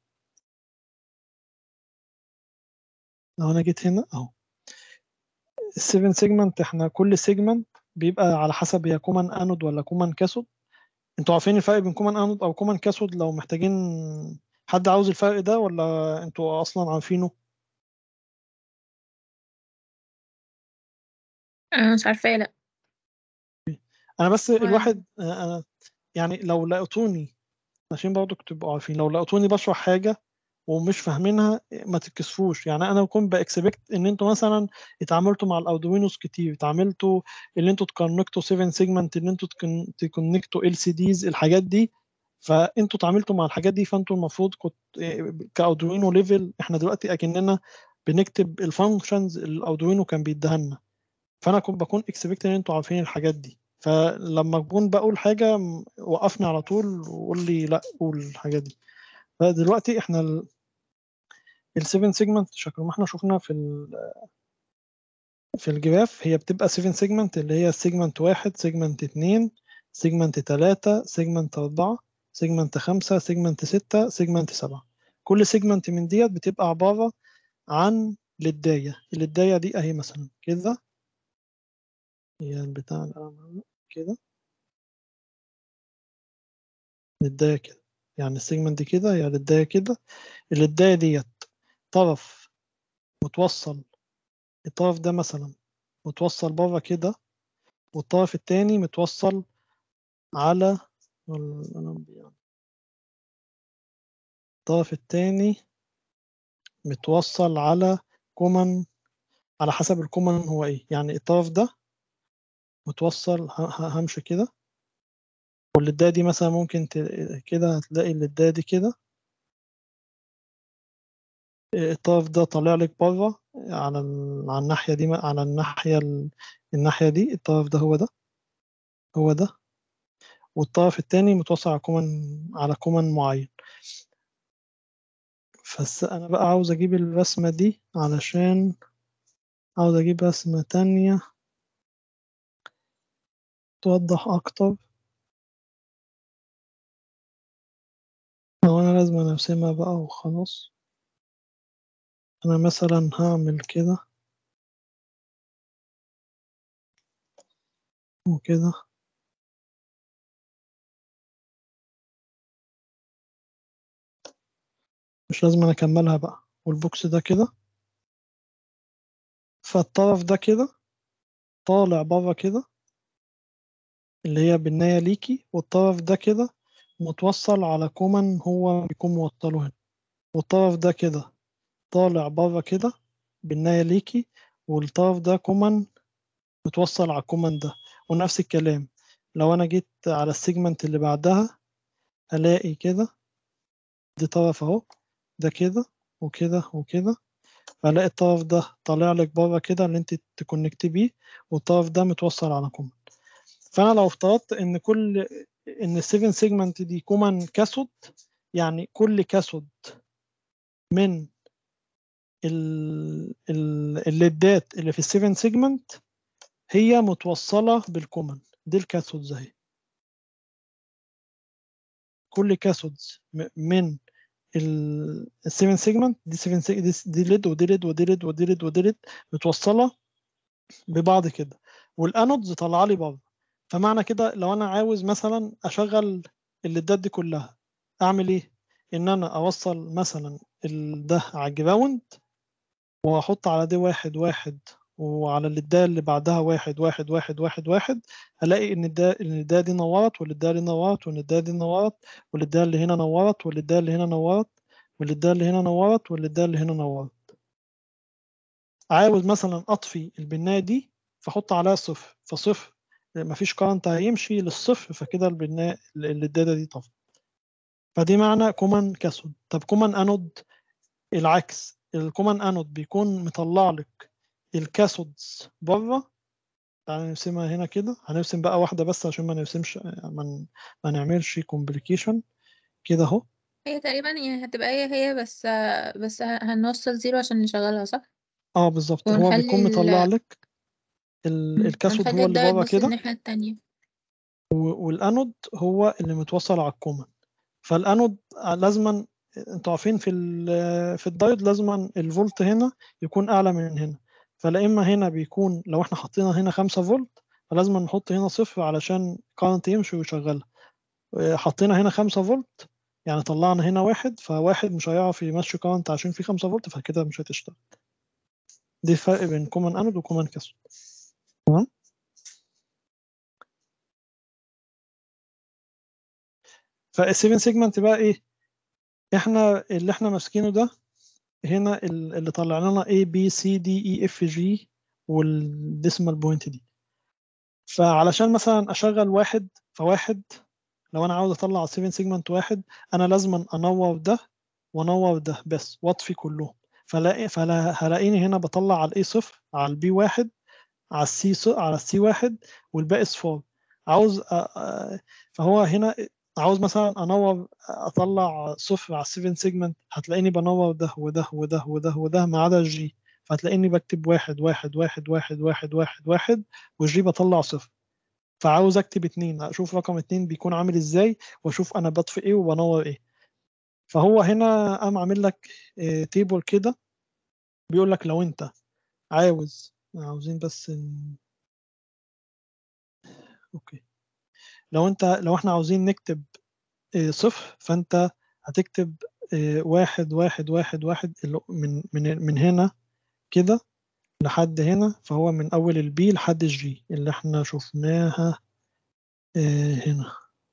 لو انا جيت هنا اهو ال7 سيجمنت احنا كل سيجمنت بيبقى على حسب هي كومان انود ولا كومان كاثود انتوا عارفين الفرق بين كومان انود او كومان كاثود لو محتاجين حد عاوز الفرق ده ولا انتوا اصلا عارفينه انا مش عارفة لا انا بس ولا الواحد انا يعني لو لقيتوني عشان برضه تبقوا عارفين لو لقيتوني بشرح حاجه ومش فاهمينها ما تتكسفوش يعني انا بكون باكسبكت ان انتوا مثلا اتعاملتوا مع الاردوينوس كتير اتعاملتوا اللي انتوا تكونكتوا 7 سيجمنت اللي انتوا تكن- تكونكتوا ال سي ديز الحاجات دي فانتوا اتعاملتوا مع الحاجات دي فانتوا المفروض كنت كاردوينو ليفل احنا دلوقتي اكننا بنكتب الفانكشنز اللي الاردوينو كان بيديها لنا فانا كنت بكون اكسبكت ان انتوا عارفين الحاجات دي فلما اكون بقول حاجه م- وقفني على طول وقول لي لا قول الحاجات دي فدلوقتي احنا ال7 سيجمنت شكل ما احنا شفنا في ال في الجراف هي بتبقى 7 سيجمنت اللي هي سيجمنت واحد سيجمنت اتنين سيجمنت تلاتة سيجمنت أربعة سيجمنت خمسة سيجمنت ستة سيجمنت سبعة كل سيجمنت من ديت بتبقى عبارة عن للداية اللداية دي أهي مثلا كده هي بتاع القلم كده للداية كده يعني السيجمنت دي كده هي للداية كده اللداية ديت طرف متوصل الطرف ده مثلا متوصل بره كده والطرف التاني متوصل على القلم بيعمل. الطرف التاني متوصل على كومن على حسب الكومن هو ايه يعني الطرف ده متوصل ه- ه- همشي كده واللداية دي مثلا ممكن ت... كده هتلاقي اللداية دي كده الطرف ده طالع لك بره على ال... على الناحية دي على الناحية ال... الناحية دي الطرف ده هو ده هو ده والطرف التاني متوصل على كومن على كومن معين بس انا بقى عاوز اجيب الرسمة دي علشان عاوز اجيب رسمة تانية توضح اكتر لو انا لازم ارسمها بقى وخلاص انا مثلا هعمل كده وكده مش لازم أنا اكملها بقى والبوكس ده كده فالطرف ده كده طالع بره كده اللي هي بالناية ليكي والطرف ده كده متوصل على كومن هو بيكون موصله هنا والطرف ده كده طالع بره كده بالناية ليكي والطرف ده كومن متوصل على الكومن ده ونفس الكلام لو انا جيت على السيجمنت اللي بعدها هلاقي كده دي طرف اهو ده كده وكده وكده فلاقي الطرف ده طالع لك بره كده اللي انت تكونكت بيه والطرف ده متوصل على كومن فانا لو افترضت ان كل ان السيفن سيجمنت دي كومن كاسود يعني كل كاسود من ال- ال- الليدات اللي في السيفن سيجمنت هي متوصلة بالكومن دي الكاثودز اهي كل كاثودز م- من ال 7 سيجمنت دي 7 سيج- دي دي ليد ودي ليد ودي ليد ودي ليد ودي ليد متوصلة ببعض كده والانودز طالعه لي بره فمعنى كده لو انا عاوز مثلا اشغل الليدات دي كلها اعمل ايه ان انا اوصل مثلا ال- ده على الجراوند واحط على دي واحد واحد وعلى الليدة اللي بعدها واحد واحد واحد واحد واحد هلاقي ان ده ان ده دي نورت والليدة دي نورت والليدة دي نورت والليدة اللي هنا نورت والليدة اللي هنا نورت والليدة اللي هنا نورت والليدة اللي هنا نورت عاوز مثلا اطفي البنايه دي فاحط عليها صفر فصفر مفيش كارنت هيمشي للصفر فكده البناء الليدة دي طفت فدي معنى كومان كاثود طب كومان انود العكس الكومان انود بيكون مطلع لك الكاثودز بره تعالى نرسمها هنا كده هنرسم بقى واحدة بس عشان ما نرسمش ما, ن- ما نعملش كومبليكيشن كده اهو هي تقريبا يعني هتبقى هي هي بس بس هنوصل زيرو عشان نشغلها صح؟ اه بالظبط هو ونخلي بيكون مطلع ال- لك ال- الكاثود هنخلي هو اللي الدايت بره بس كده الناحية التانية و- والانود هو اللي متوصل على الكومن فالانود لازما انتوا عارفين في ال- في الدايود لازما الفولت هنا يكون اعلى من هنا فلا اما هنا بيكون لو احنا حطينا هنا 5 فولت فلازم نحط هنا صفر علشان كارنت يمشي ويشغلها اه، حطينا هنا 5 فولت يعني طلعنا هنا واحد فواحد مش هيعرف يمشي كارنت عشان في 5 فولت فكده مش هتشتغل دي الفرق بين كومن انود وكومن كاثود تمام فال7 سيجمنت بقى ايه احنا اللي احنا ماسكينه ده هنا ال- اللي طلع لنا A B C D E F G والديسمال بوينت دي فعلشان مثلا اشغل واحد فواحد لو انا عاوز اطلع 7 سيجمنت واحد انا لازم انور ده وانور ده بس واطفي كلهم فلاقي فلا هلاقيني هنا بطلع على الاي صفر على البي واحد على السي ص- على السي واحد والباقي صفار عاوز أ- أ- فهو هنا عاوز مثلا انور اطلع صفر على السيفن سيجمنت هتلاقيني بنور ده وده وده وده وده ما عدا الجي فهتلاقيني بكتب واحد واحد واحد واحد واحد واحد واحد والجي بطلع صفر فعاوز اكتب اتنين اشوف رقم اتنين بيكون عامل ازاي واشوف انا بطفي ايه وبنور ايه فهو هنا قام عامل لك تيبل كده بيقول لك لو انت عاوز عاوزين بس ن- اوكي لو انت لو احنا عاوزين نكتب آه، صفر فانت هتكتب آه، واحد واحد واحد واحد اللي من من من هنا كده لحد هنا فهو من اول البي لحد الجي اللي احنا شفناها آه، هنا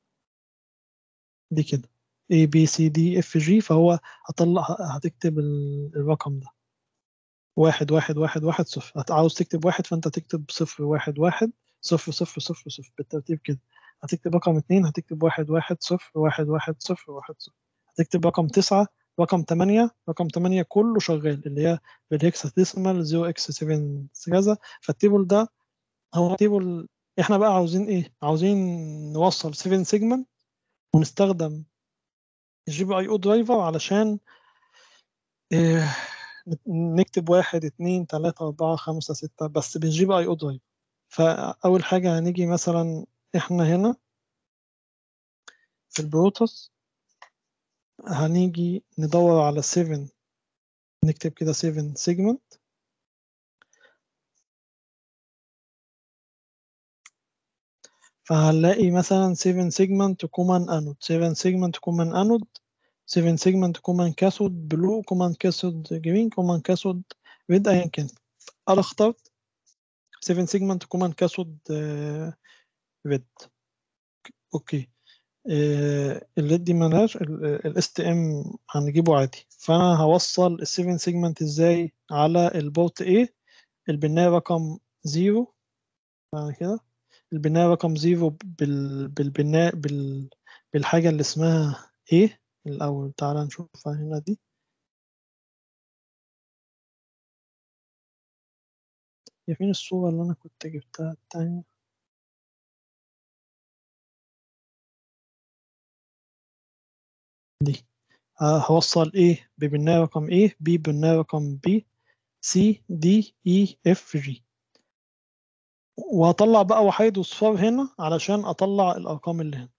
دي كده A B C D F G فهو هطلع هتكتب ال- الرقم ده واحد واحد واحد واحد صفر هت- عاوز تكتب واحد فانت تكتب صفر واحد واحد صفر صفر صفر صفر بالترتيب كده هتكتب رقم اتنين هتكتب واحد واحد صفر واحد واحد صفر واحد صفر هتكتب رقم تسعة رقم تمانية رقم تمانية كله شغال اللي هي بالهكساديسمال 0 اكس 7 كذا فالتيبل ده هو تيبل احنا بقى عاوزين ايه عاوزين نوصل 7 سيجمنت ونستخدم الجي بي اي او درايفر علشان إيه نكتب واحد اتنين تلاتة أربعة خمسة ستة بس بالجي بي اي او درايفر فأول حاجة هنيجي مثلا احنا هنا في البروتوس هنيجي ندور على 7 نكتب كده 7 سيجمنت فهنلاقي مثلا 7 سيجمنت كومان انود 7 سيجمنت كومان انود 7 سيجمنت كومان كاثود بلو كومان كاثود جرين كومان كاثود ريد ايا كان انا اخترت 7 سيجمنت كومان كاثود ريد اوكي آه، الليد دي ملهاش الاس تي ام هنجيبه عادي فانا هوصل ال 7 سيجمنت ازاي على البورت A البناية رقم 0 بعد كده البناية رقم 0 بال بالبناء بال بالحاجة اللي اسمها A الأول تعالى نشوفها هنا دي هي فين الصورة اللي أنا كنت جبتها التانية دي ه- هوصل A ببناية رقم A B ببناية رقم B C D E F G وهطلع بقى وحيد وصفار هنا علشان اطلع الارقام اللي هنا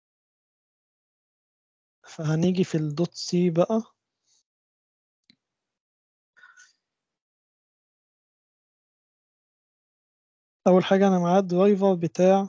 فهنيجي في الدوت سي بقى اول حاجه انا معايا الدرايفر بتاع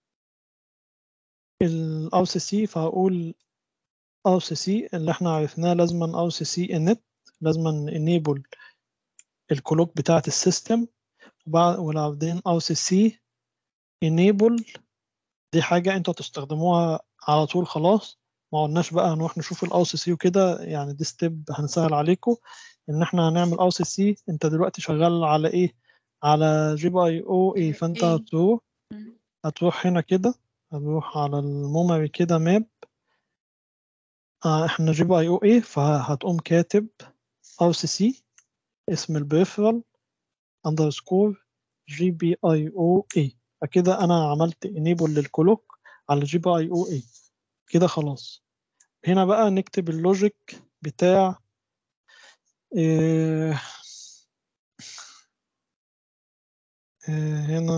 الار سي سي فهقول ار سي سي اللي احنا عرفناه لازما ار سي سي انت لازما انيبل الكلوك بتاعه السيستم وبعدين ار سي سي انيبل دي حاجه انتوا هتستخدموها على طول خلاص ما قلناش بقى هنروح نشوف الار سي سي وكده يعني دي ستيب هنسهل عليكم ان احنا هنعمل ار سي سي انت دلوقتي شغال على ايه على جي بي اي او اي فانت إيه. هتروح مم. هتروح هنا كده هتروح على الميموري كده ماب آه احنا جي بي اي او اي فهتقوم كاتب ار سي سي اسم البريفرال اندرسكور جي بي اي او اي فكده انا عملت انيبل للكلوك على جي بي اي او اي كده خلاص هنا بقى نكتب اللوجيك بتاع إيه إيه هنا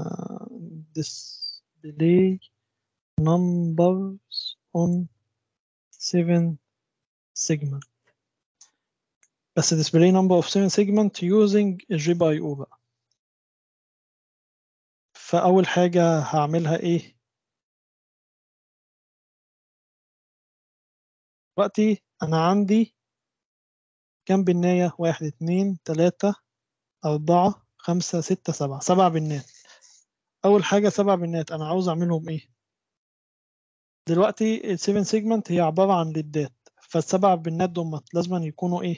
display numbers on 7 segment بس display number of 7 segment using GPIO بقى فأول حاجة هعملها إيه دلوقتي أنا عندي كام بناية واحد اتنين تلاتة أربعة خمسة ستة سبعة سبع بنات أول حاجة سبع بنات أنا عاوز أعملهم إيه دلوقتي ال 7 سيجمنت هي عبارة عن ليدات فالسبع بنات دول لازم يكونوا إيه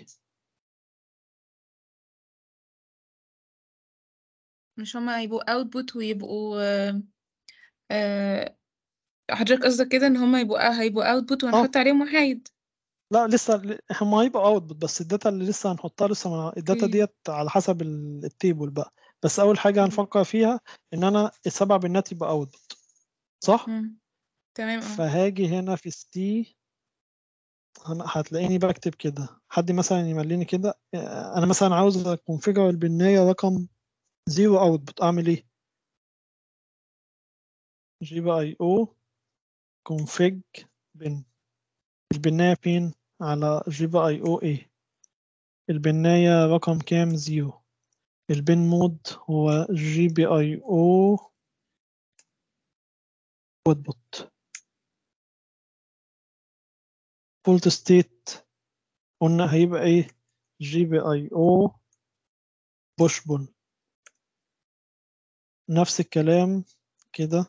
مش هما هيبقوا اوتبوت ويبقوا آه، آه، حضرتك قصدك كده ان هما يبقوا هيبقوا اوتبوت وهنحط عليهم وحايد لا لسه هم هيبقوا اوت بس الداتا اللي لسه هنحطها لسه ما الداتا اوكي. ديت على حسب ال- التيبل بقى بس اول حاجه هنفكر فيها ان انا السبع بنات يبقى اوت صح مم. تمام اه فهاجي هنا في ستي هتلاقيني بكتب كده حد مثلا يمليني كده انا مثلا عاوز اكونفيجر البنايه رقم زيرو اوتبوت اعمل ايه جي بي اي او config بن البنايه فين على جي بي اي او اي البنايه رقم كام زيرو البن مود هو جي بي اي او اوتبوت فولت ستيت قلنا هيبقى ايه جي بي اي او بوش بول نفس الكلام كده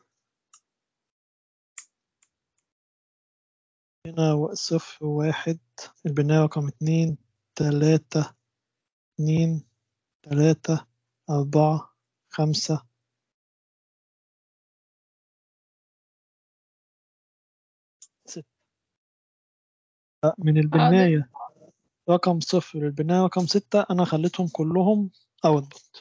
هنا صفر واحد البناية رقم اتنين تلاتة اتنين تلاتة أربعة خمسة ستة من البناية رقم صفر للبناية رقم ستة أنا خليتهم كلهم أوتبوت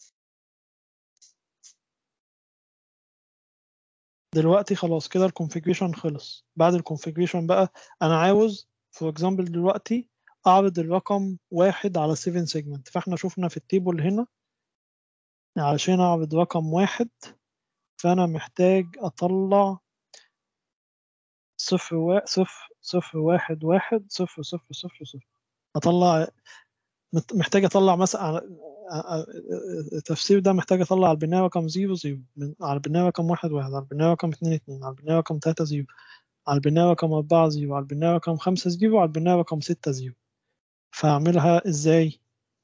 دلوقتي خلاص كده الكونفيجريشن خلص بعد الكونفيجريشن بقى أنا عاوز فور اكزامبل دلوقتي أعرض الرقم واحد على 7 سيجمنت فاحنا شفنا في التيبل هنا علشان أعرض رقم واحد فأنا محتاج أطلع صفر وا... صفر صفر واحد واحد صفر صفر صفر صفر أطلع مت- محتاج أطلع مثلا على- ا- ا- التفسير ده محتاج أطلع على البناية رقم زيرو زيرو من على البناية رقم واحد واحد على البناية رقم اتنين اتنين على البناية رقم تلاتة زيرو على البناية رقم أربعة زيرو على البناية رقم خمسة زيرو على البناية رقم ستة زيرو فأعملها إزاي؟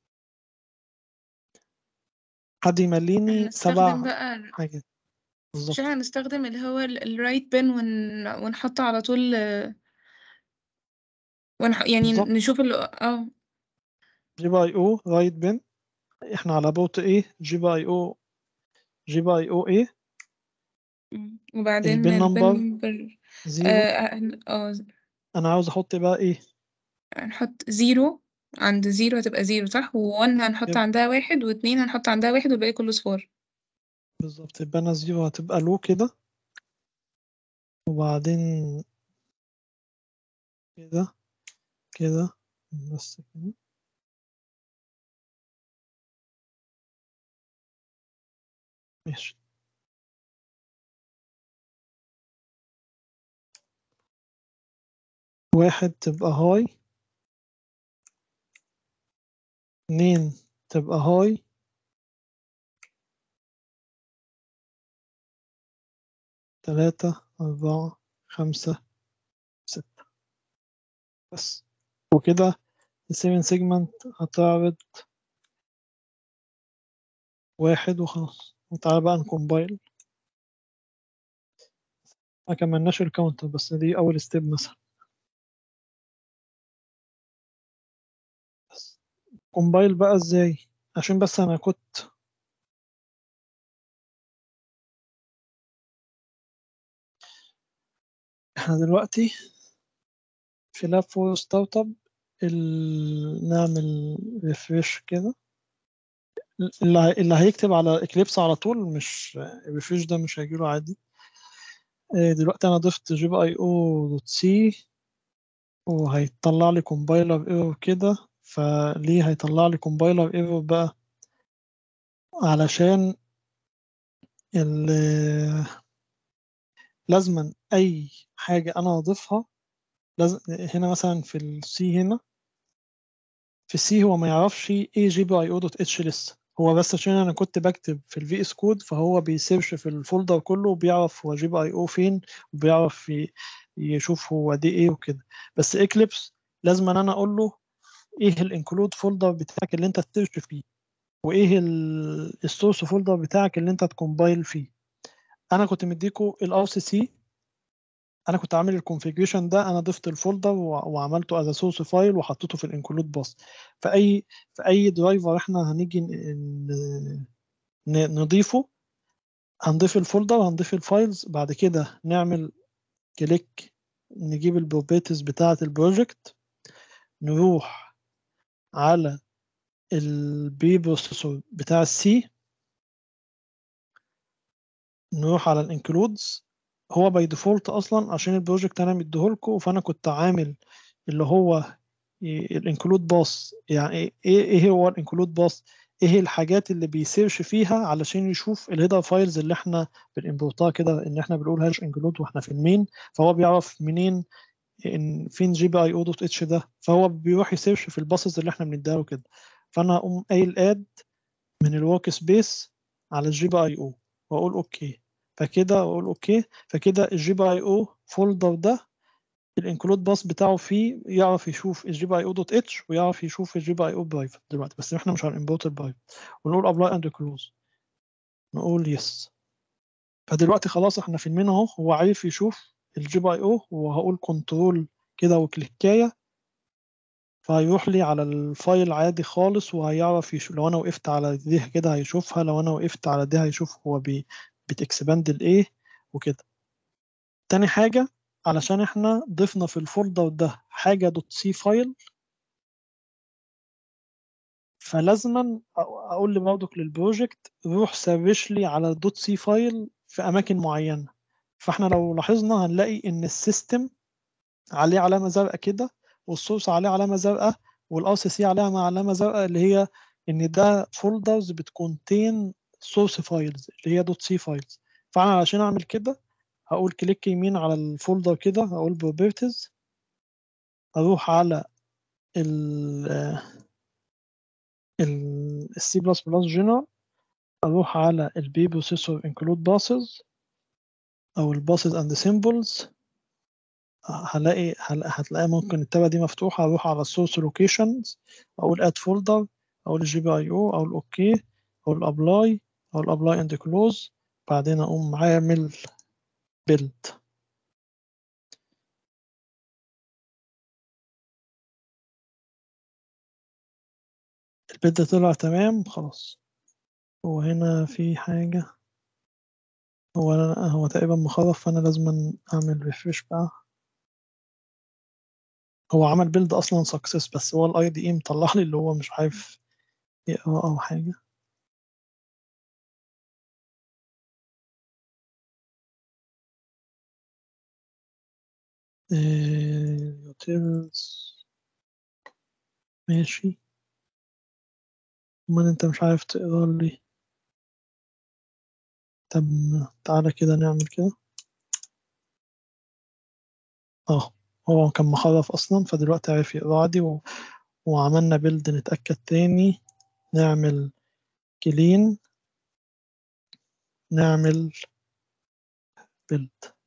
حد يمليني هنستخدم سبع بقى حاجات بالظبط مش احنا هنستخدم اللي هو الرايت بن ون... ونحط على طول آه، ونح... يعني بالظبط. نشوف ال اه جي بي اي او رايت بن احنا على بوت ايه جي بي اي او جي بي اي او ايه مم. وبعدين البن نمبر البن نمبر زيرو اه هن- اه انا عاوز احط بقى ايه هنحط زيرو عند زيرو هتبقى زيرو صح وون هنحط يب. عندها واحد واتنين هنحط عندها واحد والباقي كله صفار بالظبط يبقى انا زيرو هتبقى لو كده وبعدين كده كده بس كده ماشي واحد تبقى هاي اتنين تبقى هاي تلاتة أربعة خمسة ستة بس وكده السيفن سيجمنت هتعرض واحد وخلاص وتعالى بقى نكمبايل ما كملناش الكاونتر بس دي أول ستيب مثلا بس كومبايل بقى ازاي عشان بس أنا كنت احنا دلوقتي في لاب فور ستارت اب ال- نعمل ريفريش كده اللي هي- اللي هيكتب على اكليبس على طول مش الريفريش ده مش هيجيله عادي آه، دلوقتي انا ضفت جيب اي او دوت سي وهيطلع لي كومبايلر ايرور كده فليه هيطلع لي كومبايلر ايرور بقى علشان ال لازما اي حاجه انا اضيفها لازم هنا مثلا في السي هنا في السي هو ما يعرفش ايه جي بي اي او دوت اتش لسه هو بس عشان انا كنت بكتب في الفي اس كود فهو بيسيرش في الفولدر كله وبيعرف هو جي بي اي او فين وبيعرف ي- يشوف هو دي ايه وكده بس اكليبس لازم ان انا اقول له ايه الانكلود فولدر بتاعك اللي انت تسيرش فيه وايه السورس فولدر بتاعك اللي انت تكومبايل فيه انا كنت مديكو الار سي سي انا كنت عامل الكونفيجريشن ده انا ضفت الفولدر وع- وعملته از سورس فايل وحطيته في الانكلود باص فاي في اي درايفر احنا هنيجي ن- ن- ن- نضيفه هنضيف الفولدر هنضيف الفايلز بعد كده نعمل كليك نجيب البروبرتيز بتاعة البروجكت نروح على البي بروسيسور بتاع السي نروح على الانكلودز هو باي ديفولت اصلا عشان البروجكت انا مديهولكوا فانا كنت عامل اللي هو الانكلود باص يعني ايه ايه هو الانكلود باص ايه الحاجات اللي بيسيرش فيها علشان يشوف الهيدر فايلز اللي احنا بنimportها كده ان احنا بنقول هاش انكلود واحنا في المين فهو بيعرف منين ان فين جي بي اي او دوت اتش ده فهو بيروح يسيرش في الباسز اللي احنا بنديها له كده فانا اقوم قايل اد من الورك سبيس على الجي بي اي او واقول اوكي فكده اقول اوكي فكده الجي بي اي او فولدر ده الانكلود باص بتاعه فيه يعرف يشوف الجي بي اي او دوت اتش ويعرف يشوف الجي بي اي او برايفت دلوقتي بس احنا مش هنimporт البرايفت ونقول ابلاي اند كلوز نقول يس فدلوقتي خلاص احنا في المين اهو هو عارف يشوف الجي بي اي او وهقول كنترول كده وكليكايه فهيروح لي على الفايل عادي خالص وهيعرف يشوف لو انا وقفت على دي كده هيشوفها لو انا وقفت على دي هيشوف هو بي بتكسباند الايه وكده تاني حاجة علشان احنا ضفنا في الفولدر ده حاجة دوت سي فايل فلازما أ- اقول لبرضك للبروجكت روح سرش لي على الدوت سي فايل في اماكن معينة فاحنا لو لاحظنا هنلاقي ان السيستم عليه علامة زرقاء كده والسورس عليه علامة زرقاء والار سي سي عليها علامة زرقاء اللي هي ان ده فولدرز بتكونتين سورس فايلز اللي هي دوت سي فايلز فانا علشان اعمل كده هقول كليك يمين على الفولدر كده هقول بروبرتيز اروح على ال السي بلس بلس جنرال اروح على البي بروسيسور انكلود باسز او الباسز اند سيمبلز هلاقي هل- هتلاقي ممكن التابة دي مفتوحة اروح على السورس لوكيشنز اقول اد فولدر اقول الجي بي اي او اقول اوكي اقول ابلاي اقول ابلاي اند كلوز بعدين اقوم عامل بيلد البيلد طلع تمام خلاص هو هنا في حاجة هو هو تقريبا مخرف فانا لازم اعمل ريفرش بقى هو عمل بيلد اصلا سكسس بس هو الاي دي اي مطلع لي اللي هو مش عارف يقرا او حاجه يوتيلز ماشي امال انت مش عارف تقرا لي طب تعالى كده نعمل كده اه هو كان مخرف اصلا فدلوقتي عرف يقرا عادي و... وعملنا بيلد نتأكد تاني نعمل كلين نعمل بيلد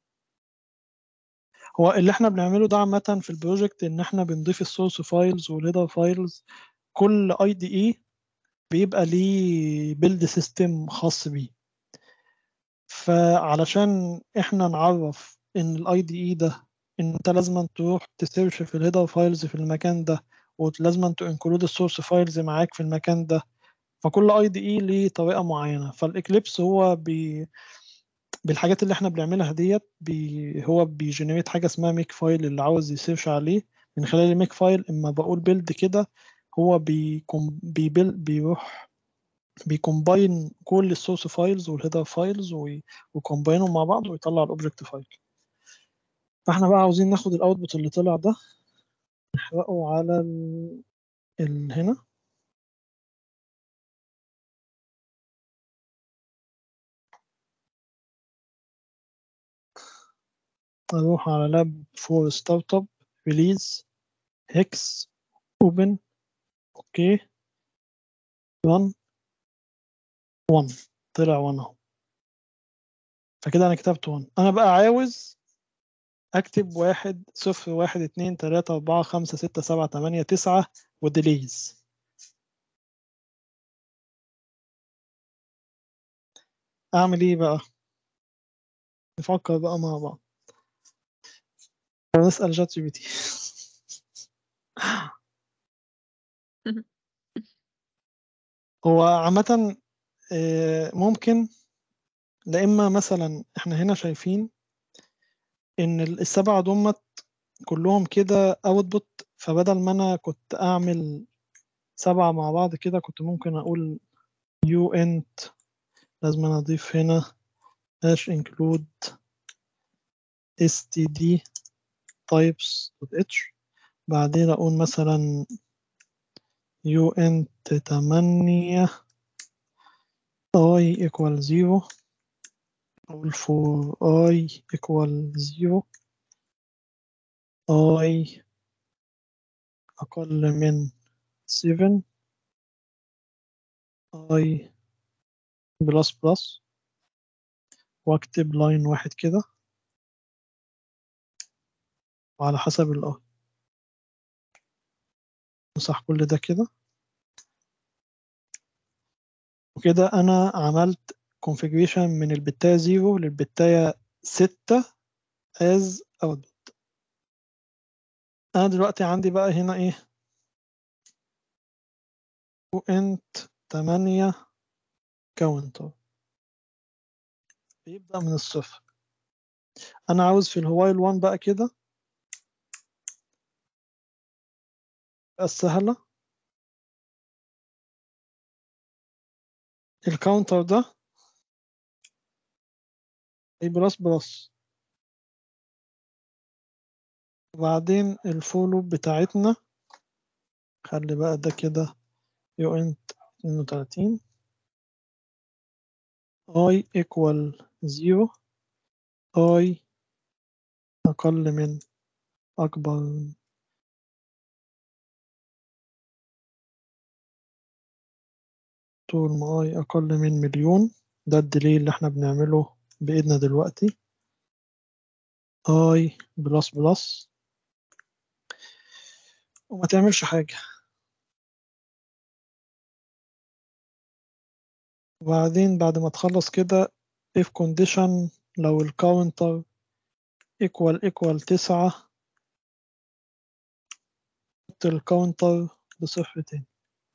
هو اللي احنا بنعمله ده عامة في البروجكت ان احنا بنضيف السورس فايلز والهيدر فايلز كل اي دي اي بيبقى ليه بيلد سيستم خاص بيه فعلشان احنا نعرف ان الاي دي اي ده ان انت لازم تروح تسيرش في الهيدر فايلز في المكان ده ولازم تو انكلود السورس فايلز معاك في المكان ده فكل اي دي اي ليه طريقه معينه فالاكليبس هو بي بالحاجات اللي احنا بنعملها ديت بي هو بيجنريت حاجه اسمها ميك فايل اللي عاوز يسيرش عليه من خلال الميك فايل اما بقول بيلد كده هو بيكم بيبل بيروح بيكومباين كل السورس فايلز والهيدر فايلز ويكومباينهم مع بعض ويطلع الاوبجكت فايل فاحنا بقى عاوزين ناخد الاوتبوت اللي طلع ده نحرقه على ال... ال... هنا اروح على لاب فور ستارت اب ريليز هيكس اوبن اوكي رن 1 طلع 1 اهو فكده انا كتبت 1 انا بقى عاوز اكتب واحد صفر واحد اتنين تلاتة اربعة خمسة ستة سبعة تمانية تسعة وديليز اعمل ايه بقى نفكر بقى مع بعض ونسأل جات جي بي تي هو عامة ممكن لا إما مثلا احنا هنا شايفين إن السبعة دمت كلهم كده اوتبوت فبدل ما أنا كنت أعمل سبعة مع بعض كده كنت ممكن أقول يو انت لازم أنا أضيف هنا hash include std types h بعدين أقول مثلا يو انت تمانية i equal zero أقول for i equal zero i أقل من seven i بلس بلس واكتب لاين واحد كده وعلى حسب ال i امسح كل ده كده وكده انا عملت configuration من البتاية 0 للبتاية 6 as output انا دلوقتي عندي بقى هنا ايه وانت 8 كاونتر بيبدأ من الصفر انا عاوز في الهوايل 1 بقى كده السهلة الكاونتر ده اي بلس بلس وبعدين الفولو بتاعتنا خلي بقى ده كده يو انت 32 i equal 0 i أقل من أكبر من طول ما i أقل من مليون ده الديلي اللي احنا بنعمله بإيدنا دلوقتي i بلس بلس وما تعملش حاجة وبعدين بعد ما تخلص كده if condition لو الكاونتر equal equal تسعة حط الكاونتر بصفر تاني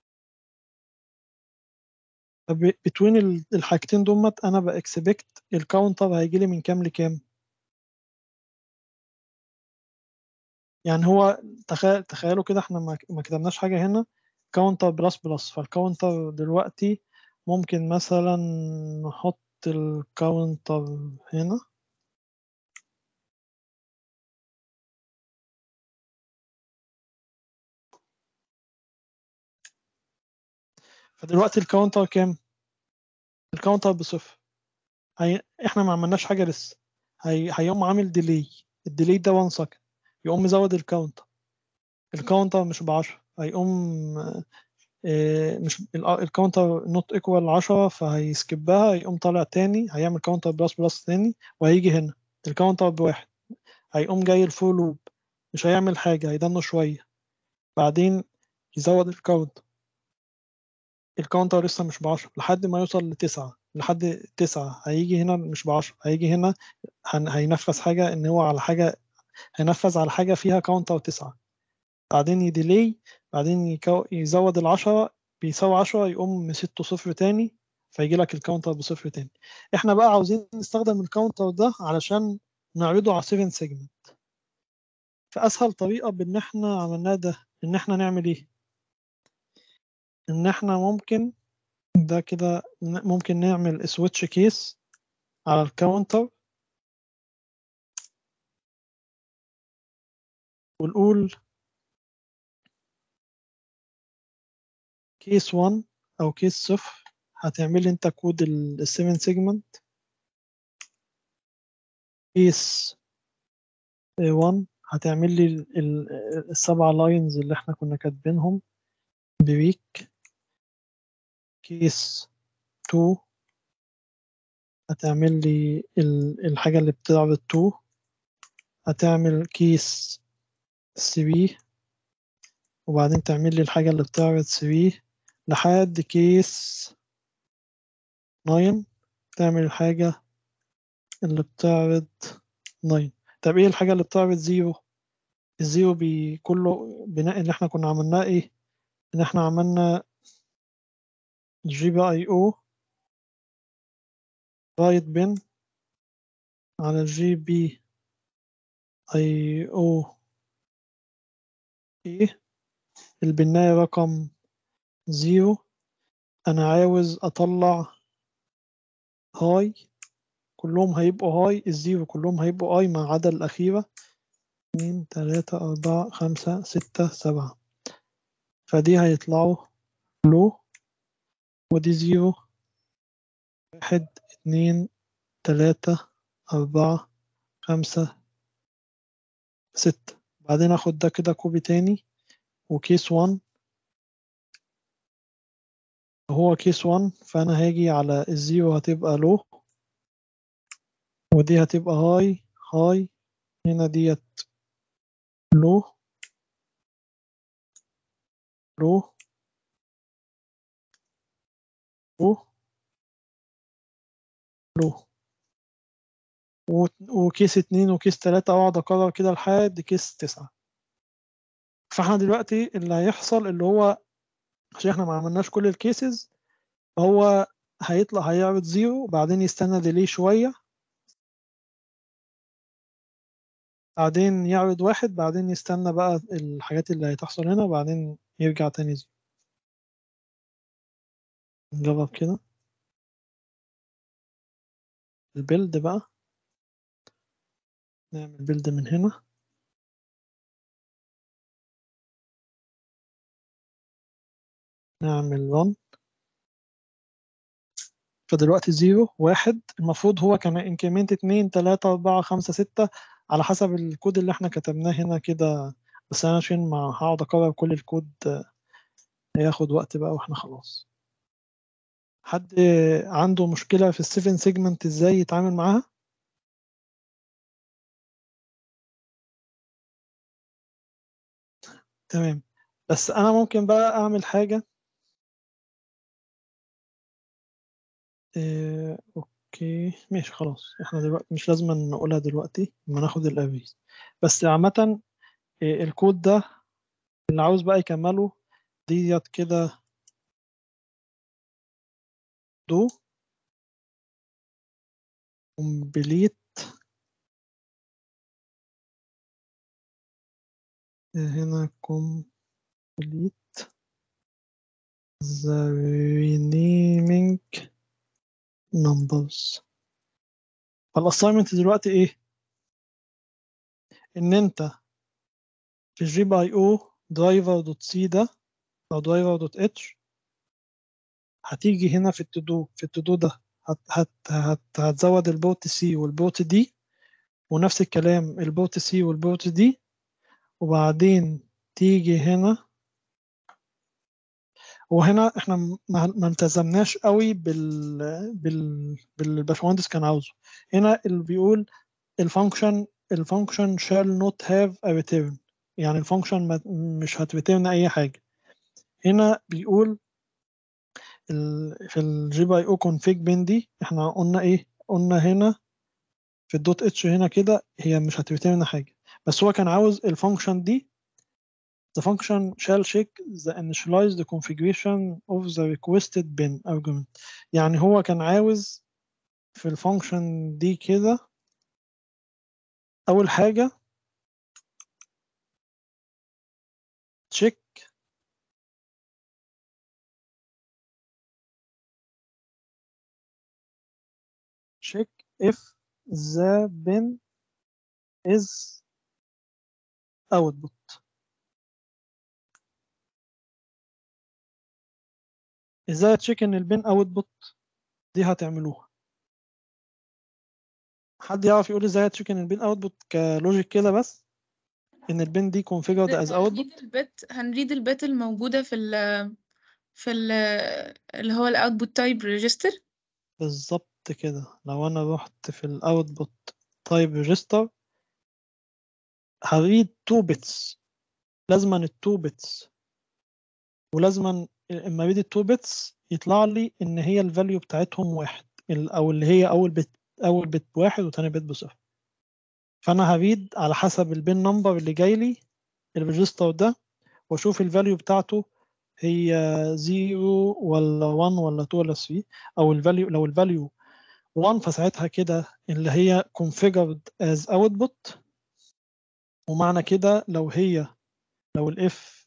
بتوين الحاجتين دمت انا باكسبكت الكاونتر هيجيلي من كام لكام يعني هو تخيل تخيلوا كده احنا ما كتبناش حاجه هنا كاونتر بلس بلس فالكاونتر دلوقتي ممكن مثلا نحط الكاونتر هنا فدلوقتي الكاونتر كام الكاونتر بصفر هي... احنا ما عملناش حاجه لسه هي... هيقوم عامل ديلي الديلي ده 1 سكند يقوم مزود الكاونتر الكاونتر مش ب 10 هيقوم آه، مش ال- الكاونتر نوت ايكوال 10 فهيسكبها يقوم طالع تاني هيعمل كاونتر بلس بلس تاني وهيجي هنا الكاونتر بواحد هيقوم جاي الفول لوب مش هيعمل حاجة هيدنه شوية بعدين يزود الكاونتر الكاونتر لسه مش بعشرة لحد ما يوصل لتسعة لحد تسعة هيجي هنا مش بعشرة هيجي هنا هن- هينفذ حاجة إن هو على حاجة هينفذ على حاجة فيها كاونتر تسعة بعدين يديلي بعدين يكو... يزود العشرة بيساوي عشرة يقوم مسته صفر تاني فيجي لك الكاونتر بصفر تاني احنا بقى عاوزين نستخدم الكاونتر ده علشان نعرضه على 7 سيجمنت فأسهل طريقة بإن احنا عملناه ده إن احنا نعمل ايه إن احنا ممكن ده كده ن- ممكن نعمل سويتش كيس على الكاونتر ونقول كيس 1 او كيس صفر هتعمل لي انت كود ال 7 سيجمنت كيس 1 هتعمل لي ال- ال- السبع لاينز اللي احنا كنا كاتبينهم بويك كيس 2 هتعمل لي ال- الحاجة اللي بتعرض 2 هتعمل كيس 3 وبعدين تعمل لي الحاجة اللي بتعرض 3 لحد كيس 9 تعمل الحاجة اللي بتعرض 9 طب ايه الحاجة اللي بتعرض 0 الزيرو بي كله بناء اللي احنا كنا عملناه ايه ان احنا عملنا جي بي اي او رايت بن على جي بي اي او ايه البناية رقم زيرو انا عاوز اطلع هاي كلهم هيبقوا هاي الزيرو كلهم هيبقوا اي ما عدا الاخيرة اتنين تلاتة اربعة خمسة ستة سبعة فدي هيطلعوا لو ودي زيرو واحد اتنين تلاتة أربعة خمسة ستة بعدين اخد ده كده كوبي تاني وكيس وان هو كيس وان فانا هاجي على الزيرو هتبقى لو ودي هتبقى هاي هاي هنا ديت لو لو لو لو و- وكيس اتنين وكيس تلاتة اقعد اكرر كده لحد كيس تسعة فاحنا دلوقتي اللي هيحصل اللي هو عشان احنا ما عملناش كل الكيسز هو هيطلع هيعرض زيرو بعدين يستنى ديلي شوية بعدين يعرض واحد بعدين يستنى بقى الحاجات اللي هتحصل هنا وبعدين يرجع تاني زيرو نجرب كده البيلد بقى نعمل بيلد من هنا نعمل run فدلوقتي زيرو واحد المفروض هو كان انكريمنت اتنين تلاتة أربعة خمسة ستة على حسب الكود اللي احنا كتبناه هنا كده بس أنا عشان ما هقعد أكرر كل الكود آه، هياخد وقت بقى واحنا خلاص حد عنده مشكلة في السيفن سيجمنت ازاي يتعامل معاها؟ تمام بس أنا ممكن بقى أعمل حاجة إيه، اوكي ماشي خلاص احنا دلوقتي مش لازم نقولها دلوقتي لما ناخد الافيز بس عامة إيه، الكود ده اللي عاوز بقى يكمله ديت كده دو كومبليت هنا كومبليت the renaming numbers فالاساينمنت دلوقتي ايه ان انت في الجي بي اي او درايفر دوت سي ده او درايفر دوت اتش هتيجي هنا في التودو في التودو ده هت هت هت هتزود البوت سي والبوت دي ونفس الكلام البوت سي والبوت دي وبعدين تيجي هنا وهنا احنا ما ما التزمناش قوي بال بال بالباشمهندس كان عاوزه هنا اللي بيقول الفانكشن الفانكشن shall not have a return يعني الفانكشن ما- مش هتريتيرن اي حاجه هنا بيقول ال- في الجي باي او config bin دي احنا قلنا ايه قلنا هنا في الدوت اتش هنا كده هي مش هتريتيرن حاجه بس هو كان عاوز الفانكشن دي the function shall check the initialize the configuration of the requested bin argument يعني هو كان عاوز في الفانكشن دي كده اول حاجه check check if the bin is output ازاي تشيك ان البين اوتبوت دي هتعملوها حد يعرف يقول ازاي تشيك ان البين اوتبوت كلوجيك كده بس ان البين دي configured as output هنريد البت هنريد البت الموجودة في ال في ال اللي هو الاوتبوت تايب ريجستر بالظبط كده لو انا رحت في الاوتبوت تايب ريجستر هريد 2 بيتس لازما ال 2 بيتس ولازما اما اريد ال 2 بيتس يطلع لي ان هي الفاليو بتاعتهم واحد ال- او اللي هي اول بت اول بت بواحد وتاني بت بصفر فانا هريد على حسب البين نمبر اللي جاي لي الريجستر ده واشوف الفاليو بتاعته هي 0 ولا 1 ولا 2 ولا 3 او الفاليو لو الفاليو 1 فساعتها كده اللي هي configured as output ومعنى كده لو هي لو الاف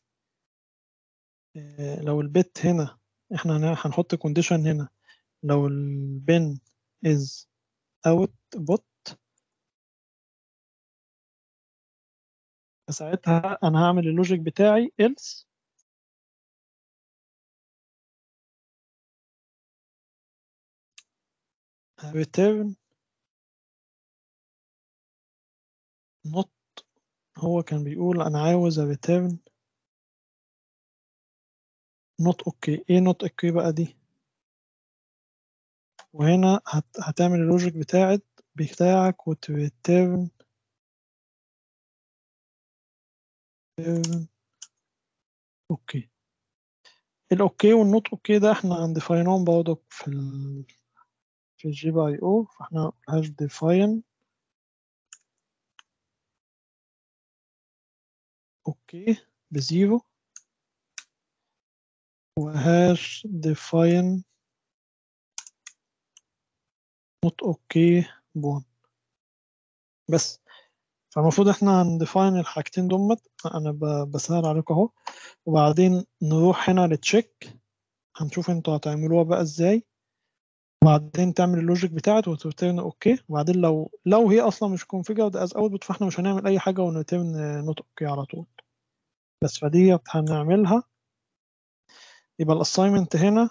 لو البت هنا احنا هن- هنحط كونديشن هنا لو البن is output فساعتها انا هعمل اللوجيك بتاعي else return not هو كان بيقول انا عاوز return not okay ايه not okay بقى دي وهنا هت... هتعمل اللوجيك بتاعت بتاعك وتريتيرن اوكي الاوكي والنوت اوكي ده احنا هنديفاينهم برضه في ال... في الجي بي اي او فاحنا هاش ديفاين اوكي بزيرو وهاش ديفاين نوت اوكي بون بس فالمفروض احنا هنديفاين الحاجتين دمت انا ب- بسهل عليكم اهو وبعدين نروح هنا لتشيك هنشوف انتوا هتعملوها بقى ازاي وبعدين تعمل اللوجيك بتاعت وترن اوكي وبعدين لو لو هي اصلا مش configured as output فاحنا مش هنعمل اي حاجه ونرن نوت اوكي على طول بس فديت هنعملها يبقى الاساينمنت هنا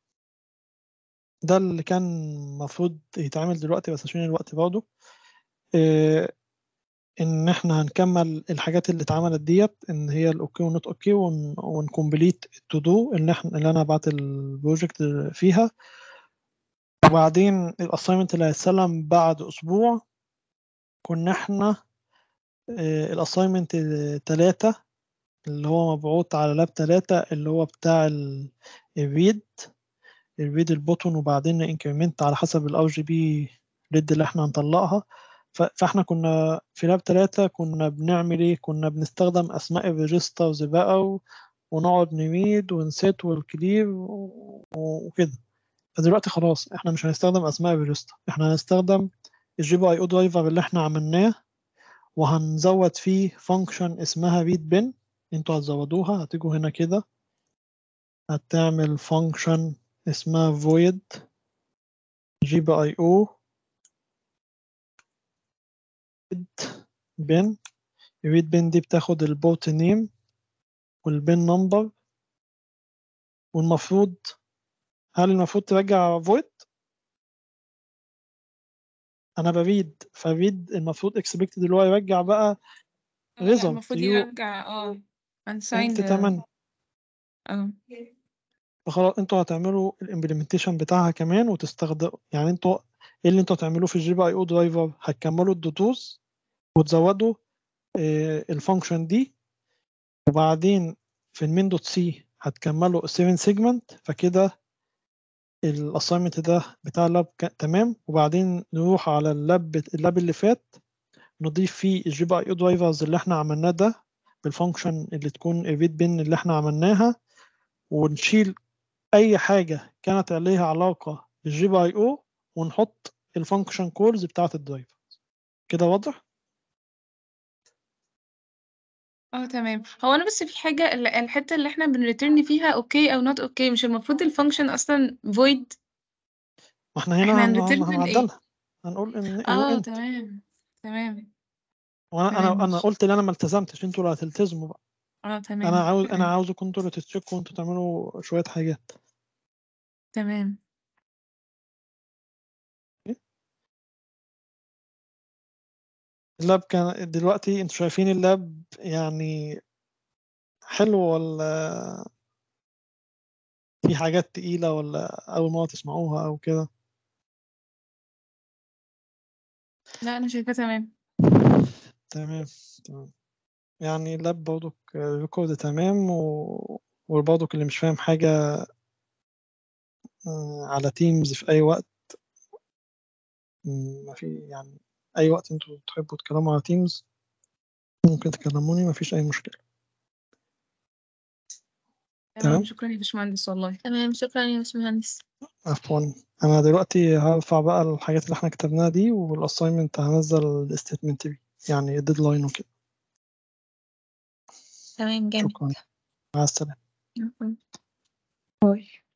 ده اللي كان المفروض يتعمل دلوقتي بس عشان الوقت برضه إيه ان احنا هنكمل الحاجات اللي اتعملت ديت ان هي الاوكي والنوت اوكي ون- ونكمبليت التو دو اللي احنا اللي انا بعت البروجكت فيها وبعدين الاساينمنت اللي هيتسلم بعد اسبوع كنا احنا الاساينمنت تلاتة اللي هو مبعوث على لاب تلاتة اللي هو بتاع ال- الريد الريد البوتون وبعدين انكريمنت على حسب الار جي بي ريد اللي احنا هنطلقها ف- فاحنا كنا في لاب تلاتة كنا بنعمل ايه كنا بنستخدم اسماء الريجسترز بقى و- ونقعد نريد ونسيت والكلير و- وكده فدلوقتي خلاص احنا مش هنستخدم اسماء الريجستر احنا هنستخدم الجي بي اي او درايفر اللي احنا عملناه وهنزود فيه فانكشن اسمها read bin انتوا هتزودوها هتيجوا هنا كده هتعمل فانكشن اسمها void GPIO bin read bin دي بتاخد البورت نيم والبن نمبر والمفروض هل المفروض ترجع void انا بريد فريد المفروض اكسبكتد اللي هو يرجع بقى آه، لا result المفروض you يرجع اه unsigned انت تمام اه فخلاص انتوا هتعملوا الامبلمنتيشن بتاعها كمان وتستخدموا يعني انتوا ايه اللي انتوا هتعملوه في الجي بي اي او درايفر هتكملوا الدوتوز وتزودوا الفانكشن دي وبعدين في المين دوت سي هتكملوا 7 سيجمنت فكده الاساينمنت ده بتاع اللاب ك- تمام وبعدين نروح على اللاب اللاب اللي فات نضيف فيه الجي بي اي او درايفرز اللي احنا عملناه ده بالفانكشن اللي تكون الريد بين اللي احنا عملناها ونشيل اي حاجه كانت عليها علاقه بالجي بي اي او ونحط الفانكشن كولز بتاعه الدرايفر كده واضح اه تمام هو انا بس في حاجة ال- الحتة اللي احنا بنريترن فيها اوكي او نوت اوكي مش المفروض الفانكشن اصلا void ما احنا هنا احنا هن- هنريترن هن- الايه هنعدلها هنقول ان يو اه انت تمام تمام وانا تمام انا انا ماشي قلت ان انا ما التزمتش انتوا اللي هتلتزموا بقى اه انا تمام عاوز انا تمام عاوزكم انتوا اللي تتشكوا وانتوا تعملوا شويه حاجات تمام اللاب كان دلوقتي انتوا شايفين اللاب يعني حلو ولا في حاجات تقيلة ولا أول مرة تسمعوها أو كده لا انا شايفاه تمام تمام تمام يعني اللاب برضك ريكورد تمام و... وبرضك اللي مش فاهم حاجة آه، على تيمز في أي وقت م، ما في يعني أي وقت انتوا تحبوا تتكلموا على تيمز ممكن تكلموني ما فيش أي مشكلة تمام تمام شكرا يا باشمهندس والله تمام شكرا يا باشمهندس عفوا أنا دلوقتي هرفع بقى الحاجات اللي احنا كتبناها دي والأساينمنت هنزل الستيتمنت دي يعني الديدلاين وكده تمام جامد شكرا مع السلامة شكراً. باي